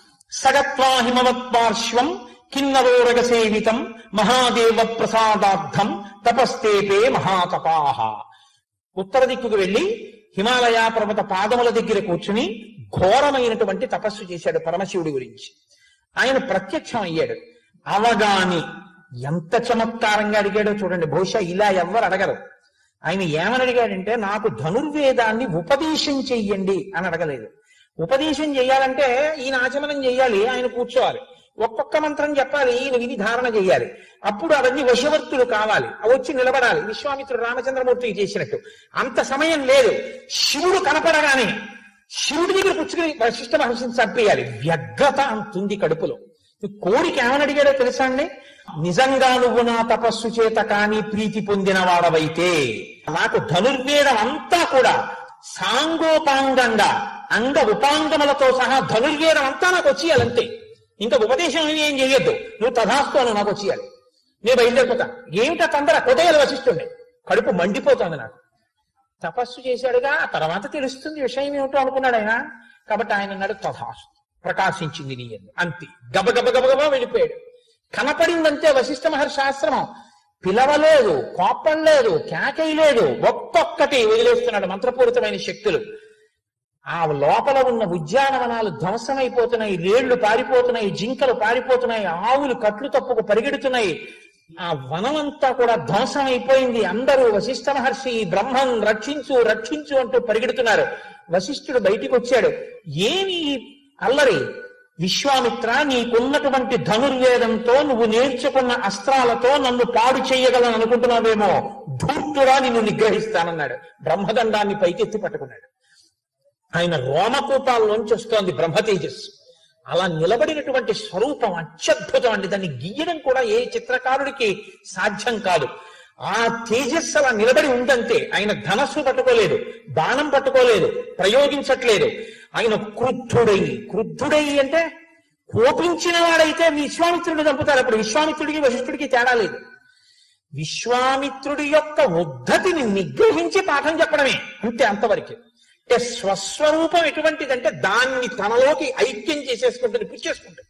సగత్వా హిమవత్పార్శ్వం కిన్నరోరగ సేవితం మహాదేవ ప్రసాదార్థం తపస్తేపే మహాతపాహ ఉత్తర దిక్కుకు వెళ్లి హిమాలయ పర్వత పాదముల దగ్గర కూర్చుని ఘోరమైనటువంటి తపస్సు చేశాడు పరమశివుడి గురించి ఆయన ప్రత్యక్షం అయ్యాడు అవగాని ఎంత చమత్కారంగా అడిగాడో చూడండి బహుశా ఇలా ఎవ్వరు అడగరు ఆయన ఏమని అడిగాడంటే నాకు ధనుర్వేదాన్ని ఉపదేశం చెయ్యండి అని అడగలేదు ఉపదేశం చేయాలంటే ఈయన ఆచమనం చేయాలి ఆయన కూర్చోవాలి ఒక్కొక్క మంత్రం చెప్పాలి ఈయన విధి ధారణ చేయాలి అప్పుడు అవన్నీ వశవర్తులు కావాలి అవి వచ్చి నిలబడాలి విశ్వామిత్రుడు రామచంద్రమూర్తికి చేసినట్టు అంత సమయం లేదు శివుడు కనపడగానే శివుడి దగ్గర పుచ్చుకుని వశిష్ఠ మహర్షిని చంపేయాలి వ్యగ్రత అంతుంది కడుపులో ఈ కోరిక ఏమని అడిగాడో తెలుసా అండి నిజంగా నువ్వు నా తపస్సు చేత కానీ ప్రీతి పొందిన వాడవైతే నాకు ధనుర్వేదం అంతా కూడా సాంగోపాంగంగా అంగ ఉపాంగములతో సహా ధనుర్వేదం అంతా నాకు వచ్చేయాలంతే ఇంకా ఉపదేశం ఏం చేయొద్దు నువ్వు తథాస్తు అని నాకు వచ్చేయాలి నేను బయలుదేరిపోతా ఏమిటా తొందర కొదేయాలి వశిష్ఠుండే కడుపు మండిపోతుంది నాకు తపస్సు చేశాడుగా ఆ తర్వాత తెలుస్తుంది విషయం ఏమిటో అనుకున్నాడు ఆయన కాబట్టి ఆయన అన్నాడు తథాస్తు ప్రకాశించింది నీ ఎందు అంతే గబగబ గబగబా వెళ్ళిపోయాడు కనపడిందంతే వశిష్ఠ మహర్షి ఆశ్రమం పిలవలేదు కోపం లేదు కేకై లేదు ఒక్కొక్కటి వదిలేస్తున్నాడు మంత్రపూరితమైన శక్తులు ఆ లోపల ఉన్న ఉద్యానవనాలు ధ్వంసమైపోతున్నాయి రేళ్లు పారిపోతున్నాయి జింకలు పారిపోతున్నాయి ఆవులు కట్లు తప్పుకు పరిగెడుతున్నాయి ఆ వనమంతా కూడా ధ్వంసం అయిపోయింది అందరూ వశిష్ఠ మహర్షి బ్రహ్మం రక్షించు రక్షించు అంటూ పరిగెడుతున్నారు వశిష్ఠుడు బయటికి వచ్చాడు ఏమి ఈ అల్లరి విశ్వామిత్ర నీకున్నటువంటి ధనుర్వేదంతో నువ్వు నేర్చుకున్న అస్త్రాలతో నన్ను పాడు చేయగలను అనుకుంటున్నావేమో ధూర్తుడా నిన్ను నిగ్రహిస్తానన్నాడు బ్రహ్మదండాన్ని పైకెత్తి పట్టుకున్నాడు ఆయన రోమకూపాల్లోంచి వస్తోంది బ్రహ్మ తేజస్సు అలా నిలబడినటువంటి స్వరూపం అత్యద్భుతం అండి దాన్ని గీయడం కూడా ఏ చిత్రకారుడికి సాధ్యం కాదు ఆ తేజస్సు అలా నిలబడి ఉందంతే ఆయన ధనస్సు పట్టుకోలేదు బాణం పట్టుకోలేదు ప్రయోగించట్లేదు ఆయన క్రుద్ధుడై క్రుద్ధుడై అంటే కోపించిన వాడైతే విశ్వామిత్రుడిని చంపుతారు అప్పుడు విశ్వామిత్రుడికి వశిష్ఠుడికి తేడా లేదు విశ్వామిత్రుడి యొక్క ఉద్ధతిని నిగ్రహించి పాఠం చెప్పడమే అంతే అంతవరకు అంటే స్వస్వరూపం ఎటువంటిదంటే దాన్ని తనలోకి ఐక్యం చేసేసుకుంటుంది పుచ్చేసుకుంటుంది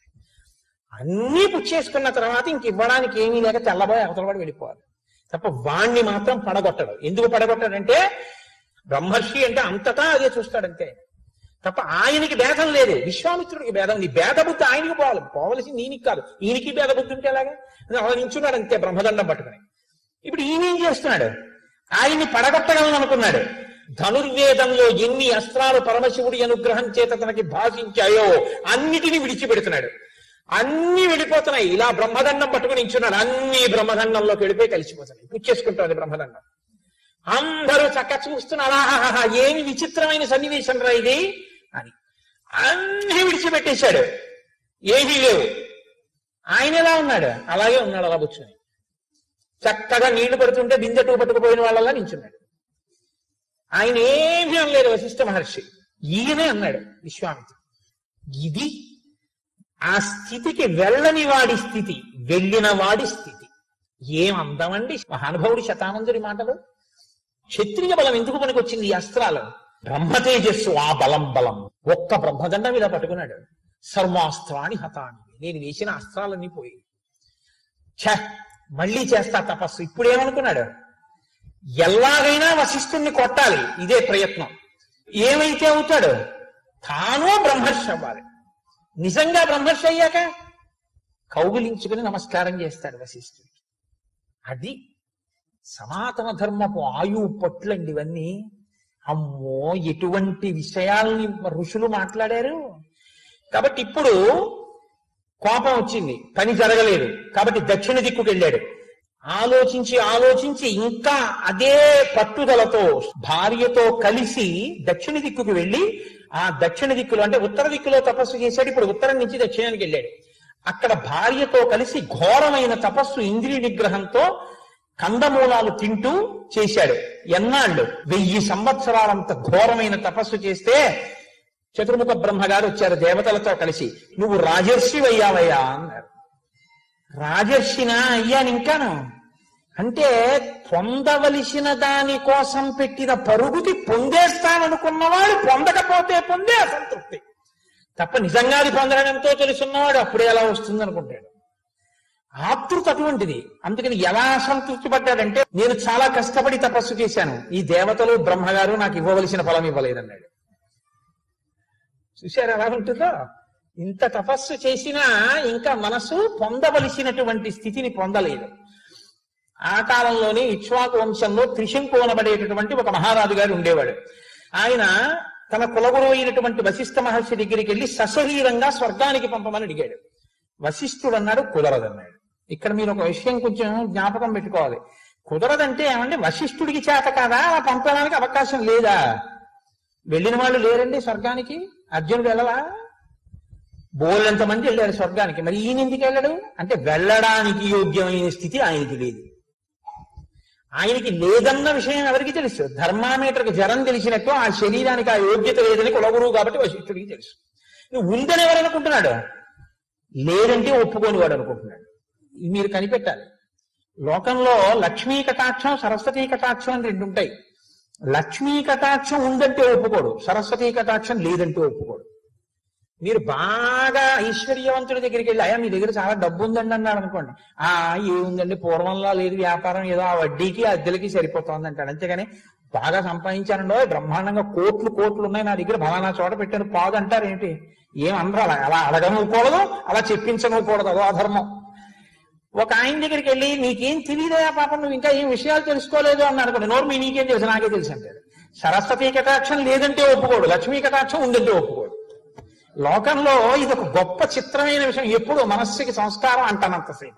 అన్నీ పుచ్చేసుకున్న తర్వాత ఇంక ఇవ్వడానికి ఏమీ లేక తెల్లబోయి అవతలబడి వెళ్ళిపోవాలి తప్ప వాణ్ణి మాత్రం పడగొట్టడు ఎందుకు పడగొట్టాడంటే బ్రహ్మర్షి అంటే అంతటా అదే చూస్తాడంతే తప్ప ఆయనకి భేదం లేదు విశ్వామిత్రుడికి భేదం ఉంది భేద బుద్ధి ఆయనకి పోవాలి పోవలసింది ఈయనకి కాదు ఈయనకి భేద బుద్ధి ఉంటే ఎలాగా అలా నించున్నాడు అంతే బ్రహ్మదండం పట్టుకుని ఇప్పుడు ఈయన ఏం చేస్తున్నాడు ఆయన్ని పడగొట్టగలను అనుకున్నాడు ధనుర్వేదంలో ఎన్ని అస్త్రాలు పరమశివుడి అనుగ్రహం చేత తనకి భాషించాయో అన్నిటినీ విడిచిపెడుతున్నాడు అన్ని వెళ్ళిపోతున్నాయి ఇలా బ్రహ్మదండం పట్టుకుని నించున్నాడు అన్ని బ్రహ్మదండంలోకి వెళ్ళిపోయి కలిసిపోతున్నాయి పుచ్చేసుకుంటుంది బ్రహ్మదండం అందరూ చక్క చూస్తున్నారు ఆహాహా ఏమి విచిత్రమైన సన్నివేశం రా ఇది అని అన్ని విడిచిపెట్టేశాడు ఏమీ లేవు ఆయన ఎలా ఉన్నాడు అలాగే ఉన్నాడు అలా కూర్చొని చక్కగా నీళ్లు పడుతుంటే బిందె పట్టుకుపోయిన వాళ్ళలా నించున్నాడు ఆయన ఏమీ అనలేదు వశిష్ఠ మహర్షి ఈయనే అన్నాడు విశ్వామిత్రుడు ఇది ఆ స్థితికి వెళ్ళని వాడి స్థితి వెళ్ళిన వాడి స్థితి ఏం అందమండి మహానుభావుడి శతానందుడి మాటలు క్షత్రియ బలం ఎందుకు పనికొచ్చింది ఈ అస్త్రాలు బ్రహ్మతేజస్సు ఆ బలం బలం ఒక్క బ్రహ్మదండం మీద పట్టుకున్నాడు సర్వాస్త్రాన్ని హతాన్ని నేను వేసిన అస్త్రాలన్నీ పోయి ఛ మళ్ళీ చేస్తా తపస్సు ఇప్పుడేమనుకున్నాడు ఎలాగైనా వశిష్ఠుణ్ణి కొట్టాలి ఇదే ప్రయత్నం ఏమైతే అవుతాడు తాను బ్రహ్మర్షి అవ్వాలి నిజంగా బ్రహ్మర్షి అయ్యాక కౌగిలించుకుని నమస్కారం చేస్తాడు వశిష్ఠుడికి అది సనాతన ధర్మపు ఆయువు పట్లండి ఇవన్నీ అమ్మో ఎటువంటి విషయాల్ని ఋషులు మాట్లాడారు కాబట్టి ఇప్పుడు కోపం వచ్చింది పని జరగలేదు కాబట్టి దక్షిణ దిక్కుకు వెళ్ళాడు ఆలోచించి ఆలోచించి ఇంకా అదే పట్టుదలతో భార్యతో కలిసి దక్షిణ దిక్కుకు వెళ్ళి ఆ దక్షిణ దిక్కులో అంటే ఉత్తర దిక్కులో తపస్సు చేశాడు ఇప్పుడు ఉత్తరం నుంచి దక్షిణానికి వెళ్ళాడు అక్కడ భార్యతో కలిసి ఘోరమైన తపస్సు ఇంద్రియ నిగ్రహంతో కందమూలాలు తింటూ చేశాడు ఎన్నాళ్ళు వెయ్యి సంవత్సరాలంత ఘోరమైన తపస్సు చేస్తే చతుర్ముఖ బ్రహ్మగారు వచ్చారు దేవతలతో కలిసి నువ్వు రాజర్షి అయ్యావయ్యా అన్నారు రాజర్షినా అయ్యాను ఇంకాను అంటే పొందవలసిన దాని కోసం పెట్టిన పరుగుతి పొందేస్తాననుకున్నవాడు పొందకపోతే పొందే అసంతృప్తి తప్ప నిజంగా అది పొందడం ఎంతో తెలుసున్నవాడు అప్పుడే ఎలా వస్తుంది అనుకుంటాడు ఆతృత అటువంటిది అందుకని ఎలా అసంతృప్తి పడ్డాడంటే నేను చాలా కష్టపడి తపస్సు చేశాను ఈ దేవతలు బ్రహ్మగారు నాకు ఇవ్వవలసిన ఫలం ఇవ్వలేదన్నాడు చూశారు ఎలా ఉంటుందో ఇంత తపస్సు చేసినా ఇంకా మనసు పొందవలసినటువంటి స్థితిని పొందలేదు ఆ కాలంలోనే ఇక్ష్వాకు వంశంలో త్రిశంకు అనబడేటటువంటి ఒక మహారాజు గారు ఉండేవాడు ఆయన తన కులగురు అయినటువంటి వశిష్ఠ మహర్షి దగ్గరికి వెళ్ళి సశరీరంగా స్వర్గానికి పంపమని అడిగాడు వశిష్ఠుడు అన్నాడు కుదరదన్నాడు ఇక్కడ మీరు ఒక విషయం కొంచెం జ్ఞాపకం పెట్టుకోవాలి కుదరదంటే ఏమంటే వశిష్ఠుడికి చేత కాదా అలా పంపడానికి అవకాశం లేదా వెళ్ళిన వాళ్ళు లేరండి స్వర్గానికి అర్జునుడు వెళ్ళవా బోళ్ళంత మంది వెళ్ళారు స్వర్గానికి మరి ఈయన ఎందుకు వెళ్ళడు అంటే వెళ్ళడానికి యోగ్యమైన స్థితి ఆయనకి లేదు ఆయనకి లేదన్న విషయం ఎవరికి తెలుసు ధర్మామీటర్కి జ్వరం తెలిసినట్టు ఆ శరీరానికి ఆ యోగ్యత లేదని కులగురువు కాబట్టి వశిష్ఠుడికి తెలుసు నువ్వు ఉందని ఎవరు అనుకుంటున్నాడు లేదంటే ఒప్పుకొని వాడు అనుకుంటున్నాడు ఇది మీరు కనిపెట్టాలి లోకంలో లక్ష్మీ కటాక్షం సరస్వతీ కటాక్షం అని రెండు ఉంటాయి లక్ష్మీ కటాక్షం ఉందంటే ఒప్పుకోడు సరస్వతీ కటాక్షం లేదంటే ఒప్పుకోడు మీరు బాగా ఐశ్వర్యవంతుడి దగ్గరికి వెళ్ళి అయ్యా మీ దగ్గర చాలా డబ్బు ఉందండి అన్నాడు అనుకోండి ఆ ఏముందండి పూర్వంలో లేదు వ్యాపారం ఏదో ఆ వడ్డీకి అద్దెలకి సరిపోతుంది అంటాడు అంతేగాని బాగా సంపాదించానండో బ్రహ్మాండంగా కోట్లు కోట్లు ఉన్నాయి నా దగ్గర ఫలానా చోట పెట్టాను పాదు అంటారు ఏంటి ఏం అనరు అలా అలా అడగనుకోకూడదు అలా చెప్పించనుకోకూడదు అదో అధర్మం ఒక ఆయన దగ్గరికి వెళ్ళి నీకేం తెలియదా పాపం నువ్వు ఇంకా ఏం విషయాలు తెలుసుకోలేదు అన్నాడు అనుకోండి నోరు మీ నీకేం తెలుసు నాకే తెలుసు అంటాడు సరస్వతీ కటాక్షం లేదంటే ఒప్పుకోడు లక్ష్మీ కటాక్షం ఉందంటే ఒప్పుకోడు లోకంలో ఇది ఒక గొప్ప చిత్రమైన విషయం ఎప్పుడు మనస్సుకి సంస్కారం అంటానంతసేపు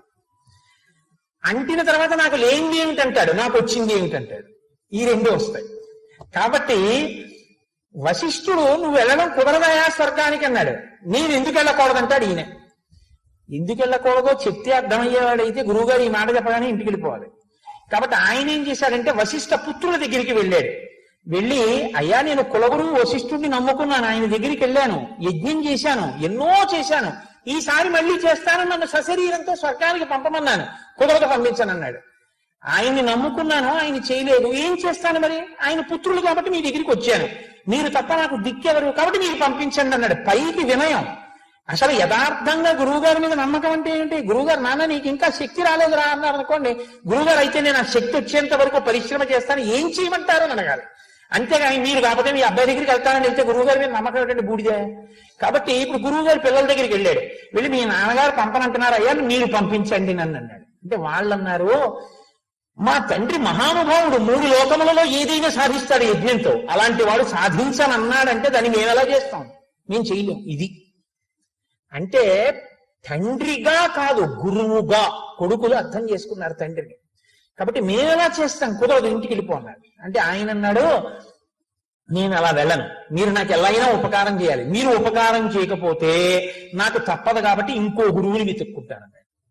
అంటిన తర్వాత నాకు లేనిది ఏమిటంటాడు నాకు వచ్చింది ఏమిటంటాడు ఈ రెండు వస్తాయి కాబట్టి వశిష్ఠుడు నువ్వు వెళ్ళడం కుదరదయా స్వర్గానికి అన్నాడు నేను ఎందుకు వెళ్ళకూడదంటాడు ఈయన ఎందుకు వెళ్ళకూడదో చెప్తే అర్థమయ్యేవాడైతే గురువుగారు ఈ మాట చెప్పగానే ఇంటికి వెళ్ళిపోవాలి కాబట్టి ఆయన ఏం చేశాడంటే వశిష్ఠ పుత్రుల దగ్గరికి వెళ్ళాడు వెళ్ళి అయ్యా నేను కులగురువు వశిష్ఠుడిని నమ్ముకున్నాను ఆయన దగ్గరికి వెళ్ళాను యజ్ఞం చేశాను ఎన్నో చేశాను ఈసారి మళ్ళీ చేస్తాను నన్ను సశరీరంతో స్వర్గానికి పంపమన్నాను కుదరక పంపించాను అన్నాడు ఆయన్ని నమ్ముకున్నాను ఆయన చేయలేదు ఏం చేస్తాను మరి ఆయన పుత్రులు కాబట్టి మీ దగ్గరికి వచ్చాను మీరు తప్ప నాకు దిక్కెవరు కాబట్టి మీరు పంపించండి అన్నాడు పైకి వినయం అసలు యథార్థంగా గురువు గారి మీద నమ్మకం అంటే ఏంటి గురువుగారు నాన్న నీకు ఇంకా శక్తి రాలేదురా అన్నారు అనుకోండి గురువుగారు అయితే నేను ఆ శక్తి వచ్చేంత వరకు పరిశ్రమ చేస్తాను ఏం చేయమంటారు అని అడగాలి అంతేగాని మీరు కాకపోతే మీ అబ్బాయి దగ్గరికి వెళ్తానని వెళ్తే గురువు గారి మీద నమ్మకం ఏంటంటే బూడిదే కాబట్టి ఇప్పుడు గురువు గారి పిల్లల దగ్గరికి వెళ్ళాడు వెళ్ళి మీ నాన్నగారు పంపనంటున్నారు అయ్యా మీరు పంపించండి నన్ను అన్నాడు అంటే వాళ్ళు అన్నారు మా తండ్రి మహానుభావుడు మూడు లోకములలో ఏదైనా సాధిస్తాడు యజ్ఞంతో అలాంటి వాడు సాధించనన్నాడంటే దాన్ని మేము ఎలా చేస్తాం మేము చేయలేం ఇది అంటే తండ్రిగా కాదు గురువుగా కొడుకులు అర్థం చేసుకున్నారు తండ్రిని కాబట్టి మేము ఎలా చేస్తాం కుదరదు ఇంటికి వెళ్ళిపోన్నారు అంటే ఆయన అన్నాడు నేను అలా వెళ్ళను మీరు నాకు ఎలాగైనా ఉపకారం చేయాలి మీరు ఉపకారం చేయకపోతే నాకు తప్పదు కాబట్టి ఇంకో గురువుని వెతుక్కుంటాను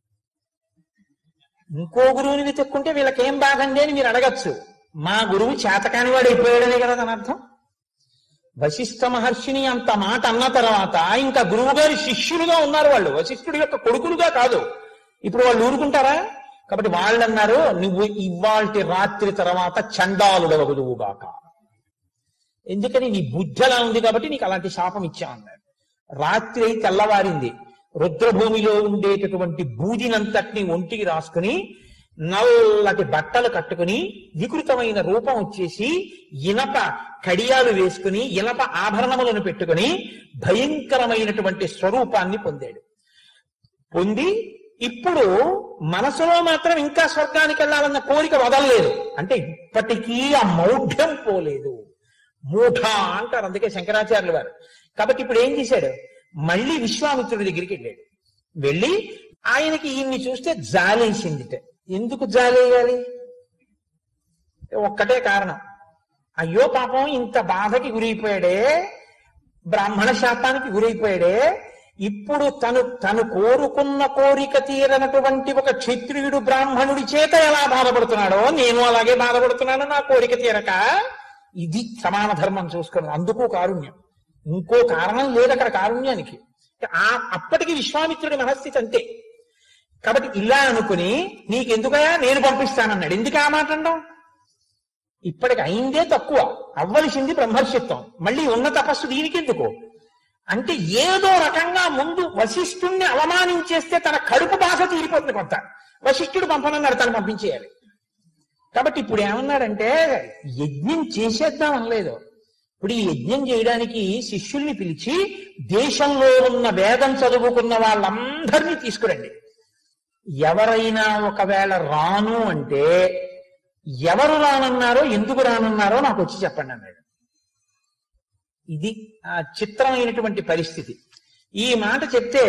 ఇంకో గురువుని వెతుక్కుంటే వీళ్ళకేం బాగండి అని మీరు అడగచ్చు మా గురువు చేతకాని వాడు అయిపోయాడనే కదా దాని అర్థం వశిష్ఠ మహర్షిని అంత మాట అన్న తర్వాత ఇంకా గురువు గారి శిష్యులుగా ఉన్నారు వాళ్ళు వశిష్ఠుడి యొక్క కొడుకులుగా కాదు ఇప్పుడు వాళ్ళు ఊరుకుంటారా కాబట్టి వాళ్ళు అన్నారు నువ్వు ఇవాల్టి రాత్రి తర్వాత చండాలుడవగుదువుగాక ఎందుకని నీ బుద్ధి అలా ఉంది కాబట్టి నీకు అలాంటి శాపం ఇచ్చా అన్నాడు రాత్రి అయి తెల్లవారింది రుద్రభూమిలో ఉండేటటువంటి బూదినంతటిని ఒంటికి రాసుకుని నల్లటి బట్టలు కట్టుకుని వికృతమైన రూపం వచ్చేసి ఇనప కడియాలు వేసుకుని ఇనప ఆభరణములను పెట్టుకుని భయంకరమైనటువంటి స్వరూపాన్ని పొందాడు పొంది ఇప్పుడు మనసులో మాత్రం ఇంకా స్వర్గానికి వెళ్ళాలన్న కోరిక వదలలేదు అంటే ఇప్పటికీ ఆ మౌఢ్యం పోలేదు మూఢ అంటారు అందుకే శంకరాచార్యులు వారు కాబట్టి ఇప్పుడు ఏం చేశాడు మళ్ళీ విశ్వామిత్రుడి దగ్గరికి వెళ్ళాడు వెళ్ళి ఆయనకి ఈయన్ని చూస్తే జాలేసిందిట ఎందుకు జాలేయాలి ఒక్కటే కారణం అయ్యో పాపం ఇంత బాధకి గురైపోయాడే బ్రాహ్మణ శాపానికి గురైపోయాడే ఇప్పుడు తను తను కోరుకున్న కోరిక తీరనటువంటి ఒక క్షత్రియుడు బ్రాహ్మణుడి చేత ఎలా బాధపడుతున్నాడో నేను అలాగే బాధపడుతున్నాను నా కోరిక తీరక ఇది సమాన ధర్మం చూసుకున్నాను అందుకు కారుణ్యం ఇంకో కారణం లేదు అక్కడ కారుణ్యానికి ఆ అప్పటికి విశ్వామిత్రుడి మనస్థితి అంతే కాబట్టి ఇలా అనుకుని నీకెందుకయా నేను పంపిస్తానన్నాడు ఎందుకు ఆ మాట అంటాం ఇప్పటికి అయిందే తక్కువ అవ్వలసింది బ్రహ్మర్షిత్వం మళ్ళీ ఉన్న తపస్సు దీనికి ఎందుకు అంటే ఏదో రకంగా ముందు వశిష్ఠుణ్ణి అవమానించేస్తే తన కడుపు బాధ తీరిపోతుంది కొంత వశిష్ఠుడు పంపనన్నాడు తను పంపించేయాలి కాబట్టి ఇప్పుడు ఏమన్నాడంటే యజ్ఞం చేసేద్దాం అనలేదు ఇప్పుడు ఈ యజ్ఞం చేయడానికి శిష్యుల్ని పిలిచి దేశంలో ఉన్న వేదం చదువుకున్న వాళ్ళందరినీ తీసుకురండి ఎవరైనా ఒకవేళ రాను అంటే ఎవరు రానున్నారో ఎందుకు రానున్నారో నాకు వచ్చి చెప్పండి అన్నాడు ఇది ఆ చిత్రమైనటువంటి పరిస్థితి ఈ మాట చెప్తే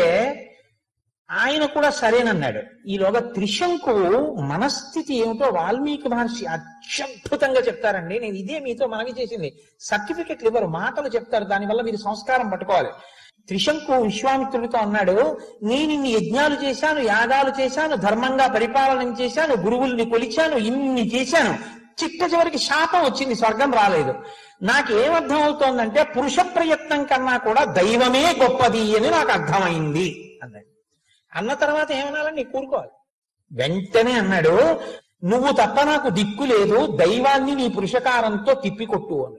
ఆయన కూడా సరేనన్నాడు ఈలోగా త్రిశంకు మనస్థితి ఏమిటో వాల్మీకి మహర్షి అత్యద్భుతంగా చెప్తారండి నేను ఇదే మీతో మనవి చేసింది సర్టిఫికెట్లు ఇవ్వరు మాటలు చెప్తారు దానివల్ల మీరు సంస్కారం పట్టుకోవాలి త్రిశంకు విశ్వామిత్రుడితో అన్నాడు నేను ఇన్ని యజ్ఞాలు చేశాను యాగాలు చేశాను ధర్మంగా పరిపాలన చేశాను గురువుల్ని కొలిచాను ఇన్ని చేశాను చిట్ట చివరికి శాపం వచ్చింది స్వర్గం రాలేదు నాకేమర్థం అవుతోందంటే పురుష ప్రయత్నం కన్నా కూడా దైవమే గొప్పది అని నాకు అర్థమైంది అన్నాడు అన్న తర్వాత ఏమనాలని నీకు కూరుకోవాలి వెంటనే అన్నాడు నువ్వు తప్ప నాకు దిక్కు లేదు దైవాన్ని నీ పురుషకారంతో తిప్పికొట్టు అన్నాడు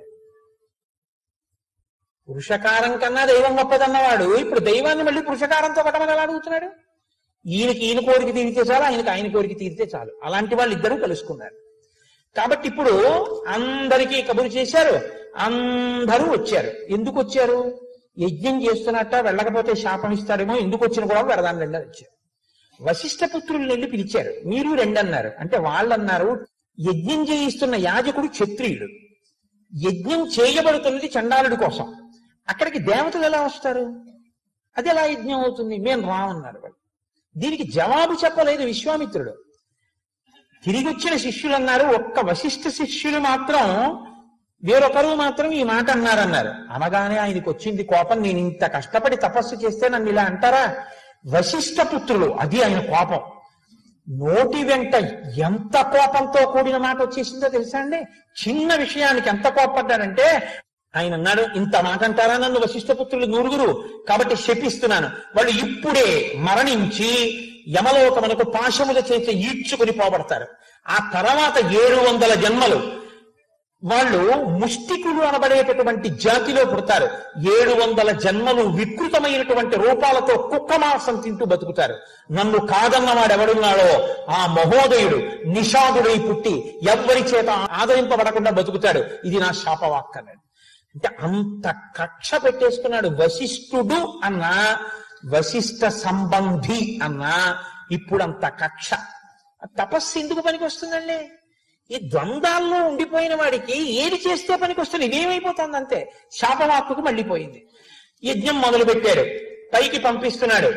పురుషకారం కన్నా దైవం గొప్పదన్నవాడు ఇప్పుడు దైవాన్ని మళ్ళీ పురుషకారంతో కొట్టమని ఎలా అడుగుతున్నాడు ఈయనకి ఈయన కోరిక తీరితే చాలు ఆయనకి ఆయన కోరిక తీరితే చాలు అలాంటి వాళ్ళు ఇద్దరూ కలుసుకున్నారు కాబట్టి ఇప్పుడు అందరికీ కబురు చేశారు అందరూ వచ్చారు ఎందుకు వచ్చారు యజ్ఞం చేస్తున్నట్ట వెళ్ళకపోతే శాపం ఇస్తాడేమో ఎందుకు వచ్చిన కూడా వెరదాన్ని రెండు వచ్చారు వశిష్ఠ పుత్రులు వెళ్ళి పిలిచారు మీరు రెండు అన్నారు అంటే వాళ్ళు అన్నారు యజ్ఞం చేయిస్తున్న యాజకుడు క్షత్రియుడు యజ్ఞం చేయబడుతున్నది చండాలుడి కోసం అక్కడికి దేవతలు ఎలా వస్తారు అది ఎలా యజ్ఞం అవుతుంది మేము రామన్నారు వాళ్ళు దీనికి జవాబు చెప్పలేదు విశ్వామిత్రుడు తిరిగి వచ్చిన శిష్యులు అన్నారు ఒక్క వశిష్ఠ శిష్యులు మాత్రం వేరొకరు మాత్రం ఈ మాట అన్నారన్నారు అనగానే ఆయనకు వచ్చింది కోపం నేను ఇంత కష్టపడి తపస్సు చేస్తే నన్ను ఇలా అంటారా వశిష్ఠ పుత్రులు అది ఆయన కోపం నోటి వెంట ఎంత కోపంతో కూడిన మాట వచ్చేసిందో తెలుసా అండి చిన్న విషయానికి ఎంత కోపడ్డారంటే ఆయన అన్నాడు ఇంత మాట అంటారా నన్ను వశిష్ఠపుత్రులు నూరుగురు కాబట్టి శపిస్తున్నాను వాళ్ళు ఇప్పుడే మరణించి యమలోకమునకు పాశముల చేత ఈడ్చుకుని పోబడతారు ఆ తర్వాత ఏడు వందల జన్మలు వాళ్ళు ముష్టికులు అనబడేటటువంటి జాతిలో పుడతారు ఏడు వందల జన్మలు వికృతమైనటువంటి రూపాలతో కుక్క మాంసం తింటూ బతుకుతారు నన్ను కాదన్న వాడెవడున్నాడో ఆ మహోదయుడు నిషాదుడై పుట్టి ఎవ్వరి చేత ఆదరింపబడకుండా బతుకుతాడు ఇది నా శాపవాక్ అన్నాడు అంటే అంత కక్ష పెట్టేసుకున్నాడు వశిష్ఠుడు అన్న వశిష్ఠ సంబంధి అన్న ఇప్పుడు అంత కక్ష తపస్సు ఎందుకు పనికి వస్తుందండి ఈ ద్వంద్వాల్లో ఉండిపోయిన వాడికి ఏది చేస్తే పనికి వస్తుంది ఇదేమైపోతుంది అంతే శాపవాక్కుకు మళ్ళీపోయింది యజ్ఞం మొదలు పెట్టాడు పైకి పంపిస్తున్నాడు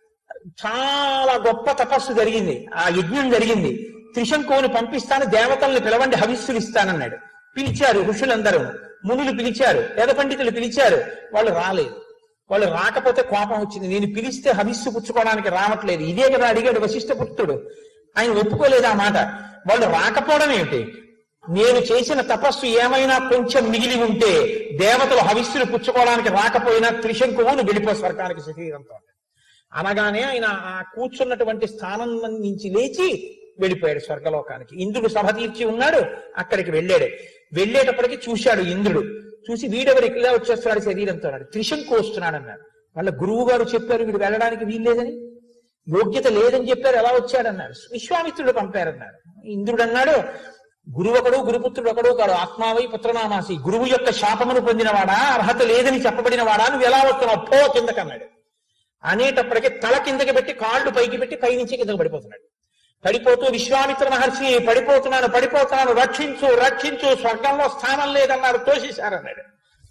చాలా గొప్ప తపస్సు జరిగింది ఆ యజ్ఞం జరిగింది త్రిశంకువుని పంపిస్తాను దేవతల్ని పిలవండి హవిస్సులు ఇస్తానన్నాడు పిలిచారు ఋషులందరూ మునులు పిలిచారు వేద పండితులు పిలిచారు వాళ్ళు రాలేదు వాళ్ళు రాకపోతే కోపం వచ్చింది నేను పిలిస్తే హవిస్సు పుచ్చుకోవడానికి రావట్లేదు ఇదే కదా అడిగాడు వశిష్ఠ పుత్రుడు ఆయన ఒప్పుకోలేదు ఆ మాట వాళ్ళు రాకపోవడం ఏమిటి నేను చేసిన తపస్సు ఏమైనా కొంచెం మిగిలి ఉంటే దేవతలు హవిస్సులు పుచ్చుకోవడానికి రాకపోయినా త్రిశంకువును వెళ్ళిపో స్వర్గానికి శరీరంతో అనగానే ఆయన ఆ కూర్చున్నటువంటి స్థానం నుంచి లేచి వెళ్ళిపోయాడు స్వర్గలోకానికి ఇంద్రుడు సభ తీర్చి ఉన్నాడు అక్కడికి వెళ్ళాడు వెళ్ళేటప్పటికి చూశాడు ఇంద్రుడు చూసి వీడెవరు ఇక్కడ వచ్చేస్తున్నాడు శరీరంతో అన్నాడు త్రిశంకు వస్తున్నాడు అన్నాడు వాళ్ళ గురువు గారు చెప్పారు వీడు వెళ్ళడానికి వీల్లేదని యోగ్యత లేదని చెప్పారు ఎలా వచ్చాడన్నాడు విశ్వామిత్రుడు పంపారన్నాడు ఇంద్రుడు అన్నాడు గురువు ఒకడు గురుపుత్రుడు ఒకడు కాడు ఆత్మావై పుత్రనామాసి గురువు యొక్క శాపమును పొందినవాడా అర్హత లేదని చెప్పబడిన వాడా నువ్వు ఎలా వస్తున్నావు పో కిందకన్నాడు అనేటప్పటికీ తల కిందకి పెట్టి కాళ్ళు పైకి పెట్టి పైనుంచి కిందకి పడిపోతున్నాడు పడిపోతూ విశ్వామిత్ర మహర్షి పడిపోతున్నాను పడిపోతున్నాను రక్షించు రక్షించు స్వర్గంలో స్థానం లేదన్నారు తోసేశారన్నాడు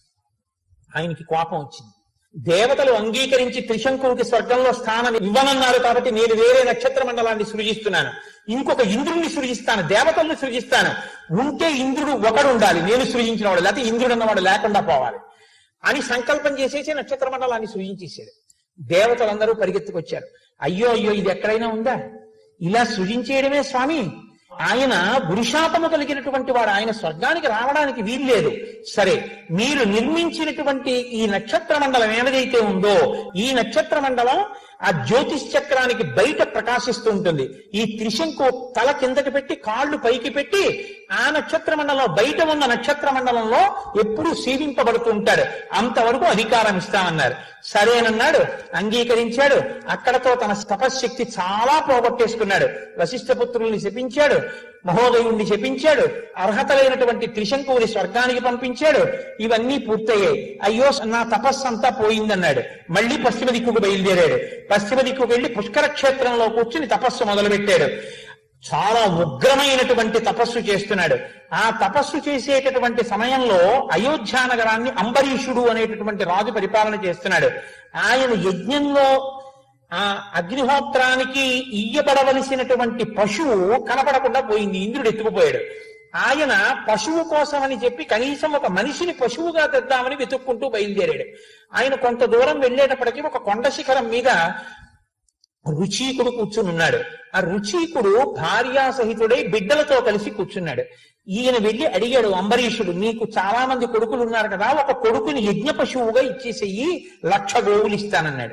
ఆయనకి కోపం వచ్చింది దేవతలు అంగీకరించి త్రిశంకుడికి స్వర్గంలో స్థానం ఇవ్వనన్నారు కాబట్టి నేను వేరే నక్షత్ర మండలాన్ని సృజిస్తున్నాను ఇంకొక ఇంద్రుడిని సృజిస్తాను దేవతల్ని సృజిస్తాను ఉంటే ఇంద్రుడు ఒకడు ఉండాలి నేను సృజించిన వాడు లేకపోతే ఇంద్రుడు అన్నవాడు లేకుండా పోవాలి అని సంకల్పం చేసేసి నక్షత్ర మండలాన్ని సృజించేశాడు దేవతలందరూ పరిగెత్తుకొచ్చారు అయ్యో అయ్యో ఇది ఎక్కడైనా ఉందా ఇలా సృజించేయడమే స్వామి ఆయన గురుశాపము కలిగినటువంటి వాడు ఆయన స్వర్గానికి రావడానికి వీల్లేదు సరే మీరు నిర్మించినటువంటి ఈ నక్షత్ర మండలం ఏదైతే ఉందో ఈ నక్షత్ర మండలం ఆ జ్యోతిష్ చక్రానికి బయట ప్రకాశిస్తూ ఉంటుంది ఈ త్రిశంకు తల కిందకి పెట్టి కాళ్ళు పైకి పెట్టి ఆ నక్షత్ర మండలం బయట ఉన్న నక్షత్ర మండలంలో ఎప్పుడు సేవింపబడుతూ ఉంటాడు అంతవరకు అధికారం ఇస్తామన్నారు సరేనన్నాడు అంగీకరించాడు అక్కడతో తన తపశ్శక్తి చాలా పోగొట్టేసుకున్నాడు వశిష్ఠపుత్రుల్ని శపించాడు మహోదయుణ్ణి శపించాడు అర్హత లేనటువంటి త్రిశంకువుని స్వర్గానికి పంపించాడు ఇవన్నీ పూర్తయ్యాయి అయ్యో నా తపస్సు అంతా పోయిందన్నాడు మళ్ళీ పశ్చిమ దిక్కుకు బయలుదేరాడు పశ్చిమ దిక్కుకు వెళ్లి పుష్కర క్షేత్రంలో కూర్చుని తపస్సు మొదలుపెట్టాడు చాలా ఉగ్రమైనటువంటి తపస్సు చేస్తున్నాడు ఆ తపస్సు చేసేటటువంటి సమయంలో అయోధ్య నగరాన్ని అంబరీషుడు అనేటటువంటి రాజు పరిపాలన చేస్తున్నాడు ఆయన యజ్ఞంలో ఆ అగ్నిహోత్రానికి ఇయ్యబడవలసినటువంటి పశువు కనపడకుండా పోయింది ఇంద్రుడు ఎత్తుకుపోయాడు ఆయన పశువు కోసమని చెప్పి కనీసం ఒక మనిషిని పశువుగా తెద్దామని వెతుక్కుంటూ బయలుదేరాడు ఆయన కొంత దూరం వెళ్ళేటప్పటికీ ఒక కొండ శిఖరం మీద రుచీకుడు కూర్చుని ఉన్నాడు ఆ రుచీకుడు భార్యా సహితుడై బిడ్డలతో కలిసి కూర్చున్నాడు ఈయన వెళ్లి అడిగాడు అంబరీషుడు నీకు చాలా మంది కొడుకులు ఉన్నారు కదా ఒక కొడుకుని యజ్ఞ పశువుగా ఇచ్చేసేయి లక్ష గోవులు ఇస్తానన్నాడు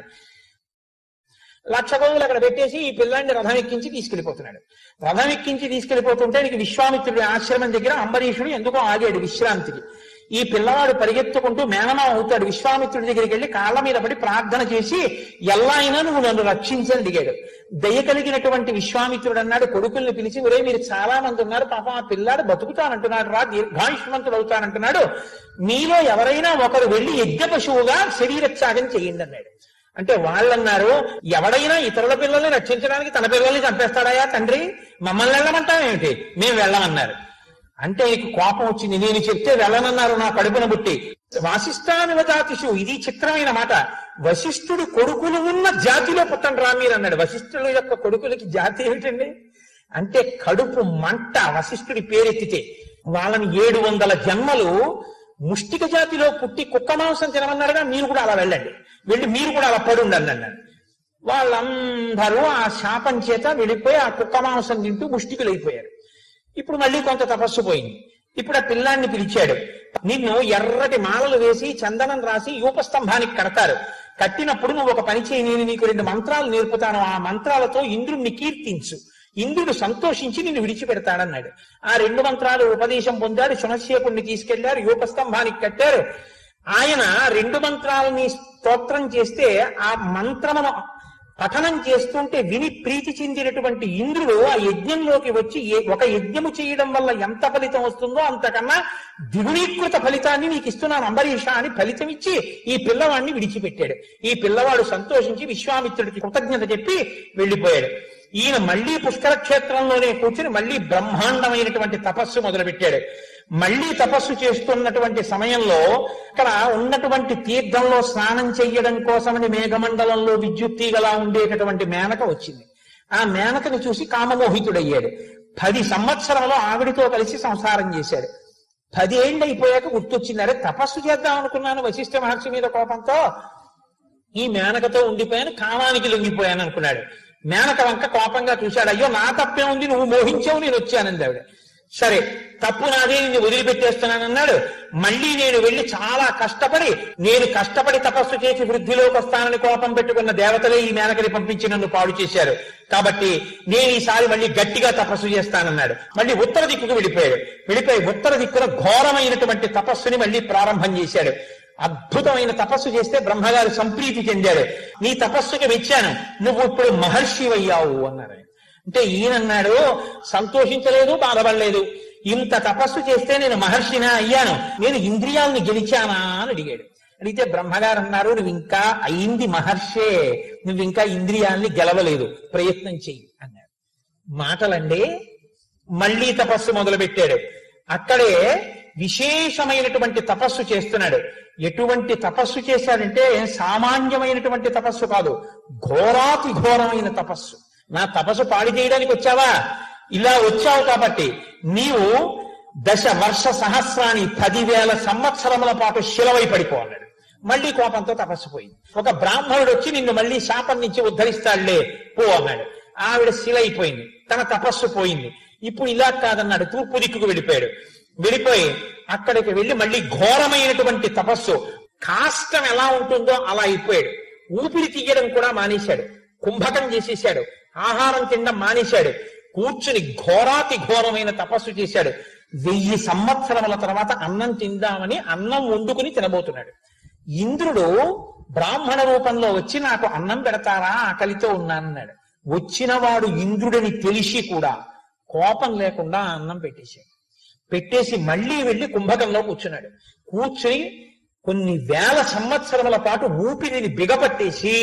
లక్ష గోవులు అక్కడ పెట్టేసి ఈ పిల్లాన్ని రథం ఎక్కించి తీసుకెళ్లిపోతున్నాడు రథం ఎక్కించి తీసుకెళ్లిపోతుంటే నీకు విశ్వామిత్రుడి ఆశ్రమం దగ్గర అంబరీషుడు ఎందుకో ఆగాడు విశ్రాంతికి ఈ పిల్లవాడు పరిగెత్తుకుంటూ మేనమా అవుతాడు విశ్వామిత్రుడి దగ్గరికి వెళ్ళి కాళ్ళ మీద పడి ప్రార్థన చేసి ఎలా అయినా నువ్వు నన్ను రక్షించని దిగాడు దయ కలిగినటువంటి విశ్వామిత్రుడు అన్నాడు కొడుకుల్ని పిలిచి ఒరే మీరు చాలా మంది ఉన్నారు పాపం ఆ పిల్లాడు బతుకుతానంటున్నాడు రా దీర్ఘాయుష్మంతుడు అవుతానంటున్నాడు మీలో ఎవరైనా ఒకరు వెళ్ళి యజ్ఞ పశువుగా శరీరత్యాగం చేయండి అన్నాడు అంటే వాళ్ళన్నారు ఎవడైనా ఇతరుల పిల్లల్ని రక్షించడానికి తన పిల్లల్ని చంపేస్తాడాయా తండ్రి మమ్మల్ని వెళ్ళమంటామేమిటి మేము వెళ్ళమన్నారు అంటే నీకు కోపం వచ్చింది నేను చెప్తే వెళ్ళనన్నారు నా కడుపున బుట్టి వాసిష్ఠానివ జాతిషు ఇది చిత్రమైన మాట వశిష్ఠుడు కొడుకులు ఉన్న జాతిలో పుట్టండి రా మీరు అన్నాడు వశిష్ఠుడు యొక్క కొడుకులకి జాతి ఏమిటండి అంటే కడుపు మంట వశిష్ఠుడి పేరెత్తితే వాళ్ళని ఏడు వందల జన్మలు ముష్టిక జాతిలో పుట్టి కుక్క మాంసం తినమన్నారుగా మీరు కూడా అలా వెళ్ళండి వెళ్ళి మీరు కూడా అలా పడుండండి అన్నాడు వాళ్ళందరూ ఆ శాపం చేత వెళ్ళిపోయి ఆ కుక్క మాంసం తింటూ ముష్టికులైపోయారు ఇప్పుడు మళ్ళీ కొంత తపస్సు పోయింది ఇప్పుడు ఆ పిల్లాన్ని పిలిచాడు నిన్ను ఎర్రటి మాలలు వేసి చందనం రాసి యూపస్తంభానికి కడతారు కట్టినప్పుడు నువ్వు ఒక పని చేయి నేను నీకు రెండు మంత్రాలు నేర్పుతాను ఆ మంత్రాలతో ఇంద్రుణ్ణి కీర్తించు ఇంద్రుడు సంతోషించి నిన్ను విడిచిపెడతాడన్నాడు ఆ రెండు మంత్రాలు ఉపదేశం పొందాడు శునశేపుణ్ణి తీసుకెళ్లారు యూపస్తంభానికి కట్టారు ఆయన రెండు మంత్రాలని స్తోత్రం చేస్తే ఆ మంత్రమును పఠనం చేస్తుంటే విని ప్రీతి చెందినటువంటి ఇంద్రుడు ఆ యజ్ఞంలోకి వచ్చి ఏ- ఒక యజ్ఞము చేయడం వల్ల ఎంత ఫలితం వస్తుందో అంతకన్నా ద్విగుణీకృత ఫలితాన్ని నీకు ఇస్తున్నాను అంబరీష అని ఫలితం ఇచ్చి ఈ పిల్లవాడిని విడిచిపెట్టాడు ఈ పిల్లవాడు సంతోషించి విశ్వామిత్రుడికి కృతజ్ఞత చెప్పి వెళ్ళిపోయాడు ఈయన మళ్ళీ పుష్కర క్షేత్రంలోనే కూర్చుని మళ్ళీ బ్రహ్మాండమైనటువంటి తపస్సు మొదలుపెట్టాడు మళ్ళీ తపస్సు చేస్తున్నటువంటి సమయంలో ఇక్కడ ఉన్నటువంటి తీర్థంలో స్నానం చెయ్యడం కోసమని మేఘమండలంలో విద్యుత్ తీగలా ఉండేటటువంటి మేనక వచ్చింది ఆ మేనకని చూసి కామమోహితుడయ్యాడు పది సంవత్సరంలో ఆవిడితో కలిసి సంసారం చేశాడు పదేళ్ళు అయిపోయాక గుర్తొచ్చింది అరే తపస్సు చేద్దాం అనుకున్నాను వశిష్ఠ మహర్షి మీద కోపంతో ఈ మేనకతో ఉండిపోయాను కామానికి లొంగిపోయాను అనుకున్నాడు మేనక వంక కోపంగా చూశాడు అయ్యో నా తప్పే ఉంది నువ్వు మోహించావు నేను వచ్చానంది ఆవిడ సరే తప్పు నాదే నిన్ను వదిలిపెట్టేస్తున్నానన్నాడు మళ్ళీ నేను వెళ్ళి చాలా కష్టపడి నేను కష్టపడి తపస్సు చేసి వృద్ధిలోకి వస్తానని కోపం పెట్టుకున్న దేవతలే ఈ మేనకని పంపించి నన్ను పాడు చేశారు కాబట్టి నేను ఈసారి మళ్ళీ గట్టిగా తపస్సు చేస్తానన్నాడు మళ్ళీ ఉత్తర దిక్కుకు వెళ్ళిపోయాడు వెళ్ళిపోయి ఉత్తర దిక్కున ఘోరమైనటువంటి తపస్సుని మళ్ళీ ప్రారంభం చేశాడు అద్భుతమైన తపస్సు చేస్తే బ్రహ్మగారు సంప్రీతి చెందాడు నీ తపస్సుకి మెచ్చాను నువ్వు ఇప్పుడు మహర్షి అయ్యావు అన్నారు ఆయన. అంటే ఈయనన్నాడు సంతోషించలేదు బాధపడలేదు ఇంత తపస్సు చేస్తే నేను మహర్షినా అయ్యాను నేను ఇంద్రియాలను గెలిచానా అని అడిగాడు అడిగితే బ్రహ్మగారు అన్నారు నువ్వు ఇంకా అయింది మహర్షే నువ్వు ఇంకా ఇంద్రియాల్ని గెలవలేదు ప్రయత్నం చెయ్యి అన్నాడు మాటలండి మళ్ళీ తపస్సు మొదలుపెట్టాడు అక్కడే విశేషమైనటువంటి తపస్సు చేస్తున్నాడు ఎటువంటి తపస్సు చేశాడంటే సామాన్యమైనటువంటి తపస్సు కాదు ఘోరాతి ఘోరమైన తపస్సు నా తపస్సు పాడి చేయడానికి వచ్చావా ఇలా వచ్చావు కాబట్టి నీవు దశ వర్ష సహస్రాన్ని పదివేల సంవత్సరముల పాటు శిలవై పడిపోవాలన్నాడు మళ్ళీ కోపంతో తపస్సు పోయింది ఒక బ్రాహ్మణుడు వచ్చి నిన్ను మళ్ళీ శాపం నుంచి ఉద్ధరిస్తాడులే పో అన్నాడు ఆవిడ శిల అయిపోయింది తన తపస్సు పోయింది ఇప్పుడు ఇలా కాదన్నాడు తూర్పు దిక్కుకు వెళ్ళిపోయాడు వెళ్ళిపోయి అక్కడికి వెళ్ళి మళ్ళీ ఘోరమైనటువంటి తపస్సు కాష్టం ఎలా ఉంటుందో అలా అయిపోయాడు ఊపిరి తీయడం కూడా మానేశాడు కుంభకం చేసేశాడు ఆహారం తినడం మానేశాడు కూర్చుని ఘోరాతి ఘోరమైన తపస్సు చేశాడు వెయ్యి సంవత్సరముల తర్వాత అన్నం తిందామని అన్నం వండుకుని తినబోతున్నాడు ఇంద్రుడు బ్రాహ్మణ రూపంలో వచ్చి నాకు అన్నం పెడతారా ఆకలితో ఉన్నానన్నాడు వచ్చినవాడు ఇంద్రుడని తెలిసి కూడా కోపం లేకుండా ఆ అన్నం పెట్టేశాడు పెట్టేసి మళ్ళీ వెళ్లి కుంభకంలో కూర్చున్నాడు కూర్చుని కొన్ని వేల సంవత్సరముల పాటు ఊపిరిని బిగపట్టేసి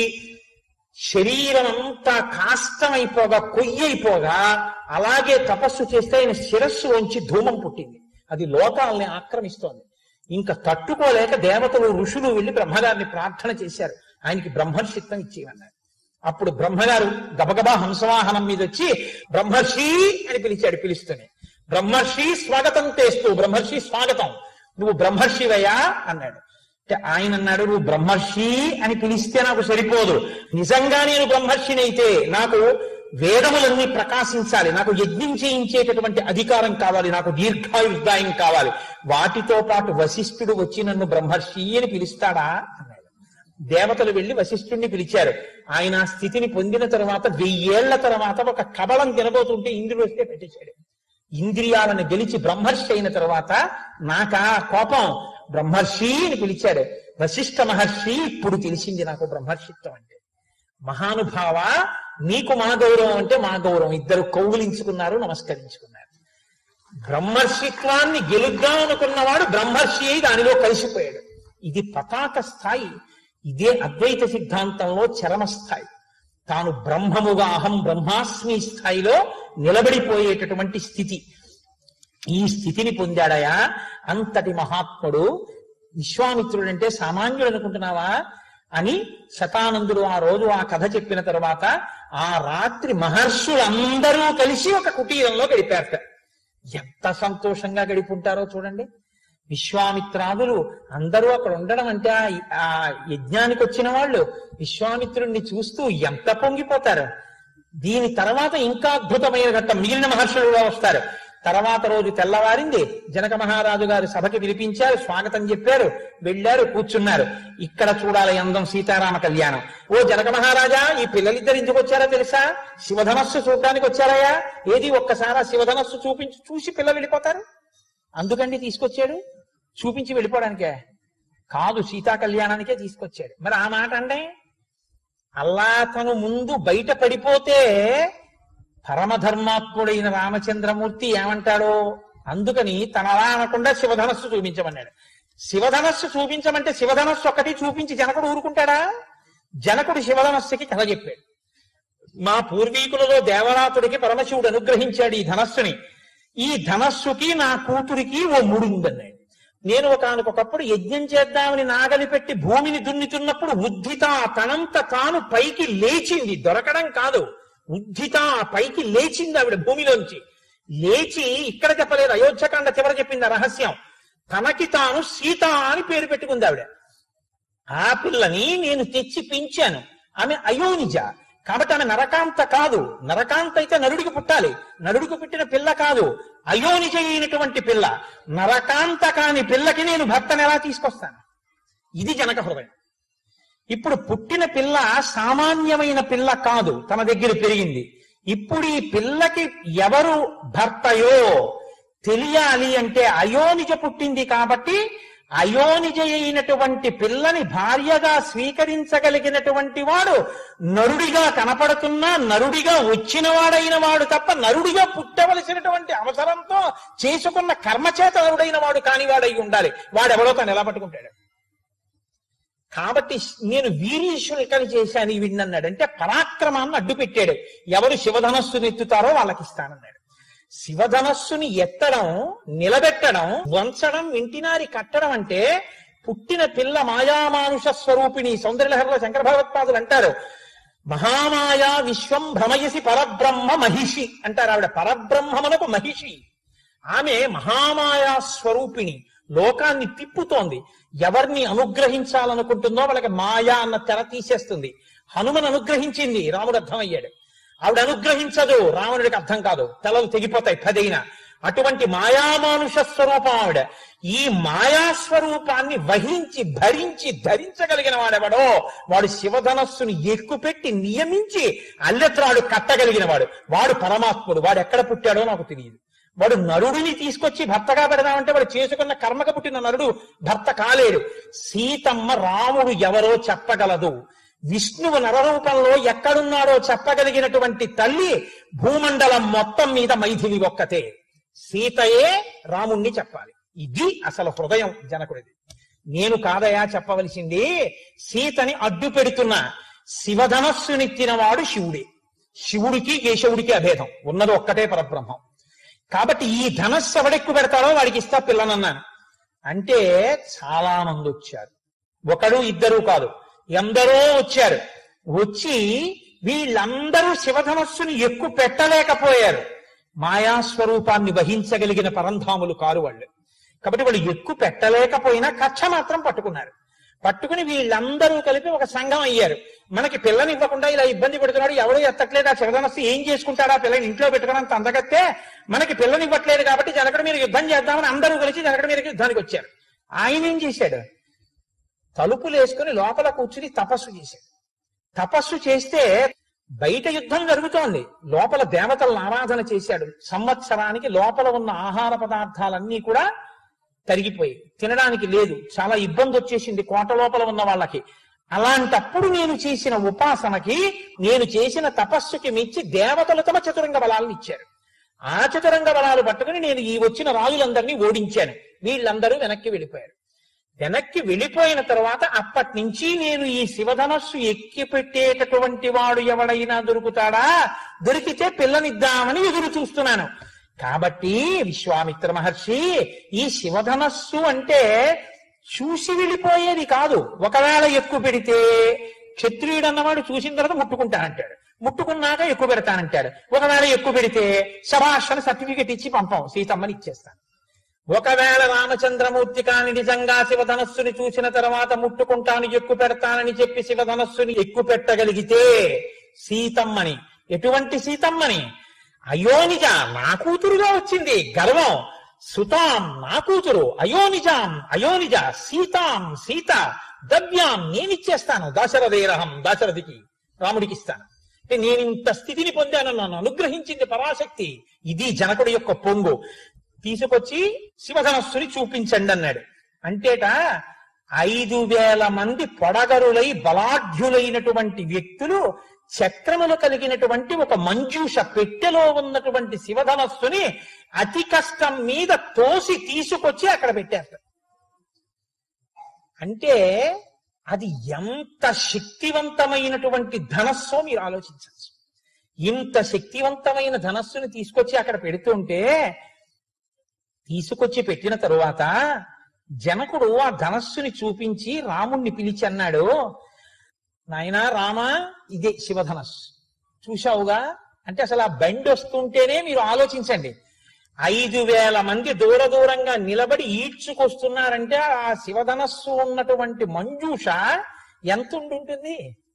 శరీరం అంతా కాష్టమైపోగా కొయ్యైపోగా అలాగే తపస్సు చేస్తే ఆయన శిరస్సు వంచి ధూమం పుట్టింది అది లోకాలని ఆక్రమిస్తోంది ఇంకా తట్టుకోలేక దేవతలు ఋషులు వెళ్లి బ్రహ్మగారిని ప్రార్థన చేశారు ఆయనకి బ్రహ్మర్షిత్వం ఇచ్చేయమన్నారు అప్పుడు బ్రహ్మగారు గబగబా హంసవాహనం మీద వచ్చి బ్రహ్మర్షి అని పిలిచాడు పిలుస్తూనే బ్రహ్మర్షి స్వాగతం చేస్తూ బ్రహ్మర్షి స్వాగతం నువ్వు బ్రహ్మర్షివయ్యా అన్నాడు అంటే ఆయన అన్నాడు నువ్వు బ్రహ్మర్షి అని పిలిస్తే నాకు సరిపోదు నిజంగా నేను బ్రహ్మర్షిని అయితే నాకు వేదములన్నీ ప్రకాశించాలి నాకు యజ్ఞం చేయించేటటువంటి అధికారం కావాలి నాకు దీర్ఘాయుర్దాయం కావాలి వాటితో పాటు వశిష్ఠుడు వచ్చి నన్ను బ్రహ్మర్షి అని పిలుస్తాడా అన్నాడు దేవతలు వెళ్లి వశిష్ఠుణ్ణి పిలిచారు ఆయన ఆ స్థితిని పొందిన తర్వాత వెయ్యేళ్ల తర్వాత ఒక కబళం తినబోతుంటే ఇంద్రుడు వస్తే పెట్టేశాడు ఇంద్రియాలను గెలిచి బ్రహ్మర్షి అయిన తర్వాత నాకా కోపం బ్రహ్మర్షి అని పిలిచాడు వశిష్ఠ మహర్షి ఇప్పుడు తెలిసింది నాకు బ్రహ్మర్షిత్వం అంటే మహానుభావ నీకు మా గౌరవం అంటే మా గౌరవం ఇద్దరు కౌగులించుకున్నారు నమస్కరించుకున్నారు బ్రహ్మర్షిత్వాన్ని గెలుద్దాం అనుకున్నవాడు బ్రహ్మర్షి అయి దానిలో కలిసిపోయాడు ఇది పతాక స్థాయి ఇదే అద్వైత సిద్ధాంతంలో చరమ స్థాయి తాను బ్రహ్మముగా అహం బ్రహ్మాస్మి స్థాయిలో నిలబడిపోయేటటువంటి స్థితి ఈ స్థితిని పొందాడయా అంతటి మహాత్ముడు విశ్వామిత్రుడంటే సామాన్యుడు అనుకుంటున్నావా అని శతానందుడు ఆ రోజు ఆ కథ చెప్పిన తర్వాత ఆ రాత్రి మహర్షులందరూ కలిసి ఒక కుటీరంలో గడిపారట ఎంత సంతోషంగా గడిపుంటారో చూడండి విశ్వామిత్రాదులు అందరూ అక్కడ ఉండడం అంటే ఆ- ఆ యజ్ఞానికి వచ్చిన వాళ్ళు విశ్వామిత్రుణ్ణి చూస్తూ ఎంత పొంగిపోతారు దీని తర్వాత ఇంకా అద్భుతమైన ఘట్టం మిగిలిన మహర్షులు కూడా వస్తారు తర్వాత రోజు తెల్లవారింది జనక మహారాజు గారు సభకి పిలిపించారు స్వాగతం చెప్పారు వెళ్ళారు కూర్చున్నారు ఇక్కడ చూడాలి అందం సీతారామ కళ్యాణం ఓ జనక మహారాజా ఈ పిల్లలిద్దరు ఎందుకు వచ్చారో తెలుసా శివధనస్సు చూడడానికి వచ్చారయ్యా ఏది ఒక్కసారి ఆ శివధనస్సు చూపించి చూసి పిల్లలు వెళ్ళిపోతారు అందుకండి తీసుకొచ్చాడు చూపించి వెళ్ళిపోవడానికే కాదు సీతా కళ్యాణానికే తీసుకొచ్చాడు మరి ఆ మాట అంటే అల్లా తను ముందు బయట పడిపోతే పరమధర్మాత్ముడైన రామచంద్రమూర్తి ఏమంటాడో అందుకని తన అలా అనకుండా శివధనస్సు చూపించమన్నాడు శివధనస్సు చూపించమంటే శివధనస్సు ఒకటి చూపించి జనకుడు ఊరుకుంటాడా జనకుడు శివధనస్సుకి కథ చెప్పాడు మా పూర్వీకులలో దేవరాతుడికి పరమశివుడు అనుగ్రహించాడు ఈ ధనస్సుని ఈ ధనస్సుకి నా కూతురికి ఓ ముడి ఉందన్నాడు నేను ఒకనకొకప్పుడు యజ్ఞం చేద్దామని నాగలి పెట్టి భూమిని దున్నుతున్నప్పుడు ఉద్ధిత తనంత తాను పైకి లేచింది దొరకడం కాదు ఉద్ధిత పైకి లేచింది ఆవిడ భూమిలోంచి లేచి ఇక్కడ చెప్పలేదు అయోధ్యకాండ చివర చెప్పింది ఆ రహస్యం తనకి తాను సీత అని పేరు పెట్టుకుంది ఆవిడ ఆ పిల్లని నేను తెచ్చి పెంచాను ఆమె అయోనిజ కాబట్టి ఆమె నరకాంత కాదు నరకాంత అయితే నరుడికి పుట్టాలి నరుడికి పుట్టిన పిల్ల కాదు అయోనిజ అయినటువంటి పిల్ల నరకాంత కాని పిల్లకి నేను భర్తను ఎలా తీసుకొస్తాను ఇది జనక హృదయం ఇప్పుడు పుట్టిన పిల్ల సామాన్యమైన పిల్ల కాదు తన దగ్గర పెరిగింది ఇప్పుడు ఈ పిల్లకి ఎవరు భర్తయో తెలియాలి అంటే అయోనిజ పుట్టింది కాబట్టి అయోనిజ అయినటువంటి పిల్లని భార్యగా స్వీకరించగలిగినటువంటి వాడు నరుడిగా కనపడుతున్నా నరుడిగా వచ్చిన వాడైన వాడు తప్ప నరుడిగా పుట్టవలసినటువంటి అవసరంతో చేసుకున్న కర్మచేత నరుడైన వాడు కాని వాడై ఉండాలి వాడెవడో తను ఎలా పట్టుకుంటాడు కాబట్టి నేను వీరీశ్వరుకని చేశాను వీడినన్నాడు అంటే పరాక్రమాన్ని అడ్డు పెట్టాడు ఎవరు శివధనస్సుని ఎత్తుతారో వాళ్ళకి ఇస్తానన్నాడు శివధనస్సుని ఎత్తడం నిలబెట్టడం వంచడం ఇంటినారి కట్టడం అంటే పుట్టిన పిల్ల మాయామానుష స్వరూపిణి సౌందర్యలహరిలో శంకర భగవత్పాదులు అంటారు మహామాయా విశ్వం భ్రమయసి పరబ్రహ్మ మహిషి అంటారు ఆవిడ పరబ్రహ్మమునకు మహిషి ఆమె మహామాయా స్వరూపిణి లోకాన్ని తిప్పుతోంది ఎవరిని అనుగ్రహించాలనుకుంటుందో వాళ్ళకి మాయా అన్న తెర తీసేస్తుంది హనుమను అనుగ్రహించింది రాముడు అర్థమయ్యాడు ఆవిడ అనుగ్రహించదు రావణుడికి అర్థం కాదు తలలు తెగిపోతాయి పదైన అటువంటి మాయామానుష స్వరూపం ఆవిడ ఈ మాయా స్వరూపాన్ని వహించి భరించి ధరించగలిగిన వాడెవడో వాడు శివధనస్సుని ఎక్కుపెట్టి నియమించి అల్లెత్రాడు కట్టగలిగిన వాడు వాడు పరమాత్ముడు వాడు ఎక్కడ పుట్టాడో నాకు తెలియదు వాడు నరుడిని తీసుకొచ్చి భర్తగా పెడదామంటే వాడు చేసుకున్న కర్మకు పుట్టిన నరుడు భర్త కాలేడు సీతమ్మ రాముడు ఎవరో చెప్పగలదు విష్ణువు నరరూపంలో ఎక్కడున్నాడో చెప్పగలిగినటువంటి తల్లి భూమండలం మొత్తం మీద మైథిలి ఒక్కతే సీతయే రాముణ్ణి చెప్పాలి ఇది అసలు హృదయం జనకుడిది నేను కాదయా చెప్పవలసింది సీతని అడ్డు పెడుతున్న శివధనస్సునిత్తిన వాడు శివుడే శివుడికి కేశవుడికి అభేదం ఉన్నది ఒక్కటే పరబ్రహ్మం కాబట్టి ఈ ధనస్సు ఎవడెక్కు పెడతాడో వాడికి ఇస్తా పిల్లనన్నాను అంటే చాలా మంది వచ్చారు ఒకడు ఇద్దరు కాదు ఎందరో వచ్చారు వచ్చి వీళ్ళందరూ శివధనస్సుని ఎక్కువ పెట్టలేకపోయారు మాయాస్వరూపాన్ని వహించగలిగిన పరంధాములు కారు వాళ్ళు కాబట్టి వాళ్ళు ఎక్కువ పెట్టలేకపోయినా కచ్చ మాత్రం పట్టుకున్నారు పట్టుకుని వీళ్ళందరూ కలిపి ఒక సంఘం అయ్యారు మనకి పిల్లని ఇవ్వకుండా ఇలా ఇబ్బంది పెడుతున్నాడు ఎవడో ఎత్తట్లేదు ఆ శివధనస్సు ఏం చేసుకుంటాడా పిల్లని ఇంట్లో పెట్టుకోవడానికి అందగత్తే మనకి పిల్లని ఇవ్వట్లేదు కాబట్టి జనకడ మీరు యుద్ధం చేద్దామని అందరూ కలిసి జనకడ మీద యుద్ధానికి వచ్చారు ఆయన ఏం చేశాడు తలుపులు వేసుకుని లోపల కూర్చుని తపస్సు చేశాడు తపస్సు చేస్తే బయట యుద్ధం జరుగుతోంది లోపల దేవతలను ఆరాధన చేశాడు సంవత్సరానికి లోపల ఉన్న ఆహార పదార్థాలన్నీ కూడా తరిగిపోయి తినడానికి లేదు చాలా ఇబ్బంది వచ్చేసింది కోట లోపల ఉన్న వాళ్ళకి అలాంటప్పుడు నేను చేసిన ఉపాసనకి నేను చేసిన తపస్సుకి మెచ్చి దేవతలు తమ చతురంగ బలాలను ఇచ్చారు ఆ చతురంగ బలాలు పట్టుకుని నేను ఈ వచ్చిన రాజులందరినీ ఓడించాను వీళ్ళందరూ వెనక్కి వెళ్ళిపోయారు వెనక్కి వెళ్ళిపోయిన తర్వాత అప్పటి నుంచి నేను ఈ శివధనస్సు ఎక్కి పెట్టేటటువంటి వాడు ఎవడైనా దొరుకుతాడా దొరికితే పిల్లనిద్దామని ఎదురు చూస్తున్నాను కాబట్టి విశ్వామిత్ర మహర్షి ఈ శివధనస్సు అంటే చూసి వెళ్ళిపోయేది కాదు ఒకవేళ ఎక్కువ పెడితే క్షత్రియుడు అన్నవాడు చూసిన తర్వాత ముట్టుకుంటానంటాడు ముట్టుకున్నాక ఎక్కువ పెడతానంటాడు ఒకవేళ ఎక్కువ పెడితే శభాషణ సర్టిఫికెట్ ఇచ్చి పంపం సీతమ్మని ఇచ్చేస్తాను ఒకవేళ రామచంద్రమూర్తి కాని నిజంగా శివధనస్సుని చూసిన తర్వాత ముట్టుకుంటాను ఎక్కువ పెడతానని చెప్పి శివధనస్సుని ఎక్కువ పెట్టగలిగితే సీతమ్మని ఎటువంటి సీతమ్మని అయోనిజ నా కూతురుగా వచ్చింది గర్వం సుతాం నా కూతురు అయోనిజాం అయోనిజ సీతాం సీత దవ్యాం నేనిచ్చేస్తాను దాశరథేరహం దాశరథికి రాముడికి ఇస్తాను అంటే నేను ఇంత స్థితిని పొందాను నన్ను అనుగ్రహించింది పరాశక్తి ఇది జనకుడి యొక్క పొంగు తీసుకొచ్చి శివధనస్సుని చూపించండి అన్నాడు అంటేట ఐదు వేల మంది పొడగరులై బలాఢ్యులైనటువంటి వ్యక్తులు చక్రములు కలిగినటువంటి ఒక మంజూష పెట్టెలో ఉన్నటువంటి శివధనస్సుని అతి కష్టం మీద తోసి తీసుకొచ్చి అక్కడ పెట్టారు అంటే అది ఎంత శక్తివంతమైనటువంటి ధనస్సో మీరు ఆలోచించచ్చు ఇంత శక్తివంతమైన ధనస్సుని తీసుకొచ్చి అక్కడ పెడుతుంటే తీసుకొచ్చి పెట్టిన తరువాత జనకుడు ఆ ధనస్సుని చూపించి రాముణ్ణి పిలిచి అన్నాడు నాయనా రామా ఇదే శివధనస్సు చూశావుగా అంటే అసలు ఆ బండి వస్తుంటేనే మీరు ఆలోచించండి ఐదు వేల మంది దూర దూరంగా నిలబడి ఈడ్చుకొస్తున్నారంటే ఆ శివధనస్సు ఉన్నటువంటి మంజూష ఎంత ఉండుంటుంది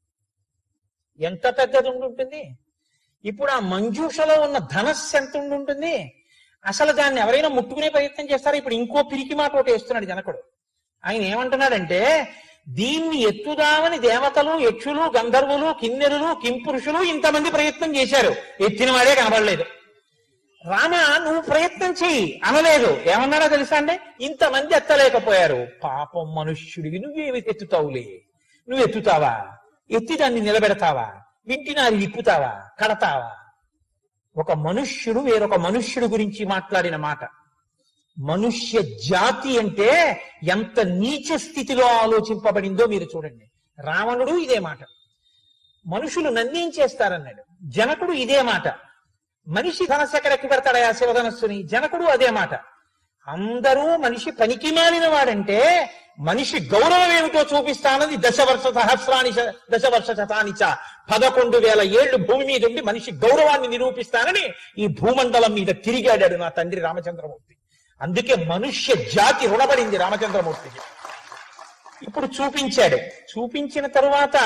ఎంత పెద్దది ఉండుంటుంది ఇప్పుడు ఆ మంజూషలో ఉన్న ధనస్సు ఎంత ఉండుంటుంది అసలు దాన్ని ఎవరైనా ముట్టుకునే ప్రయత్నం చేస్తారా ఇప్పుడు ఇంకో పిరికి మాట ఒకటి వేస్తున్నాడు జనకుడు ఆయన ఏమంటున్నాడంటే దీన్ని ఎత్తుదామని దేవతలు యక్షులు గంధర్వులు కిన్నెరులు కింపురుషులు ఇంతమంది ప్రయత్నం చేశారు ఎత్తిన వాడే కనబడలేదు రామ నువ్వు ప్రయత్నం చెయ్యి అనలేదు ఏమన్నాడో తెలుసా అండి ఇంతమంది ఎత్తలేకపోయారు పాపం మనుష్యుడివి నువ్వేమి ఎత్తుతావులే నువ్వు ఎత్తుతావా ఎత్తి దాన్ని నిలబెడతావా వింటినారి విప్పుతావా కడతావా ఒక మనుష్యుడు వేరొక మనుష్యుడు గురించి మాట్లాడిన మాట మనుష్య జాతి అంటే ఎంత నీచ స్థితిలో ఆలోచింపబడిందో మీరు చూడండి రావణుడు ఇదే మాట మనుషులు నన్నేం చేస్తారన్నాడు జనకుడు ఇదే మాట మనిషి ధనస్సు ఎక్కడ ఎక్కువ పెడతాడా ఆ శివధనస్సుని జనకుడు అదే మాట అందరూ మనిషి పనికి మాలిన వాడంటే మనిషి గౌరవం ఏమిటో చూపిస్తానది దశవర్ష సహస్రాని చ- దశవర్ష శతానిచ పదకొండు వేల ఏళ్లు భూమి మీద ఉండి మనిషి గౌరవాన్ని నిరూపిస్తానని ఈ భూమండలం మీద తిరిగాడాడు నా తండ్రి రామచంద్రమూర్తి అందుకే మనుష్య జాతి రుణపడింది రామచంద్రమూర్తికి ఇప్పుడు చూపించాడు చూపించిన తరువాత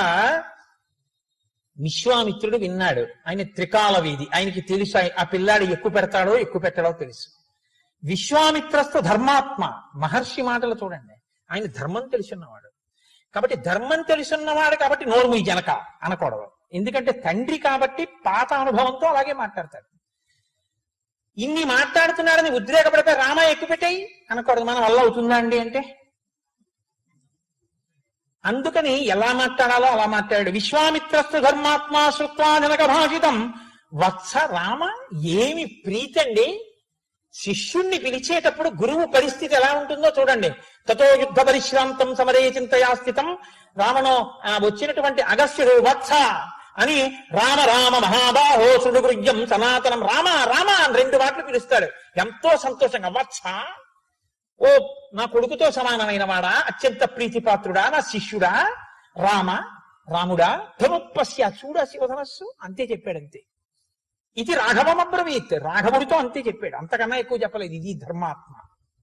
విశ్వామిత్రుడు విన్నాడు ఆయన త్రికాల వీధి ఆయనకి తెలుసు ఆయ- ఆ పిల్లాడు ఎక్కువ పెడతాడో ఎక్కువ పెట్టడో తెలుసు విశ్వామిత్రస్థ ధర్మాత్మ మహర్షి మాటలు చూడండి ఆయన ధర్మం తెలుసున్నవాడు కాబట్టి ధర్మం తెలుసున్నవాడు కాబట్టి నోరు మీ జనక అనకూడదు ఎందుకంటే తండ్రి కాబట్టి పాత అనుభవంతో అలాగే మాట్లాడతాడు ఇన్ని మాట్లాడుతున్నాడని ఉద్రేకపడితే రామ ఎక్కువ పెట్టాయి అనకూడదు మన వల్ల అవుతుందా అండి అంటే అందుకని ఎలా మాట్లాడాలో అలా మాట్లాడాడు విశ్వామిత్రస్తు ధర్మాత్మా శృత్వా జనక భాషితం వత్స రామ ఏమి ప్రీతండి శిష్యుణ్ణి పిలిచేటప్పుడు గురువు పరిస్థితి ఎలా ఉంటుందో చూడండి తతో యుద్ధ పరిశ్రాంతం సమరే చింతయా స్థితం రావణో ఆ వచ్చినటువంటి అగస్త్యుడు వత్స అని రామ రామ మహాబాహో సుడుగృహ్యం సనాతనం రామ రామ అని రెండు మాటలు పిలుస్తాడు ఎంతో సంతోషంగా వత్స ఓ నా కొడుకుతో సమానమైన వాడా అత్యంత ప్రీతిపాత్రుడా నా శిష్యుడా రామ రాముడా ధనుప్పస్య చూడా శివధనస్సు అంతే చెప్పాడు అంతే ఇది రాఘవమబ్రవీత్ రాఘవుడితో అంతే చెప్పాడు అంతకన్నా ఎక్కువ చెప్పలేదు ఇది ధర్మాత్మ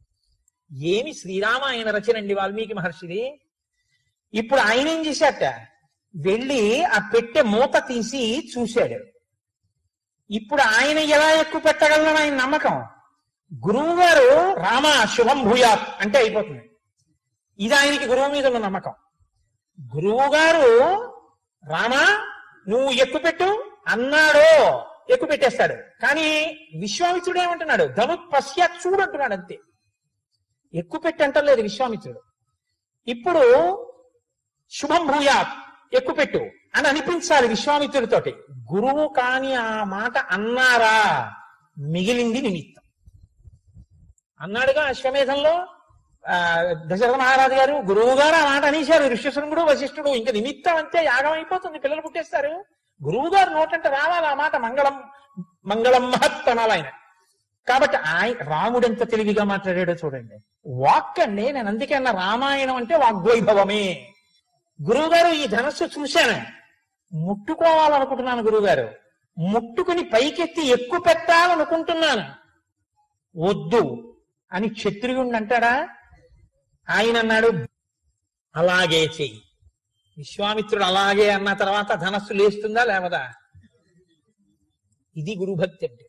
ఏమి శ్రీరామాయణ రచనండి వాల్మీకి మహర్షిది ఇప్పుడు ఆయన ఏం చేశాట వెళ్ళి ఆ పెట్టె మూత తీసి చూశాడు ఇప్పుడు ఆయన ఎలా ఎక్కువ పెట్టగలను ఆయన నమ్మకం గురువు గారు రామ శుభం భూయాత్ అంటే అయిపోతుంది ఇది ఆయనకి గురువు మీద ఉన్న నమ్మకం గురువు గారు రామా నువ్వు ఎక్కువ పెట్టు అన్నాడో ఎక్కువ పెట్టేస్తాడు కానీ విశ్వామిత్రుడు ఏమంటున్నాడు ధను పశ్య చూడు అంటున్నాడు అంతే ఎక్కువ పెట్టి అంటలేదు విశ్వామిత్రుడు ఇప్పుడు శుభం భూయాత్ ఎక్కువ పెట్టు అని అనిపించాలి విశ్వామిత్రుడితోటి గురువు కాని ఆ మాట అన్నారా మిగిలింది నిమిత్తం అన్నాడుగా అశ్వమేధంలో ఆ, దశరథ మహారాజు గారు గురువు గారు ఆ మాట అనేశారు ఋష్యశృంగుడు వశిష్ఠుడు ఇంకా నిమిత్తం అంతే యాగం అయిపోతుంది పిల్లలు పుట్టేస్తారు గురువు గారు నోటంటే రావాలి ఆ మాట మంగళం మంగళం మహత్ అనాలి ఆయన కాబట్టి ఆయన రాముడు ఎంత తెలివిగా మాట్లాడాడో చూడండి వాక్ అండి నేను అందుకే అన్న రామాయణం అంటే వాగ్వైభవమే గురువు గారు ఈ ధనస్సు చూశాను ముట్టుకోవాలనుకుంటున్నాను గురువుగారు ముట్టుకుని పైకెత్తి ఎక్కువ పెట్టాలనుకుంటున్నాను వద్దు అని క్షత్రియుణ్ణి అంటాడా ఆయన అన్నాడు అలాగే చెయ్యి విశ్వామిత్రుడు అలాగే అన్న తర్వాత ధనస్సు లేస్తుందా లేవదా ఇది గురుభక్తి అంటే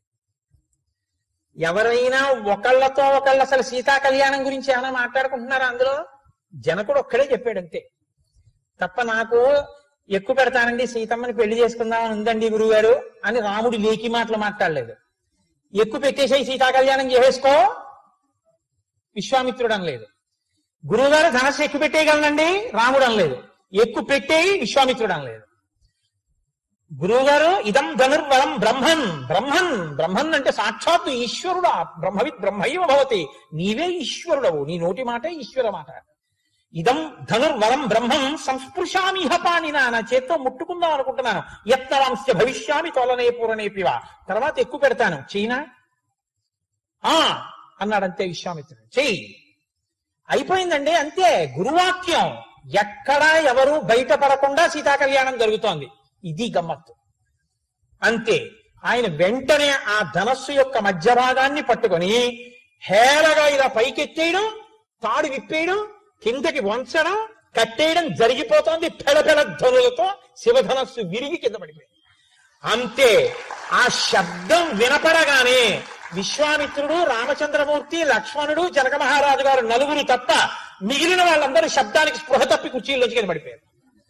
ఎవరైనా ఒకళ్ళతో ఒకళ్ళు అసలు సీతా కళ్యాణం గురించి ఏమైనా మాట్లాడుకుంటున్నారా అందులో జనకుడు ఒక్కడే చెప్పాడు అంతే తప్ప నాకు ఎక్కువ పెడతానండి సీతమ్మని పెళ్లి చేసుకుందామని ఉందండి గురుగారు అని రాముడు లేకి మాటలు మాట్లాడలేదు ఎక్కువ పెట్టేసేయి సీతా కళ్యాణం చేసేసుకో విశ్వామిత్రుడు అనలేదు గురువుగారు ధనస్సు ఎక్కువ పెట్టేయగలనండి రాముడు అనలేదు ఎక్కువ పెట్టేయి విశ్వామిత్రుడు అనలేదు గురువు గారు ఇదం ధనుర్వరం బ్రహ్మన్ బ్రహ్మన్ బ్రహ్మన్ అంటే సాక్షాత్తు ఈశ్వరుడా బ్రహ్మవిత్ బ్రహ్మైవ భవతి నీవే ఈశ్వరుడవు నీ నోటి మాటే ఈశ్వర మాట ఇదం ధనుర్వరం బ్రహ్మం సంస్పృశామిహ పాణినా నా చేత్తో ముట్టుకుందాం అనుకుంటున్నాను యత్నవాంశ భవిష్యామి తోలనే పూరణేపివా తర్వాత ఎక్కువ పెడతాను చైనా ఆ అన్నాడంతే విశ్వామిత్రుడు చెయ్యి అయిపోయిందండి అంతే గురువాక్యం ఎక్కడా ఎవరు బయటపడకుండా సీతా కళ్యాణం జరుగుతోంది ఇది గమ్మత్తు అంతే ఆయన వెంటనే ఆ ధనస్సు యొక్క మధ్య భాగాన్ని పట్టుకొని హేళగా ఇలా పైకెత్తేయడం తాడు విప్పేయడం కిందకి వంచడం కట్టేయడం జరిగిపోతోంది పెళపెళ ధనులతో శివధనస్సు విరిగి కింద పడిపోయింది అంతే ఆ శబ్దం వినపడగానే విశ్వామిత్రుడు రామచంద్రమూర్తి లక్ష్మణుడు జనక మహారాజు గారు నలుగురు తప్ప మిగిలిన వాళ్ళందరూ శబ్దానికి స్పృహ తప్పి కుర్చీల్లోంచి కింద పడిపోయారు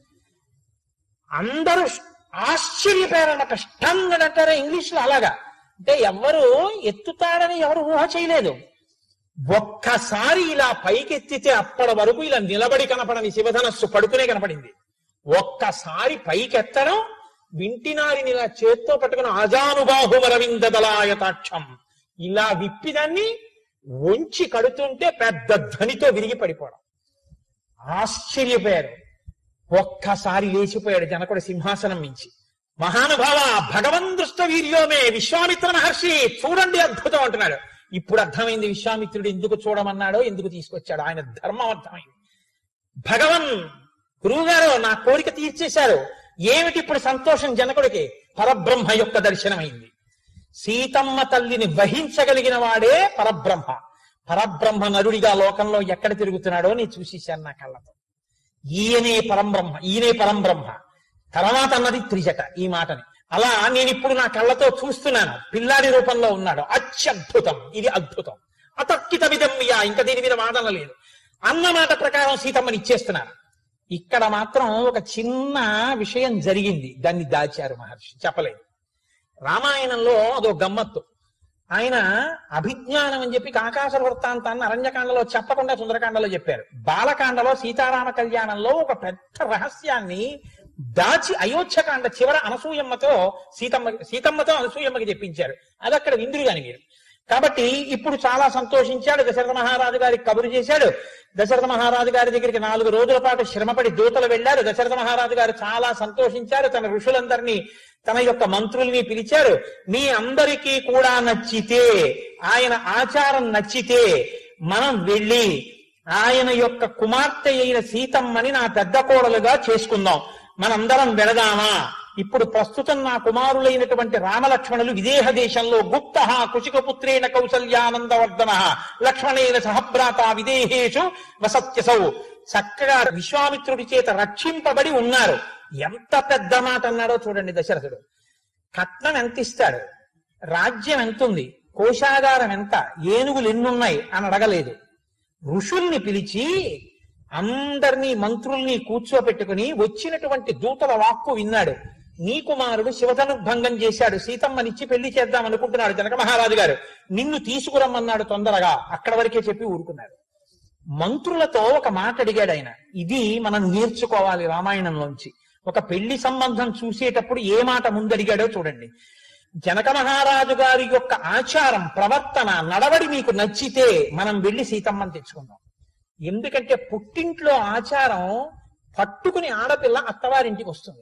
అందరూ ఆశ్చర్యపోయారన్నమాట స్టన్ అని అంటారా ఇంగ్లీష్ లో అలాగా అంటే ఎవరు ఎత్తుతాడని ఎవరు ఊహ చేయలేదు ఒక్కసారి ఇలా పైకెత్తితే అప్పటి వరకు ఇలా నిలబడి కనపడని శివధనస్సు పడుకునే కనపడింది ఒక్కసారి పైకెత్తడం వింటినారిని ఇలా చేత్తో పట్టుకుని అజానుబాహుమరవింద దళాయతాక్షం ఇలా విప్పిదాన్ని వంచి కడుతుంటే పెద్ద ధ్వనితో విరిగి పడిపోవడం ఆశ్చర్యపోయారు ఒక్కసారి లేచిపోయాడు జనకుడు సింహాసనం మించి మహానుభావ భగవన్ దృష్ట వీర్యోమే విశ్వామిత్ర మహర్షి చూడండి అద్భుతం అంటున్నాడు ఇప్పుడు అర్థమైంది విశ్వామిత్రుడు ఎందుకు చూడమన్నాడో ఎందుకు తీసుకొచ్చాడు ఆయన ధర్మం అర్థమైంది భగవన్ గురువుగారు నా కోరిక తీర్చేశారు ఏమిటి ఇప్పుడు సంతోషం జనకుడికి పరబ్రహ్మ యొక్క దర్శనమైంది సీతమ్మ తల్లిని వహించగలిగిన వాడే పరబ్రహ్మ పరబ్రహ్మ నరుడిగా లోకంలో ఎక్కడ తిరుగుతున్నాడో నేను చూసేశాను నా కళ్ళతో ఈయనే పరంబ్రహ్మ ఈయనే పరంబ్రహ్మ తర్వాత అన్నది త్రిజట ఈ మాటని అలా నేను ఇప్పుడు నా కళ్ళతో చూస్తున్నాను పిల్లాడి రూపంలో ఉన్నాడు అత్యద్భుతం ఇది అద్భుతం అతక్కిత విధమ్య ఇంకా దీని మీద వాదన లేదు అన్న మాట ప్రకారం సీతమ్మని ఇచ్చేస్తున్నారు ఇక్కడ మాత్రం ఒక చిన్న విషయం జరిగింది దాన్ని దాచారు మహర్షి చెప్పలేదు రామాయణంలో అదో గమ్మత్తు ఆయన అభిజ్ఞానం అని చెప్పి కాకాస వృత్తాంతాన్ని అరణ్యకాండలో చెప్పకుండా సుందరకాండలో చెప్పారు బాలకాండలో సీతారామ కళ్యాణంలో ఒక పెద్ద రహస్యాన్ని దాచి అయోధ్యకాండ చివర అనసూయమ్మతో సీతమ్మ సీతమ్మతో అనసూయమ్మకి చెప్పించారు అది అక్కడ విందురు కాని మీరు కాబట్టి ఇప్పుడు చాలా సంతోషించాడు దశరథ మహారాజు గారికి కబురు చేశాడు దశరథ మహారాజు గారి దగ్గరికి నాలుగు రోజుల పాటు శ్రమపడి దూతలు వెళ్లారు దశరథ మహారాజు గారు చాలా సంతోషించారు తన ఋషులందరినీ తన యొక్క మంత్రుల్ని పిలిచారు మీ అందరికీ కూడా నచ్చితే ఆయన ఆచారం నచ్చితే మనం వెళ్ళి ఆయన యొక్క కుమార్తె అయిన సీతమ్మని నా పెద్ద కోడలుగా చేసుకుందాం మనందరం వెళదామా ఇప్పుడు ప్రస్తుతం నా కుమారులైనటువంటి రామలక్ష్మణులు విదేహ దేశంలో గుప్త కుశికపుత్రేణ కౌసల్యానందవర్ధన లక్ష్మణేన సహభ్రాత విదేహేషు వసత్యసౌ చక్కగా విశ్వామిత్రుడి చేత రక్షింపబడి ఉన్నారు ఎంత పెద్ద మాట అన్నాడో చూడండి దశరథుడు కట్నం ఎంత ఇస్తాడు రాజ్యం ఎంతుంది కోశాగారం ఎంత ఏనుగులు ఎన్నున్నాయి అని అడగలేదు ఋషుల్ని పిలిచి అందరినీ మంత్రుల్ని కూర్చోపెట్టుకుని వచ్చినటువంటి దూతల వాక్కు విన్నాడు నీ కుమారుడు శివధనుర్భంగం చేశాడు సీతమ్మనిచ్చి పెళ్లి చేద్దాం అనుకుంటున్నాడు జనక మహారాజు గారు నిన్ను తీసుకురమ్మన్నాడు తొందరగా అక్కడ వరకే చెప్పి ఊరుకున్నాడు మంత్రులతో ఒక మాట అడిగాడు ఆయన ఇది మనం నేర్చుకోవాలి రామాయణంలోంచి ఒక పెళ్లి సంబంధం చూసేటప్పుడు ఏ మాట ముందడిగాడో చూడండి జనక మహారాజు గారి యొక్క ఆచారం ప్రవర్తన నడవడి మీకు నచ్చితే మనం వెళ్లి సీతమ్మని తెచ్చుకుందాం ఎందుకంటే పుట్టింట్లో ఆచారం పట్టుకుని ఆడపిల్ల అత్తవారింటికి వస్తుంది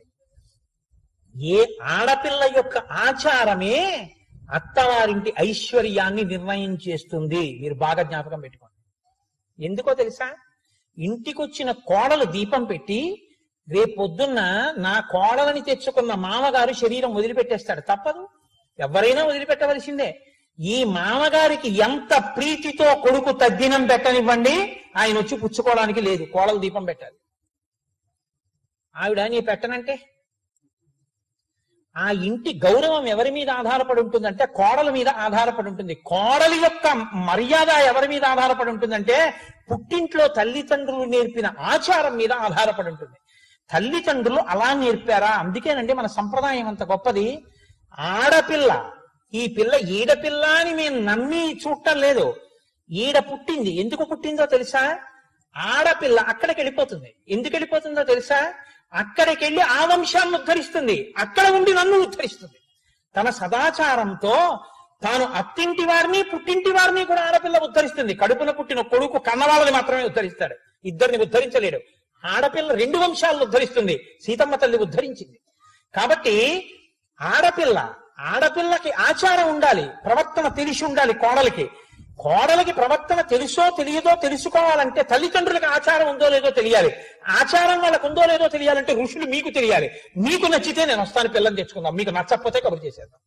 ఏ ఆడపిల్ల యొక్క ఆచారమే అత్తవారింటి ఐశ్వర్యాన్ని నిర్ణయం చేస్తుంది మీరు బాగా జ్ఞాపకం పెట్టుకోండి ఎందుకో తెలుసా ఇంటికొచ్చిన కోడలు దీపం పెట్టి రేపొద్దున్న నా కోడలని తెచ్చుకున్న మామగారు శరీరం వదిలిపెట్టేస్తాడు తప్పదు ఎవరైనా వదిలిపెట్టవలసిందే ఈ మామగారికి ఎంత ప్రీతితో కొడుకు తద్దినం పెట్టనివ్వండి ఆయన వచ్చి పుచ్చుకోవడానికి లేదు కోడలు దీపం పెట్టాలి ఆవిడ నీ పెట్టనంటే ఆ ఇంటి గౌరవం ఎవరి మీద ఆధారపడి ఉంటుందంటే కోడల మీద ఆధారపడి ఉంటుంది కోడలి యొక్క మర్యాద ఎవరి మీద ఆధారపడి ఉంటుందంటే పుట్టింట్లో తల్లిదండ్రులు నేర్పిన ఆచారం మీద ఆధారపడి ఉంటుంది తల్లిదండ్రులు అలా నేర్పారా అందుకేనండి మన సంప్రదాయం అంత గొప్పది ఆడపిల్ల ఈ పిల్ల ఈడపిల్ల అని మేము నమ్మి చూడటం లేదు ఈడ పుట్టింది ఎందుకు పుట్టిందో తెలుసా ఆడపిల్ల అక్కడికి వెళ్ళిపోతుంది ఎందుకు వెళ్ళిపోతుందో తెలుసా అక్కడికి వెళ్ళి ఆ వంశాన్ని ఉద్ధరిస్తుంది అక్కడ ఉండి నన్ను ఉద్ధరిస్తుంది తన సదాచారంతో తాను అత్తింటి వారిని పుట్టింటి వారిని కూడా ఆడపిల్ల ఉద్ధరిస్తుంది కడుపున పుట్టిన కొడుకు కన్నవాళ్ళని మాత్రమే ఉద్ధరిస్తాడు ఇద్దరిని ఉద్ధరించలేడు ఆడపిల్ల రెండు వంశాలను ఉద్ధరిస్తుంది సీతమ్మ తల్లి ఉద్ధరించింది కాబట్టి ఆడపిల్ల ఆడపిల్లకి ఆచారం ఉండాలి ప్రవర్తన తెలిసి ఉండాలి కోడలికి కోడలికి ప్రవర్తన తెలుసో తెలియదో తెలుసుకోవాలంటే తల్లిదండ్రులకు ఆచారం ఉందో లేదో తెలియాలి ఆచారం వాళ్ళకు ఉందో లేదో తెలియాలంటే ఋషులు మీకు తెలియాలి మీకు నచ్చితే నేను వస్తాను పిల్లని తెచ్చుకుందాం మీకు నచ్చకపోతే కబురు చేసేద్దాం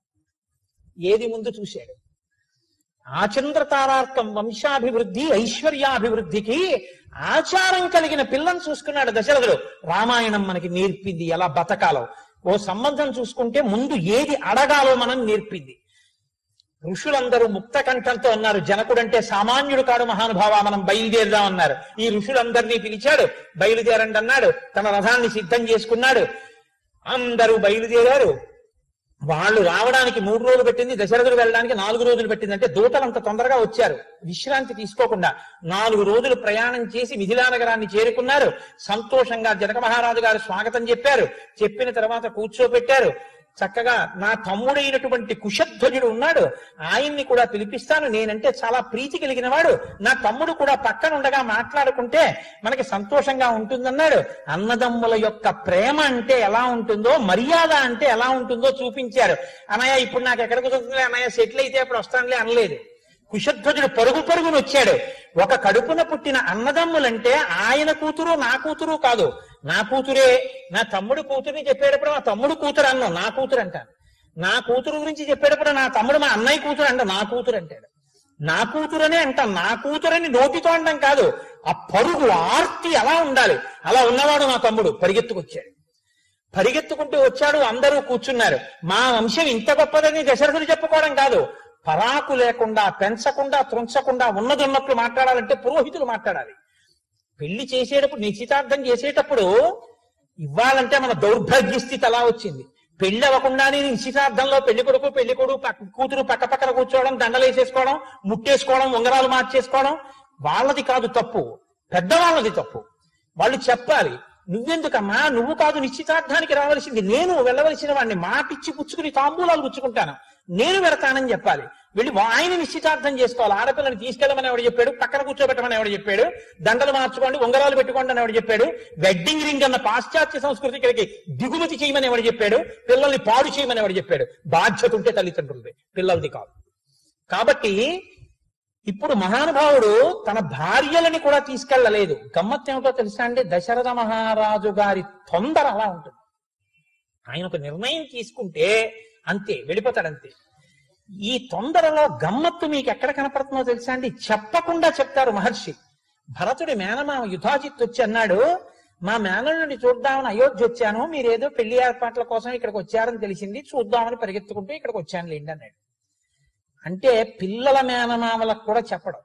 ఏది ముందు చూశాడు ఆచంద్ర తారార్థం వంశాభివృద్ధి ఐశ్వర్యాభివృద్ధికి ఆచారం కలిగిన పిల్లని చూసుకున్నాడు దశరథుడు రామాయణం మనకి నేర్పింది ఎలా బతకాలో ఓ సంబంధం చూసుకుంటే ముందు ఏది అడగాలో మనం నేర్పింది ఋషులందరూ ముక్త కంఠంతో అన్నారు జనకుడంటే సామాన్యుడు కాడు మహానుభావ మనం బయలుదేరదాం అన్నారు ఈ ఋషులందరినీ పిలిచాడు బయలుదేరండి అన్నాడు తన రథాన్ని సిద్ధం చేసుకున్నాడు అందరూ బయలుదేరారు వాళ్ళు రావడానికి మూడు రోజులు పెట్టింది దశరథుడు వెళ్ళడానికి నాలుగు రోజులు పెట్టింది అంటే దూతలు అంత తొందరగా వచ్చారు విశ్రాంతి తీసుకోకుండా నాలుగు రోజులు ప్రయాణం చేసి మిథిలా నగరాన్ని చేరుకున్నారు సంతోషంగా జనక మహారాజు గారు స్వాగతం చెప్పారు చెప్పిన తర్వాత కూర్చోబెట్టారు చక్కగా నా తమ్ముడైనటువంటి కుశధ్వజుడు ఉన్నాడు ఆయన్ని కూడా పిలిపిస్తాను నేనంటే చాలా ప్రీతి కలిగిన వాడు నా తమ్ముడు కూడా పక్కన ఉండగా మాట్లాడుకుంటే మనకి సంతోషంగా ఉంటుందన్నాడు అన్నదమ్ముల యొక్క ప్రేమ అంటే ఎలా ఉంటుందో మర్యాద అంటే ఎలా ఉంటుందో చూపించారు అన్నయ్య ఇప్పుడు నాకు ఎక్కడ కుదురుతుంది అన్నయ్య సెటిల్ అయితే అప్పుడు వస్తానులే అనలేదు కుశధ్వజుడు పరుగు పరుగును వచ్చాడు ఒక కడుపున పుట్టిన అన్నదమ్ములంటే ఆయన కూతురు నా కూతురు కాదు నా కూతురే నా తమ్ముడు కూతురుని చెప్పేటప్పుడు మా తమ్ముడు కూతురు అన్నాం నా కూతురు అంటాను నా కూతురు గురించి చెప్పేటప్పుడు నా తమ్ముడు మా అన్నయ్య కూతురు అంట నా కూతురు అంటాడు నా కూతురనే అంటాం నా కూతురని నోటితో అంటాం కాదు ఆ పరుగు ఆర్తి అలా ఉండాలి అలా ఉన్నవాడు నా తమ్ముడు పరిగెత్తుకొచ్చాడు పరిగెత్తుకుంటూ వచ్చాడు అందరూ కూర్చున్నారు మా వంశం ఇంత గొప్పదని దశరథుడు చెప్పుకోవడం కాదు పరాకు లేకుండా పెంచకుండా త్రుంచకుండా ఉన్నది ఉన్నప్పుడు మాట్లాడాలంటే పురోహితులు మాట్లాడాలి పెళ్లి చేసేటప్పుడు నిశ్చితార్థం చేసేటప్పుడు ఇవ్వాలంటే మన దౌర్భాగ్య స్థితి అలా వచ్చింది పెళ్లి అవ్వకుండానే నిశ్చితార్థంలో పెళ్లి కొడుకు పెళ్లి కొడుకు పక్క- కూతురు పక్క పక్కన కూర్చోవడం దండలేసేసుకోవడం ముట్టేసుకోవడం ఉంగరాలు మార్చేసుకోవడం వాళ్ళది కాదు తప్పు పెద్దవాళ్ళది తప్పు వాళ్ళు చెప్పాలి నువ్వెందుకమ్మా నువ్వు కాదు నిశ్చితార్థానికి రావలసింది నేను వెళ్ళవలసిన వాడిని మాటిచ్చి పుచ్చుకుని తాంబూలాలు పుచ్చుకుంటాను నేను వెడతానని చెప్పాలి వెళ్ళి వా- ఆయన నిశ్చితార్థం చేసుకోవాలి ఆడపిల్లని తీసుకెళ్ళమని ఎవడు చెప్పాడు పక్కన కూర్చోబెట్టమని ఎవడు చెప్పాడు దండలు మార్చుకోండి ఉంగరాలు పెట్టుకోండి అని ఎవడు చెప్పాడు వెడ్డింగ్ రింగ్ అన్న పాశ్చాత్య సంస్కృతి ఇక్కడికి దిగుమతి చేయమని ఎవడు చెప్పాడు పిల్లల్ని పాడు చేయమని ఎవడు చెప్పాడు బాధ్యత ఉంటే తల్లిదండ్రులది పిల్లలది కాదు కాబట్టి ఇప్పుడు మహానుభావుడు తన భార్యలని కూడా తీసుకెళ్లలేదు గమ్మత్ ఏమిటో తెలుసా అండి దశరథ మహారాజు గారి తొందర అలా ఉంటుంది ఆయన ఒక నిర్ణయం తీసుకుంటే అంతే వెళ్ళిపోతాడు అంతే ఈ తొందరలో గమ్మత్తు మీకు ఎక్కడ కనపడుతుందో తెలుసా అండి చెప్పకుండా చెప్తారు మహర్షి భరతుడి మేనమామ యుధాజిత్ వచ్చి అన్నాడు మా మేనల్ని చూద్దామని అయోధ్య వచ్చాను మీరేదో పెళ్లి ఏర్పాట్ల కోసం ఇక్కడికి వచ్చారని తెలిసింది చూద్దామని పరిగెత్తుకుంటూ ఇక్కడికి వచ్చాను లేండి అన్నాడు అంటే పిల్లల మేనమామలకు కూడా చెప్పడం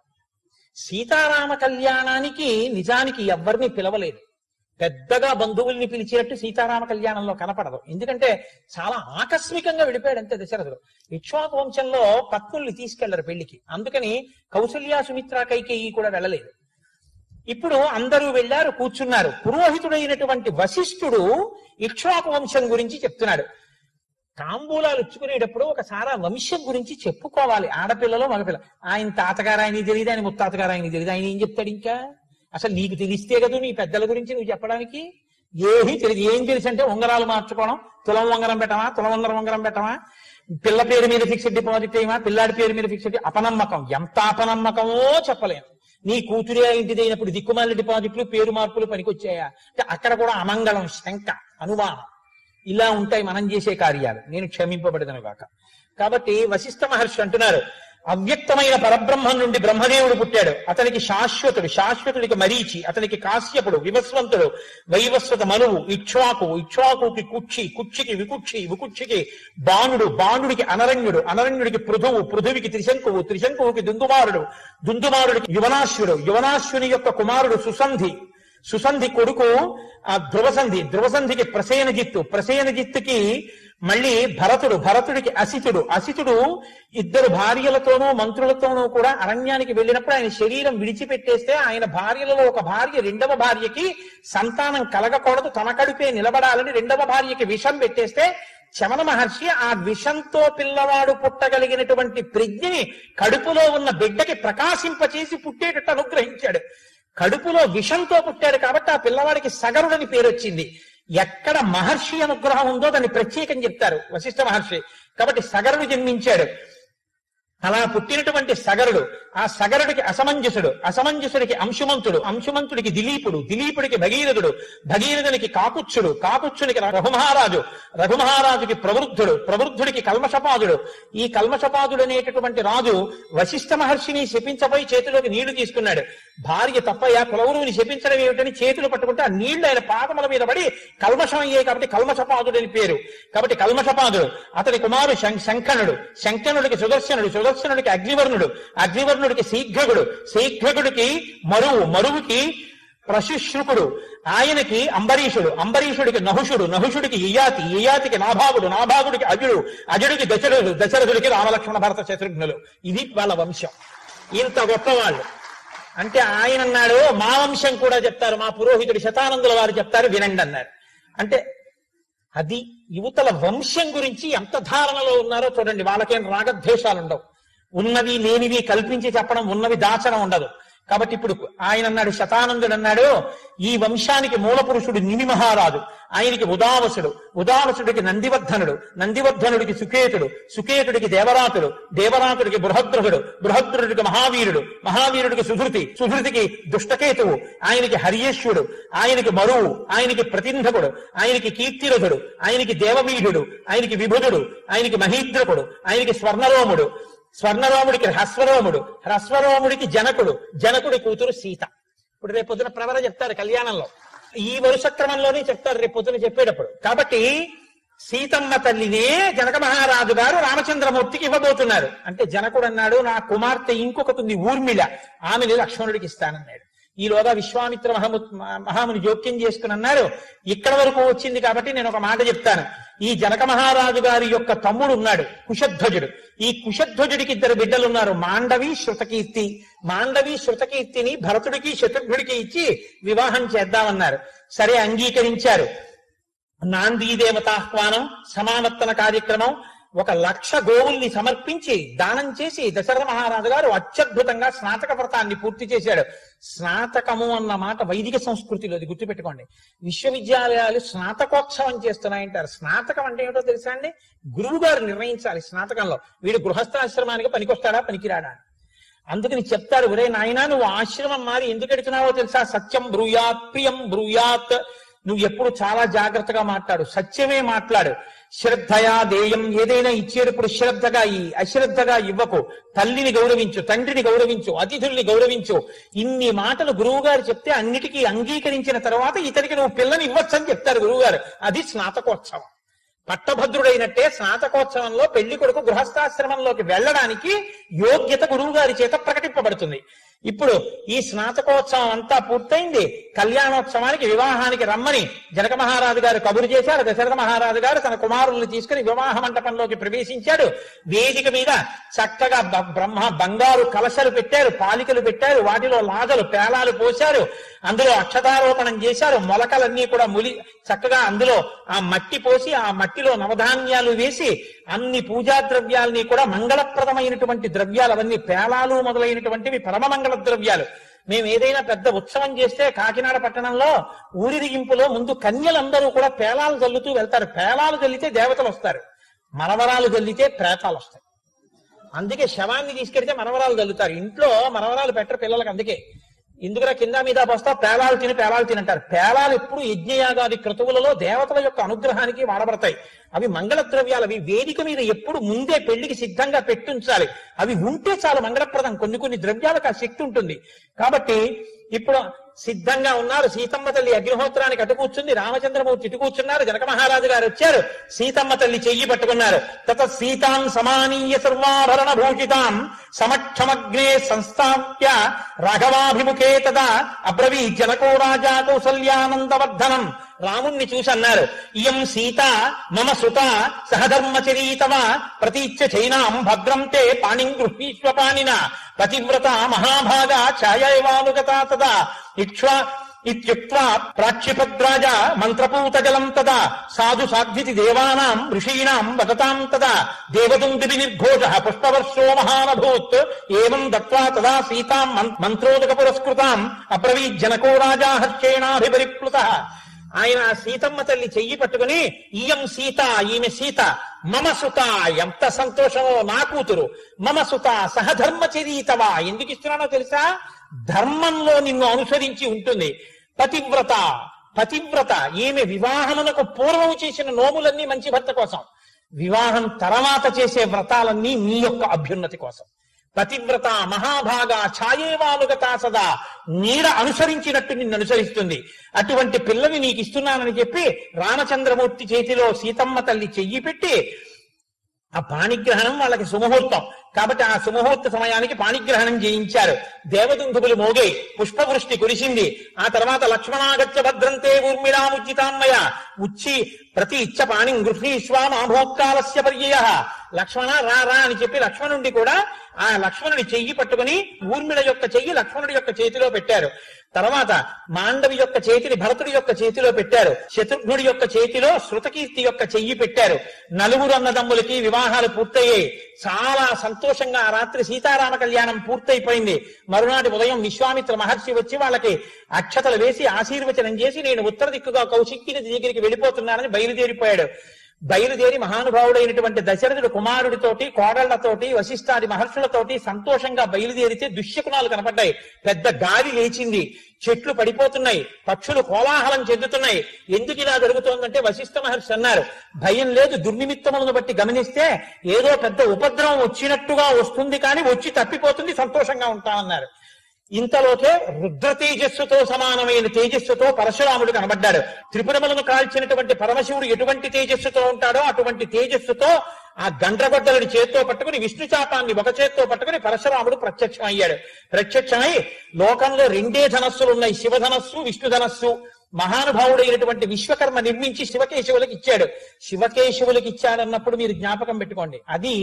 సీతారామ కళ్యాణానికి నిజానికి ఎవ్వరిని పిలవలేదు పెద్దగా బంధువుల్ని పిలిచినట్టు సీతారామ కళ్యాణంలో కనపడదు ఎందుకంటే చాలా ఆకస్మికంగా విడిపోయాడు అంతే దశరథుడు ఇక్ష్వాకు వంశంలో పత్నుల్ని తీసుకెళ్లరు పెళ్లికి అందుకని కౌసల్య సుమిత్ర కైకేయి కూడా వెళ్ళలేదు ఇప్పుడు అందరూ వెళ్ళారు కూర్చున్నారు పురోహితుడైనటువంటి వశిష్ఠుడు ఇక్ష్వాకు వంశం గురించి చెప్తున్నాడు తాంబూలాలు ఇచ్చుకునేటప్పుడు ఒకసారి ఆ వంశం గురించి చెప్పుకోవాలి ఆడపిల్లలో మగపిల్ల ఆయన తాతగారు ఆయన తెలియదు ఆయన ముత్తాతగారు ఆయన తెలియదు ఆయన ఏం చెప్తాడు ఇంకా అసలు నీకు తెలిస్తే కదా నీ పెద్దల గురించి నువ్వు చెప్పడానికి ఏమీ తెలియదు ఏం తెలుసు అంటే ఉంగరాలు మార్చుకోవడం తులం ఉంగరం పెట్టమా తులం ఉంగరం ఉంగరం పెట్టమా పిల్ల పేరు మీద ఫిక్స్డ్ డిపాజిట్ చేయమా పిల్లాడి పేరు మీద ఫిక్స్డ్ అపనమ్మకం ఎంత అపనమ్మకమో చెప్పలేను నీ కూతురే ఇంటిదైనప్పుడు దిక్కుమాలి డిపాజిట్లు పేరు మార్పులు పనికొచ్చాయా అంటే అక్కడ కూడా అమంగళం శంక అనుమానం ఇలా ఉంటాయి మనం చేసే కార్యాలు నేను క్షమింపబడదను గాక కాబట్టి వశిష్ఠ మహర్షి అంటున్నారు అవ్యక్తమైన పరబ్రహ్మం నుండి బ్రహ్మదేవుడు పుట్టాడు అతనికి శాశ్వతుడు శాశ్వతుడికి మరీచి అతనికి కాశ్యపుడు వివస్వంతుడు వైవస్వత మనువు ఇక్ష్వాకు ఇక్ష్వాకుకి కుక్షి కుక్షికి వికుక్షి వికుక్షికి బాణుడు బాణుడికి అనరణ్యుడు అనరణ్యుడికి పృథువు పృథువికి త్రిశంకువు త్రిశంకువుకి దుందుమారుడు దుందుమారుడికి యువనాశ్వుడు యువనాశ్వుని యొక్క కుమారుడు సుసంధి సుసంధి కొడుకు ఆ ధ్రువసంధి ధ్రువసంధికి ప్రసేనజిత్తు ప్రసేనజిత్తుకి మళ్ళీ భరతుడు భరతుడికి అసితుడు అసితుడు ఇద్దరు భార్యలతోనూ మంత్రులతోనూ కూడా అరణ్యానికి వెళ్ళినప్పుడు ఆయన శరీరం విడిచిపెట్టేస్తే ఆయన భార్యలలో ఒక భార్య రెండవ భార్యకి సంతానం కలగకూడదు తన కడుపే నిలబడాలని రెండవ భార్యకి విషం పెట్టేస్తే చమన మహర్షి ఆ విషంతో పిల్లవాడు పుట్టగలిగినటువంటి ప్రజ్ఞని కడుపులో ఉన్న బిడ్డకి ప్రకాశింపచేసి పుట్టేటట్టు అనుగ్రహించాడు కడుపులో విషంతో పుట్టాడు కాబట్టి ఆ పిల్లవాడికి సగరుడని పేరు వచ్చింది ఎక్కడ మహర్షి అనుగ్రహం ఉందో దాన్ని ప్రత్యేకం చెప్తారు వశిష్ఠ మహర్షి కాబట్టి సగరుడు జన్మించాడు అలా పుట్టినటువంటి సగరుడు ఆ సగరుడికి అసమంజసుడు అసమంజసుడికి అంశుమంతుడు అంశుమంతుడికి దిలీపుడు దిలీపుడికి భగీరథుడు భగీరథునికి కాకుచ్చుడు కాకుచ్చుడికి రఘుమహారాజు రఘుమహారాజుకి ప్రవృద్ధుడు ప్రవృద్ధుడికి కల్మషపాదుడు ఈ కల్మషపాదుడు అనేటటువంటి రాజు వశిష్ఠ మహర్షిని శపించబోయి చేతిలోకి నీళ్లు తీసుకున్నాడు భార్య తప్పయ్య కులవురుని శపించడం ఏమిటని చేతులు పట్టుకుంటే ఆ నీళ్లు ఆయన పాదముల మీద పడి కల్మషం అయ్యాయి కాబట్టి కల్మషపాదుడు అని పేరు కాబట్టి కల్మషపాదుడు అతని కుమారు శం- శంఖనుడు శంఖనుడికి సుదర్శనుడు సుదర్శనుడికి అగ్నివర్ణుడు అగ్నివర్ణుడికి శీఘ్రగుడు శీఘ్రగుడికి మరువు మరువుకి ప్రశుశ్రుకుడు ఆయనకి అంబరీషుడు అంబరీషుడికి నహుషుడు నహుషుడికి ఇయాతి ఇయాతికి నాభాగుడు నాభాగుడికి అజుడు అజుడికి దశరథుడు దశరథుడికి రామలక్ష్మణ భరత శత్రుఘ్నులు ఇది వాళ్ళ వంశం ఇంత గొప్పవాళ్ళు అంటే ఆయన అన్నాడు మా వంశం కూడా చెప్తారు మా పురోహితుడు శతానందుల వారు చెప్తారు వినండి అన్నారు అంటే అది యువతల వంశం గురించి ఎంత ధారణలో ఉన్నారో చూడండి వాళ్ళకేం రాగద్వేషాలు ఉండవు ఉన్నవి లేనివి కల్పించి చెప్పడం ఉన్నవి దాచడం ఉండదు కాబట్టి ఇప్పుడు ఆయన అన్నాడు శతానందుడు అన్నాడు ఈ వంశానికి మూల పురుషుడు నిమి మహారాజు ఆయనకి ఉదావసుడు ఉదావసుడికి నందివర్ధనుడు నందివర్ధనుడికి సుకేతుడు సుకేతుడికి దేవరాతుడు దేవరాతుడికి బృహద్రథుడు బృహద్రథుడికి మహావీరుడు మహావీరుడికి సుధృతి సుధృతికి దుష్టకేతువు ఆయనకి హర్యేశ్వరుడు ఆయనకి మరువు ఆయనకి ప్రతింధకుడు ఆయనకి కీర్తిరథుడు ఆయనకి దేవమీఢుడు ఆయనకి విభుదుడు ఆయనకి మహీద్రకుడు ఆయనకి స్వర్ణరోముడు స్వర్ణరోముడికి హ్రస్వరోముడు హ్రస్వరోముడికి జనకుడు జనకుడి కూతురు సీత ఇప్పుడు రేపు పొద్దున ప్రవర చెప్తారు కళ్యాణంలో ఈ వరుస క్రమంలోనే చెప్తారు రేపు పొద్దున చెప్పేటప్పుడు కాబట్టి సీతమ్మ తల్లినే జనక మహారాజు గారు రామచంద్రమూర్తికి ఇవ్వబోతున్నారు అంటే జనకుడు అన్నాడు నా కుమార్తె ఇంకొకటి ఉంది ఊర్మిళ ఆమెని లక్ష్మణుడికి ఇస్తానన్నాడు ఈలోగా విశ్వామిత్ర మహాము మహాముని జోక్యం చేసుకుని అన్నారు ఇక్కడ వరకు వచ్చింది కాబట్టి నేను ఒక మాట చెప్తాను ఈ జనక మహారాజు గారి యొక్క తమ్ముడు ఉన్నాడు కుశధ్వజుడు ఈ కుశధ్వజుడికి ఇద్దరు బిడ్డలు ఉన్నారు మాండవి శృతకీర్తి మాండవి శృతకీర్తిని భరతుడికి శత్రుఘ్నుడికి ఇచ్చి వివాహం చేద్దామన్నారు సరే అంగీకరించారు నాందీ దేవతాహ్వానం సమావర్తన కార్యక్రమం ఒక లక్ష గోవుల్ని సమర్పించి దానం చేసి దశరథ మహారాజు గారు అత్యద్భుతంగా స్నాతక వ్రతాన్ని పూర్తి చేశాడు స్నాతకము అన్న మాట వైదిక సంస్కృతిలో అది గుర్తుపెట్టుకోండి విశ్వవిద్యాలయాలు స్నాతకోత్సవం చేస్తున్నాయంటారు స్నాతకం అంటే ఏమిటో తెలుసా అండి గురువు గారు నిర్ణయించాలి స్నాతకంలో వీడు గృహస్థాశ్రమానికి పనికొస్తాడా పనికిరాడా అని. అందుకని చెప్తారు ఒరే నాయనా నువ్వు ఆశ్రమం మారి ఎందుకు ఎడుతున్నావో తెలుసా సత్యం బ్రూయాత్ ప్రియం బ్రూయాత్ నువ్వు ఎప్పుడు చాలా జాగ్రత్తగా మాట్లాడు సత్యమే మాట్లాడు శ్రద్ధయా దేయం ఏదైనా ఇచ్చేటప్పుడు శ్రద్ధగా ఈ అశ్రద్ధగా ఇవ్వకు తల్లిని గౌరవించు తండ్రిని గౌరవించు అతిథుల్ని గౌరవించు ఇన్ని మాటలు గురువు గారు చెప్తే అన్నిటికీ అంగీకరించిన తర్వాత ఇతనికి నువ్వు పిల్లని ఇవ్వచ్చని చెప్తారు గురువు గారు అది స్నాతకోత్సవం పట్టభద్రుడైనట్టే స్నాతకోత్సవంలో పెళ్లి కొడుకు గృహస్థాశ్రమంలోకి వెళ్ళడానికి యోగ్యత గురువు గారి చేత ప్రకటింపబడుతుంది ఇప్పుడు ఈ స్నాతకోత్సవం అంతా పూర్తయింది కళ్యాణోత్సవానికి వివాహానికి రమ్మని జనక మహారాజు గారు కబురు చేశారు దశరథ మహారాజు గారు తన కుమారుల్ని తీసుకుని వివాహ మంటపంలోకి ప్రవేశించాడు వేదిక మీద చక్కగా బ- బ్రహ్మ బంగారు కలశలు పెట్టారు పాలికలు పెట్టారు వాటిలో లాజలు పేలాలు పోశారు అందులో అక్షతారోపణం చేశారు మొలకలన్నీ కూడా ములి చక్కగా అందులో ఆ మట్టి పోసి ఆ మట్టిలో నవధాన్యాలు వేసి అన్ని పూజా ద్రవ్యాలని కూడా మంగళప్రదమైనటువంటి ద్రవ్యాలు అవన్నీ పేలాలు మొదలైనటువంటివి పరమమంగళ ద్రవ్యాలు మేము ఏదైనా పెద్ద ఉత్సవం చేస్తే కాకినాడ పట్టణంలో ఊరిరిగింపులో ముందు కన్యలందరూ కూడా పేలాలు చల్లుతూ వెళ్తారు పేలాలు చల్లితే దేవతలు వస్తారు మరవరాలు చల్లితే ప్రేతాలు వస్తాయి అందుకే శవాన్ని తీసుకెడితే మనవరాలు చల్లుతారు ఇంట్లో మనవరాలు పెట్టరు పిల్లలకు అందుకే ఎందుకురా కింద మీద పోస్తా పేలాలు తిని పేలాలు తినంటారు పేలాలు ఎప్పుడు యజ్ఞయాగాది క్రతువులలో దేవతల యొక్క అనుగ్రహానికి వాడబడతాయి అవి మంగళ ద్రవ్యాలు అవి వేదిక మీద ఎప్పుడు ముందే పెళ్లికి సిద్ధంగా పెట్టుంచాలి అవి ఉంటే చాలు మంగళప్రదం కొన్ని కొన్ని ద్రవ్యాలకు ఆ శక్తి ఉంటుంది కాబట్టి ఇప్పుడు సిద్ధంగా ఉన్నారు సీతమ్మ తల్లి అగ్నిహోత్రానికి అటు కూర్చుంది రామచంద్రమూర్తి ఇటు కూర్చున్నారు జనక మహారాజు గారు వచ్చారు సీతమ్మ తల్లి చెయ్యి పట్టుకున్నారు తత సీతాం సమానీయ సర్వాభరణ భూషితాం సమక్షమగ్నే సంస్థాప్య రాఘవాభిముఖే తదా అబ్రవీ జనకో రాజా కౌసల్యానందవర్ధనం రాముణ్ణి చూసి అన్నారు ఇయం సీత మమ సుత సహధర్మచరీతవ ప్రతీచ్ఛ చైనాం భద్రం తే పాణిం గృహీష్వ పాణిన పతివ్రత మహాభాగా ఛాయైవానుగతా తదా ఇక్ష్వా ఇత్యుక్త్వా ప్రాక్షిపద్రాజ మంత్రపూత జలం తదా సాధు సాధ్వితి దేవానాం ఋషీణాం వదతాం తదా దేవదుంది నిర్ఘోష పుష్పవర్షో మహానభూత్ ఏవం దత్వా తదా సీతాం మన్- మంత్రోదక పురస్కృతాం అబ్రవీత్ జనకో రాజా హర్షేణాభిపరిప్లుత ఆయన ఆ సీతమ్మ తల్లి చెయ్యి పట్టుకుని ఈయం సీత ఈమె సీత మమ సుత ఎంత సంతోషమో నా కూతురు మమ సుత సహధర్మచరీతవా ఎందుకు ఇస్తున్నానో తెలుసా ధర్మంలో నిన్ను అనుసరించి ఉంటుంది పతివ్రత పతివ్రత ఈమె వివాహమునకు పూర్వం చేసిన నోములన్నీ మంచి భర్త కోసం వివాహం తర్వాత చేసే వ్రతాలన్నీ నీ యొక్క అభ్యున్నతి కోసం పతివ్రత మహాభాగ ఛాయేవానుగత సదా నీడ అనుసరించినట్టు నిన్ను అనుసరిస్తుంది అటువంటి పిల్లని నీకు ఇస్తున్నానని చెప్పి రామచంద్రమూర్తి చేతిలో సీతమ్మ తల్లి చెయ్యి పెట్టి ఆ పాణిగ్రహణం వాళ్ళకి సుముహూర్తం కాబట్టి ఆ సుముహూర్త సమయానికి పాణిగ్రహణం చేయించారు దేవదుందుబులు మోగే పుష్పవృష్టి కురిసింది ఆ తర్వాత లక్ష్మణాగత్య భద్రంతే ఊర్మిళాముచితాన్మయ ఉచ్చి ప్రతి ఇచ్చ పాణిం గృహీష్వా మాభోత్కాలస్య పర్యయ లక్ష్మణ రా రా అని చెప్పి లక్ష్మణుడి కూడా ఆ లక్ష్మణుడి చెయ్యి పట్టుకుని ఊర్మిళ యొక్క చెయ్యి లక్ష్మణుడి యొక్క చేతిలో పెట్టారు తర్వాత మాండవి యొక్క చేతిని భరతుడి యొక్క చేతిలో పెట్టారు శత్రుఘ్నుడి యొక్క చేతిలో శృతకీర్తి యొక్క చెయ్యి పెట్టారు నలుగురు అన్నదమ్ములకి వివాహాలు పూర్తయ్యాయి చాలా సంతోషంగా ఆ రాత్రి సీతారామ కళ్యాణం పూర్తయిపోయింది మరునాటి ఉదయం విశ్వామిత్ర మహర్షి వచ్చి వాళ్ళకి అక్షతలు వేసి ఆశీర్వచనం చేసి నేను ఉత్తర దిక్కుగా కౌశిక్కి నది దగ్గరికి వెళ్ళిపోతున్నానని బయలుదేరిపోయాడు బయలుదేరి మహానుభావుడైనటువంటి దశరథుడు కుమారుడితోటి కోడళ్లతోటి వశిష్ఠాది మహర్షులతోటి సంతోషంగా బయలుదేరితే దుశ్శకునాలు కనపడ్డాయి పెద్ద గాలి లేచింది చెట్లు పడిపోతున్నాయి పక్షులు కోలాహలం చెందుతున్నాయి ఎందుకు ఇలా జరుగుతోందంటే వశిష్ఠ మహర్షి అన్నారు భయం లేదు దుర్నిమిత్తములను బట్టి గమనిస్తే ఏదో పెద్ద ఉపద్రవం వచ్చినట్టుగా వస్తుంది కానీ వచ్చి తప్పిపోతుంది సంతోషంగా ఉంటామన్నారు ఇంతలోకే రుద్ర తేజస్సుతో సమానమైన తేజస్సుతో పరశురాముడు కనబడ్డాడు త్రిపురములను కాల్చినటువంటి పరమశివుడు ఎటువంటి తేజస్సుతో ఉంటాడో అటువంటి తేజస్సుతో ఆ గండ్రగొడ్డలని చేత్తో పట్టుకుని విష్ణు చాపాన్ని ఒక చేత్తో పట్టుకుని పరశురాముడు ప్రత్యక్షం అయ్యాడు ప్రత్యక్షమై లోకంలో రెండే ధనస్సులు ఉన్నాయి శివధనస్సు విష్ణు ధనస్సు మహానుభావుడైనటువంటి విశ్వకర్మ నిర్మించి శివకేశవులకు ఇచ్చాడు శివకేశవులకు ఇచ్చాడన్నప్పుడు మీరు జ్ఞాపకం పెట్టుకోండి అది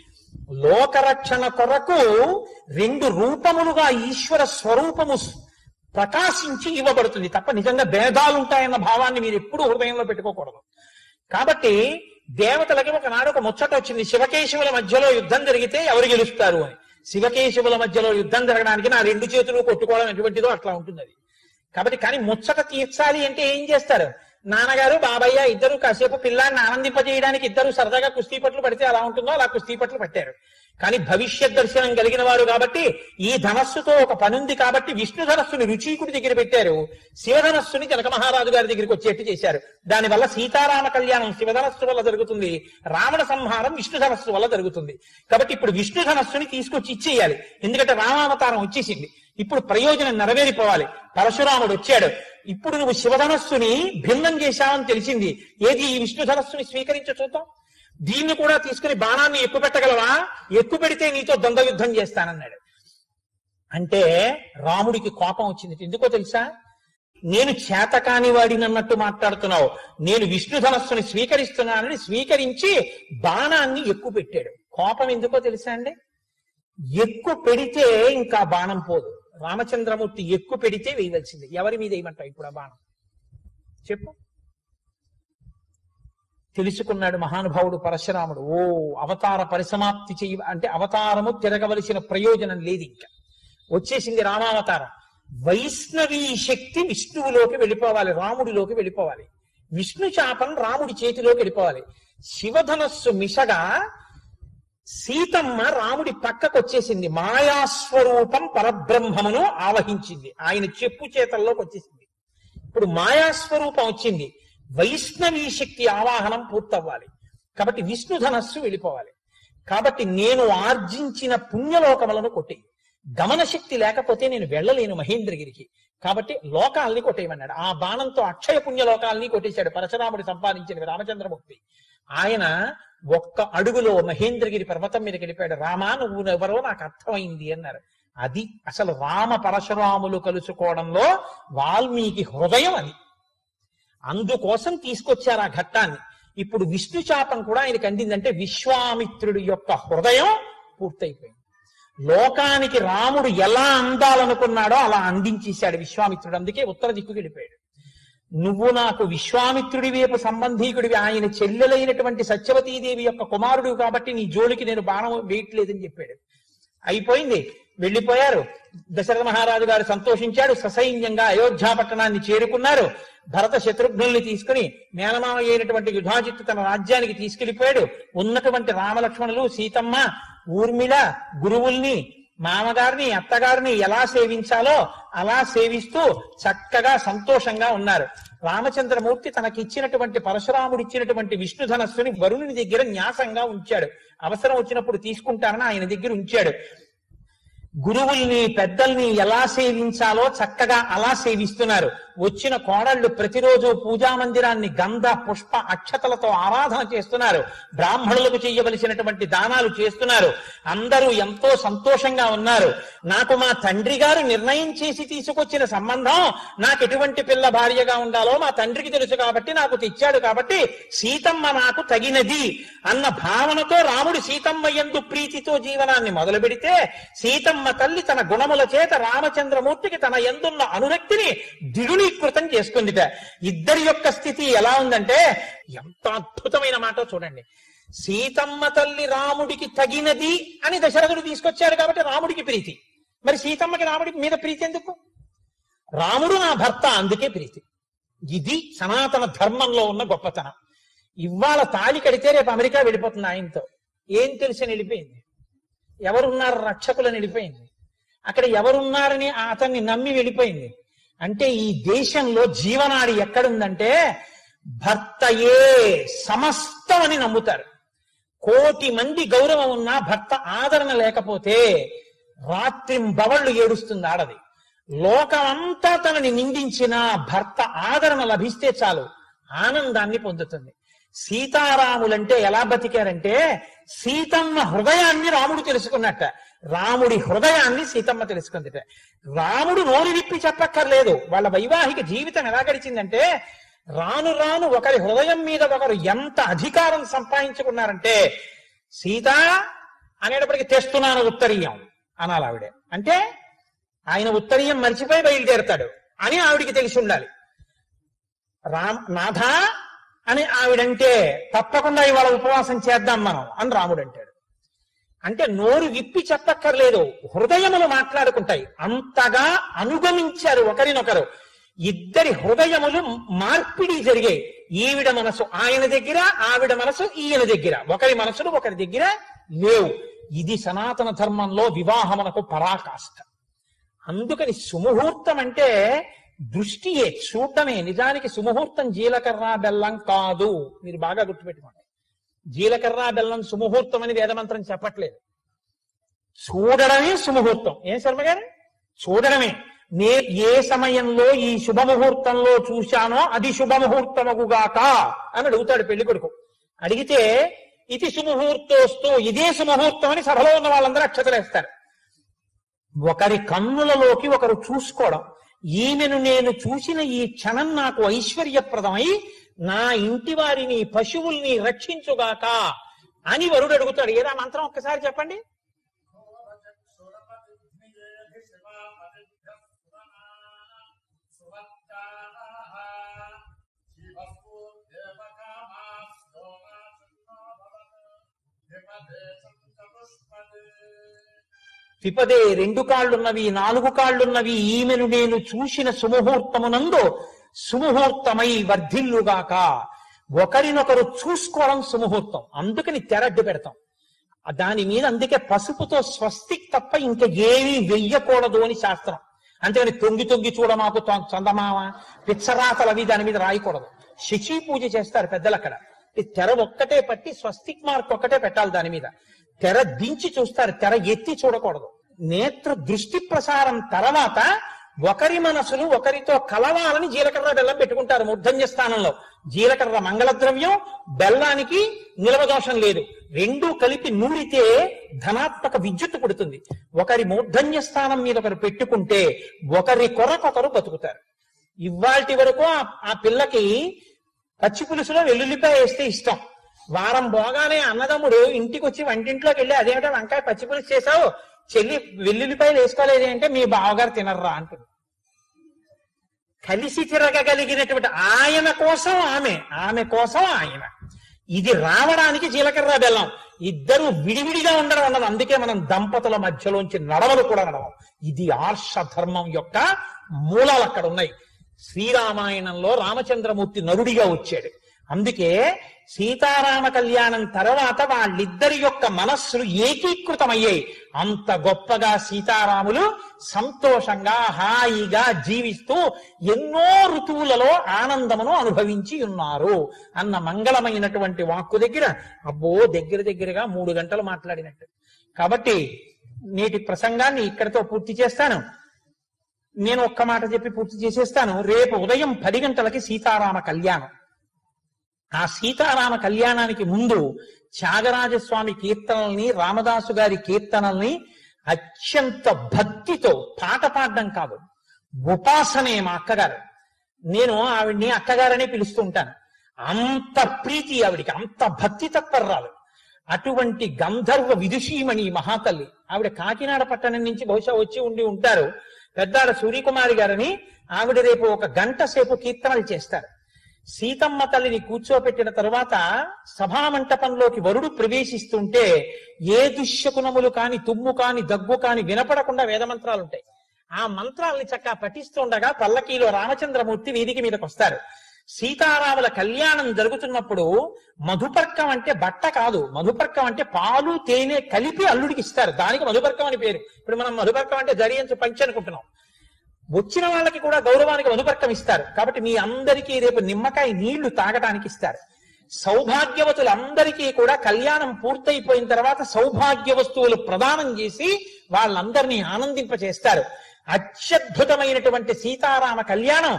లోకరక్షణ కొరకు రెండు రూపములుగా ఈశ్వర స్వరూపము ప్రకాశించి ఇవ్వబడుతుంది తప్ప నిజంగా భేదాలు ఉంటాయన్న భావాన్ని మీరు ఎప్పుడూ హృదయంలో పెట్టుకోకూడదు కాబట్టి దేవతలకి ఒకనాడు ఒక ముచ్చట వచ్చింది శివకేశవుల మధ్యలో యుద్ధం జరిగితే ఎవరు గెలుస్తారు అని శివకేశవుల మధ్యలో యుద్ధం జరగడానికి నా రెండు చేతులు కొట్టుకోవడం ఎటువంటిదో అట్లా ఉంటుంది అది కాబట్టి కానీ ముచ్చట తీర్చాలి అంటే ఏం చేస్తారు నాన్నగారు బాబయ్య ఇద్దరు కాసేపు పిల్లాన్ని ఆనందింపజేయడానికి ఇద్దరు సరదాగా కుస్తీ పట్లు పడితే అలా ఉంటుందో అలా కుస్తీ పట్లు పట్టారు కానీ భవిష్యత్ దర్శనం కలిగిన వారు కాబట్టి ఈ ధనస్సుతో ఒక పని ఉంది కాబట్టి విష్ణు ధనస్సుని రుచీకుడి దగ్గర పెట్టారు శివధనస్సుని జనక మహారాజు గారి దగ్గరికి వచ్చేట్టు చేశారు దానివల్ల సీతారామ కళ్యాణం శివధనస్సు వల్ల జరుగుతుంది రావణ సంహారం విష్ణు ధనస్సు వల్ల జరుగుతుంది కాబట్టి ఇప్పుడు విష్ణు ధనస్సుని తీసుకొచ్చి ఇచ్చేయాలి ఎందుకంటే రామావతారం వచ్చేసింది ఇప్పుడు ప్రయోజనం నెరవేరిపోవాలి పరశురాముడు వచ్చాడు ఇప్పుడు నువ్వు శివధనస్సుని భిన్నం చేశావని తెలిసింది ఏది ఈ విష్ణు ధనస్సుని స్వీకరించ చూద్దాం దీన్ని కూడా తీసుకుని బాణాన్ని ఎక్కువ పెట్టగలవా ఎక్కువ పెడితే నీతో ద్వంద్వ యుద్ధం చేస్తానన్నాడు అంటే రాముడికి కోపం వచ్చింది ఎందుకో తెలుసా నేను చేతకాని వాడినన్నట్టు మాట్లాడుతున్నావు నేను విష్ణు ధనస్సుని స్వీకరిస్తున్నానని స్వీకరించి బాణాన్ని ఎక్కువ పెట్టాడు కోపం ఎందుకో తెలుసా అండి ఎక్కువ పెడితే ఇంకా బాణం పోదు రామచంద్రమూర్తి ఎక్కువ పెడితే వేయవలసింది ఎవరి మీద వేయమంటావు ఇప్పుడు ఆ బాణం చెప్పు తెలుసుకున్నాడు మహానుభావుడు పరశురాముడు ఓ అవతార పరిసమాప్తి చెయ్యి అంటే అవతారము తిరగవలసిన ప్రయోజనం లేదు ఇంకా వచ్చేసింది రామావతారం వైష్ణవీ శక్తి విష్ణువులోకి వెళ్ళిపోవాలి రాముడిలోకి వెళ్ళిపోవాలి విష్ణు చాపం రాముడి చేతిలోకి వెళ్ళిపోవాలి శివధనస్సు మిషగా సీతమ్మ రాముడి పక్కకు వచ్చేసింది మాయాస్వరూపం పరబ్రహ్మమును ఆవహించింది ఆయన చెప్పు చేతల్లోకి వచ్చేసింది ఇప్పుడు మాయాస్వరూపం వచ్చింది వైష్ణవీ శక్తి ఆవాహనం పూర్తవ్వాలి కాబట్టి విష్ణు ధనస్సు వెళ్ళిపోవాలి కాబట్టి నేను ఆర్జించిన పుణ్యలోకములను కొట్టి గమన శక్తి లేకపోతే నేను వెళ్ళలేను మహేంద్రగిరికి కాబట్టి లోకాల్ని కొట్టేయమన్నాడు ఆ బాణంతో అక్షయ పుణ్య లోకాల్ని కొట్టేశాడు పరశురాముడు సంపాదించిన రామచంద్రమూర్తి ఆయన ఒక్క అడుగులో మహేంద్రగిరి పర్వతం మీదకి వెళ్ళిపోయాడు రామా నువ్వు ఎవరో నాకు అర్థమైంది అన్నారు అది అసలు రామ పరశురాములు కలుసుకోవడంలో వాల్మీకి హృదయం అది అందుకోసం తీసుకొచ్చారు ఆ ఘట్టాన్ని ఇప్పుడు విష్ణు శాపం కూడా ఆయనకి అందిందంటే విశ్వామిత్రుడి యొక్క హృదయం పూర్తయిపోయింది లోకానికి రాముడు ఎలా అందాలనుకున్నాడో అలా అందించేశాడు విశ్వామిత్రుడు అందుకే ఉత్తర దిక్కుకి వెళ్ళిపోయాడు నువ్వు నాకు విశ్వామిత్రుడి వైపు సంబంధీకుడివి ఆయన చెల్లెలైనటువంటి సత్యవతీదేవి యొక్క కుమారుడు కాబట్టి నీ జోలికి నేను బాణం వేయట్లేదని చెప్పాడు అయిపోయింది వెళ్ళిపోయారు దశరథ మహారాజు గారు సంతోషించాడు ససైన్యంగా అయోధ్యా పట్టణాన్ని చేరుకున్నారు భరత శత్రుఘ్నుల్ని తీసుకుని మేనమామ అయినటువంటి యుధాజిత్తు తన రాజ్యానికి తీసుకెళ్లిపోయాడు ఉన్నటువంటి రామలక్ష్మణులు సీతమ్మ ఊర్మిళ గురువుల్ని మామగారిని అత్తగారిని ఎలా సేవించాలో అలా సేవిస్తూ చక్కగా సంతోషంగా ఉన్నారు రామచంద్రమూర్తి తనకిచ్చినటువంటి పరశురాముడు ఇచ్చినటువంటి విష్ణు ధనస్సుని వరుణుని దగ్గర న్యాసంగా ఉంచాడు అవసరం వచ్చినప్పుడు తీసుకుంటారని ఆయన దగ్గర ఉంచాడు గురువుల్ని పెద్దల్ని ఎలా సేవించాలో చక్కగా అలా సేవిస్తున్నారు వచ్చిన కోడళ్లు ప్రతిరోజు పూజా మందిరాన్ని గంధ పుష్ప అక్షతలతో ఆరాధన చేస్తున్నారు బ్రాహ్మణులకు చేయవలసినటువంటి దానాలు చేస్తున్నారు అందరూ ఎంతో సంతోషంగా ఉన్నారు నాకు మా తండ్రి గారు నిర్ణయం చేసి తీసుకొచ్చిన సంబంధం నాకు ఎటువంటి పిల్ల భార్యగా ఉండాలో మా తండ్రికి తెలుసు కాబట్టి నాకు తెచ్చాడు కాబట్టి సీతమ్మ నాకు తగినది అన్న భావనతో రాముడు సీతమ్మ ఎందు ప్రీతితో జీవనాన్ని మొదలు పెడితే సీతమ్మ తల్లి తన గుణముల చేత రామచంద్రమూర్తికి తన ఎందున్న అనురక్తిని దిగునీకృతం చేసుకుందిట ఇద్దరి యొక్క స్థితి ఎలా ఉందంటే ఎంత అద్భుతమైన మాట చూడండి సీతమ్మ తల్లి రాముడికి తగినది అని దశరథుడు తీసుకొచ్చాడు కాబట్టి రాముడికి ప్రీతి మరి సీతమ్మకి రాముడికి మీద ప్రీతి ఎందుకు రాముడు నా భర్త అందుకే ప్రీతి ఇది సనాతన ధర్మంలో ఉన్న గొప్పతనం ఇవాళ తాళి కడితే రేపు అమెరికా వెళ్ళిపోతుంది ఆయనతో ఏం తెలిసి వెళ్ళిపోయింది ఎవరున్నారు రక్షకులని వెళ్ళిపోయింది అక్కడ ఎవరున్నారని ఆ అతన్ని నమ్మి వెళ్ళిపోయింది అంటే ఈ దేశంలో జీవనాడి ఎక్కడుందంటే భర్తయే సమస్తం అని నమ్ముతారు కోటి మంది గౌరవం ఉన్నా భర్త ఆదరణ లేకపోతే రాత్రి బవళ్ళు ఏడుస్తుంది ఆడది లోకమంతా తనని నిందించిన భర్త ఆదరణ లభిస్తే చాలు ఆనందాన్ని పొందుతుంది సీతారాములంటే ఎలా బతికారంటే సీతమ్మ హృదయాన్ని రాముడు తెలుసుకున్నట్ట రాముడి హృదయాన్ని సీతమ్మ తెలుసుకుందిట రాముడు నోరు విప్పి చెప్పక్కర్లేదు వాళ్ళ వైవాహిక జీవితం ఎలా గడిచిందంటే రాను రాను ఒకరి హృదయం మీద ఒకరు ఎంత అధికారం సంపాదించుకున్నారంటే సీత అనేటప్పటికి తెస్తున్నాను ఉత్తరీయం అనాలి ఆవిడే అంటే ఆయన ఉత్తరీయం మర్చిపోయి బయలుదేరతాడు అని ఆవిడికి తెలిసి ఉండాలి రామ్ నాథ అని ఆవిడంటే తప్పకుండా ఇవాళ ఉపవాసం చేద్దాం మనం అని రాముడు అంటాడు అంటే నోరు విప్పి చెప్పక్కర్లేదు హృదయములు మాట్లాడుకుంటాయి అంతగా అనుగమించారు ఒకరినొకరు ఇద్దరి హృదయములు మార్పిడి జరిగాయి ఈవిడ మనసు ఆయన దగ్గర ఆవిడ మనసు ఈయన దగ్గర ఒకరి మనసులు ఒకరి దగ్గర లేవు ఇది సనాతన ధర్మంలో వివాహమునకు పరాకాష్ట అందుకని సుముహూర్తం అంటే దృష్టియే చూడటమే నిజానికి సుముహూర్తం జీలకర్ర బెల్లం కాదు మీరు బాగా గుర్తుపెట్టుకోండి జీలకర్ర బెల్లం సుముహూర్తం అని వేదమంత్రం చెప్పట్లేదు చూడడమే సుముహూర్తం ఏం శర్మ గారు చూడడమే నే ఏ సమయంలో ఈ శుభముహూర్తంలో చూశానో అది శుభముహూర్తమగుగాక అని అడుగుతాడు పెళ్లి కొడుకు అడిగితే ఇది సుముహూర్తోస్తూ ఇదే సుముహూర్తం అని సభలో ఉన్న వాళ్ళందరూ అక్షతలేస్తారు ఒకరి కన్నులలోకి ఒకరు చూసుకోవడం ఈమెను నేను చూసిన ఈ క్షణం నాకు ఐశ్వర్యప్రదమై నా ఇంటి వారిని పశువుల్ని రక్షించుగాక అని వరుడు అడుగుతాడు ఏదా మంత్రం ఒక్కసారి చెప్పండి విపదే రెండు కాళ్ళున్నవి నాలుగు కాళ్ళున్నవి ఈమెను నేను చూసిన సుముహూర్తమునందు సుముహూర్తమై వర్ధిల్లుగాక ఒకరినొకరు చూసుకోవడం సుముహూర్తం అందుకని తెరడ్డు పెడతాం ఆ దాని మీద అందుకే పసుపుతో స్వస్తిక్ తప్ప ఇంకా ఏమీ వెయ్యకూడదు అని శాస్త్రం అంతేగాని తొంగి తొంగి చూడ మాకు తొ- చందమామ పిచ్చరాతలు అవి దాని మీద రాయకూడదు శశి పూజ చేస్తారు పెద్దలు అక్కడ ఈ తెర ఒక్కటే పట్టి స్వస్తిక్ మార్క్ ఒక్కటే పెట్టాలి దాని మీద తెర దించి చూస్తారు తెర ఎత్తి చూడకూడదు నేత్ర దృష్టి ప్రసారం తర్వాత ఒకరి మనసులు ఒకరితో కలవాలని జీలకర్ర బెల్లం పెట్టుకుంటారు మూర్ధన్య స్థానంలో జీలకర్ర మంగళద్రవ్యం బెల్లానికి నిలవదోషం లేదు రెండూ కలిపి నూరితే ధనాత్మక విద్యుత్ పుడుతుంది ఒకరి మూర్ధన్య స్థానం మీద ఒకరు పెట్టుకుంటే ఒకరి కొరకొకరు బతుకుతారు ఇవాల్టి వరకు ఆ- ఆ పిల్లకి పచ్చి పులుసులో వెల్లుల్లిపాయ వేస్తే ఇష్టం వారం పోగానే అన్నదమ్ముడు ఇంటికి వచ్చి వంటింట్లోకి వెళ్ళి అదేమిటో వంకాయ పచ్చి పులుసు చేసావు చెల్లి వెల్లుల్లిపాయలు వేసుకోలేదు అంటే మీ బావగారు తినర్రా అంటుంది కలిసి తిరగగలిగినటువంటి ఆయన కోసం ఆమె ఆమె కోసం ఆయన ఇది రావడానికి జీలకర్ర బెల్లం ఇద్దరు విడివిడిగా ఉండడం ఉండదు అందుకే మనం దంపతుల మధ్యలోంచి నడవలు కూడా నడవం ఇది ఆర్ష ధర్మం యొక్క మూలాలు అక్కడ ఉన్నాయి శ్రీరామాయణంలో రామచంద్రమూర్తి నరుడిగా వచ్చాడు అందుకే సీతారామ కళ్యాణం తర్వాత వాళ్ళిద్దరి యొక్క మనస్సులు ఏకీకృతమయ్యాయి అంత గొప్పగా సీతారాములు సంతోషంగా హాయిగా జీవిస్తూ ఎన్నో ఋతువులలో ఆనందమును అనుభవించి ఉన్నారు అన్న మంగళమైనటువంటి వాక్కు దగ్గర అబ్బో దగ్గర దగ్గరగా మూడు గంటలు మాట్లాడినట్టు కాబట్టి నేటి ప్రసంగాన్ని ఇక్కడితో పూర్తి చేస్తాను నేను ఒక్క మాట చెప్పి పూర్తి చేసేస్తాను రేపు ఉదయం పది గంటలకి సీతారామ కళ్యాణం ఆ సీతారామ కళ్యాణానికి ముందు త్యాగరాజస్వామి కీర్తనల్ని రామదాసు గారి కీర్తనల్ని అత్యంత భక్తితో పాట పాడడం కాదు ఉపాసనే మా అక్కగారు నేను ఆవిడ్ని అక్కగారనే పిలుస్తూ ఉంటాను అంత ప్రీతి ఆవిడికి అంత భక్తి తత్పర్రాలు అటువంటి గంధర్వ విదుషీమణి మహాతల్లి ఆవిడ కాకినాడ పట్టణం నుంచి బహుశా వచ్చి ఉండి ఉంటారు పెద్దాడ సూర్యకుమారి గారని ఆవిడ రేపు ఒక గంట సేపు కీర్తనలు చేస్తారు సీతమ్మ తల్లిని కూర్చోపెట్టిన తరువాత సభామంటపంలోకి వరుడు ప్రవేశిస్తుంటే ఏ దుశ్శకునములు కాని తుమ్ము కాని దగ్గు కాని వినపడకుండా వేదమంత్రాలు ఉంటాయి ఆ మంత్రాల్ని చక్కగా పఠిస్తుండగా పల్లకీలో రామచంద్రమూర్తి వేదిక మీదకి వస్తారు సీతారాముల కళ్యాణం జరుగుతున్నప్పుడు మధుపర్కం అంటే బట్ట కాదు మధుపర్కం అంటే పాలు తేనె కలిపి అల్లుడికి ఇస్తారు దానికి మధుపర్కం అని పేరు ఇప్పుడు మనం మధుపర్కం అంటే జరియంచు పంచి అనుకుంటున్నాం వచ్చిన వాళ్ళకి కూడా గౌరవానికి మధుపర్కం ఇస్తారు కాబట్టి మీ అందరికీ రేపు నిమ్మకాయ నీళ్లు తాగటానికి ఇస్తారు సౌభాగ్యవతులందరికీ కూడా కళ్యాణం పూర్తయిపోయిన తర్వాత సౌభాగ్య వస్తువులు ప్రదానం చేసి వాళ్ళందరినీ ఆనందింపచేస్తారు అత్యద్భుతమైనటువంటి సీతారామ కళ్యాణం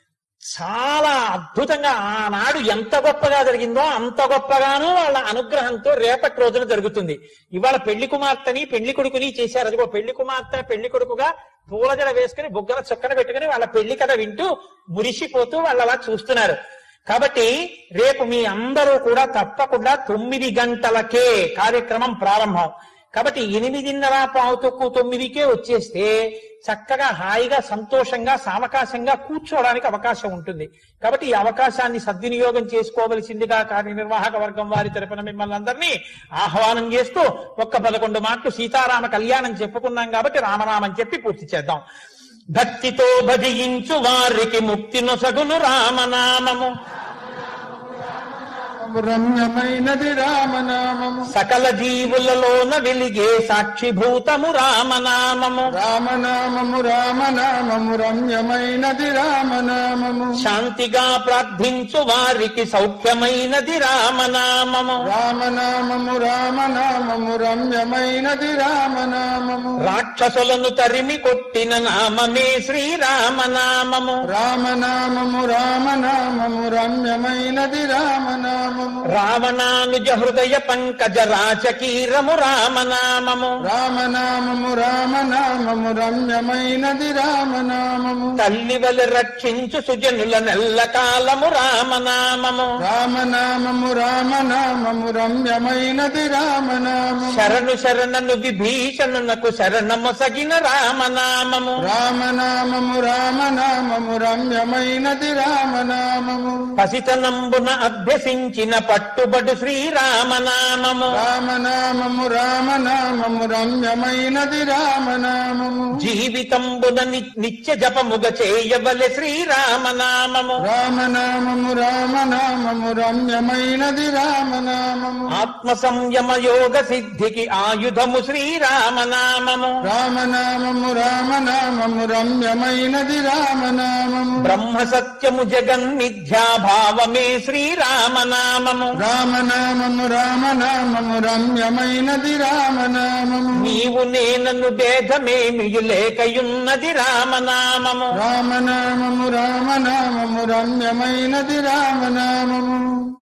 చాలా అద్భుతంగా ఆనాడు ఎంత గొప్పగా జరిగిందో అంత గొప్పగాను వాళ్ళ అనుగ్రహంతో రేపటి రోజున జరుగుతుంది ఇవాళ పెళ్లి కుమార్తెని పెళ్లి కొడుకుని చేశారు అదిగో పెళ్లి కుమార్తె పెళ్లి కొడుకుగా పూలజడ వేసుకుని బుగ్గల చొక్కన పెట్టుకుని వాళ్ళ పెళ్లి కథ వింటూ మురిసిపోతూ వాళ్ళు అలా చూస్తున్నారు కాబట్టి రేపు మీ అందరూ కూడా తప్పకుండా తొమ్మిది గంటలకే కార్యక్రమం ప్రారంభం కాబట్టి ఎనిమిదిన్నర పావు తక్కువ తొమ్మిదికే వచ్చేస్తే చక్కగా హాయిగా సంతోషంగా సావకాశంగా కూర్చోవడానికి అవకాశం ఉంటుంది కాబట్టి ఈ అవకాశాన్ని సద్వినియోగం చేసుకోవలసిందిగా కార్యనిర్వాహక వర్గం వారి తరపున మిమ్మల్ని అందరినీ ఆహ్వానం చేస్తూ ఒక్క పదకొండు మాటలు సీతారామ కళ్యాణం చెప్పుకున్నాం కాబట్టి రామనామం చెప్పి పూర్తి చేద్దాం భక్తితో భజించు వారికి ముక్తి నొసగును రామనామము రమ్యమైనది రామనామము సకల జీవులలోన వెలిగే సాక్షిభూతము రామనామము రామనామము రామనామము రమ్యమైనది రామనామము శాంతిగా ప్రార్థించు వారికి సౌఖ్యమైనది రామనామము రామనామము రామనామము రమ్యమైనది రామనామము రాక్షసులను తరిమి కొట్టిన నామమే శ్రీరామనామము రామనామము రామనామము రమ్యమైనది రామనామము రావణానుజ హృదయ పంకజ రాచకీరము రామనామము రామనామము రామనామము రమ్యమైనది రామనామము తల్లి వలె రక్షించు సుజనుల నెల్ల కాలము రామనామము రామనామము రామనామము రమ్యమైనది రామనామము శరణు శరణను విభీషణునకు శరణమొసగిన రామనామము రామనామము రామనామము రమ్యమైనది రామనామము పసితనంబున అభ్యసించిన పట్టిన పట్టుబడు శ్రీరామనామము రామనామము రామనామము రమ్యమైనది రామనామము జీవితంబున ని- నిత్య జపముగ చేయవలె శ్రీరామనామము రామనామము రామనామము రమ్యమైనది రామనామము ఆత్మ సంయమ యోగ సిద్ధికి ఆయుధము శ్రీరామనామము రామనామము రామనామము రమ్యమైనది రామనామము బ్రహ్మ సత్యము జగన్మిథ్యాభావమే శ్రీరామనామము రామనామము రామనామము రమ్యమైనది రామనామము నీవు నేనను భేదమేమియు లేకయున్నది రామనామము రామనామము రామనామము రమ్యమైనది రామనామము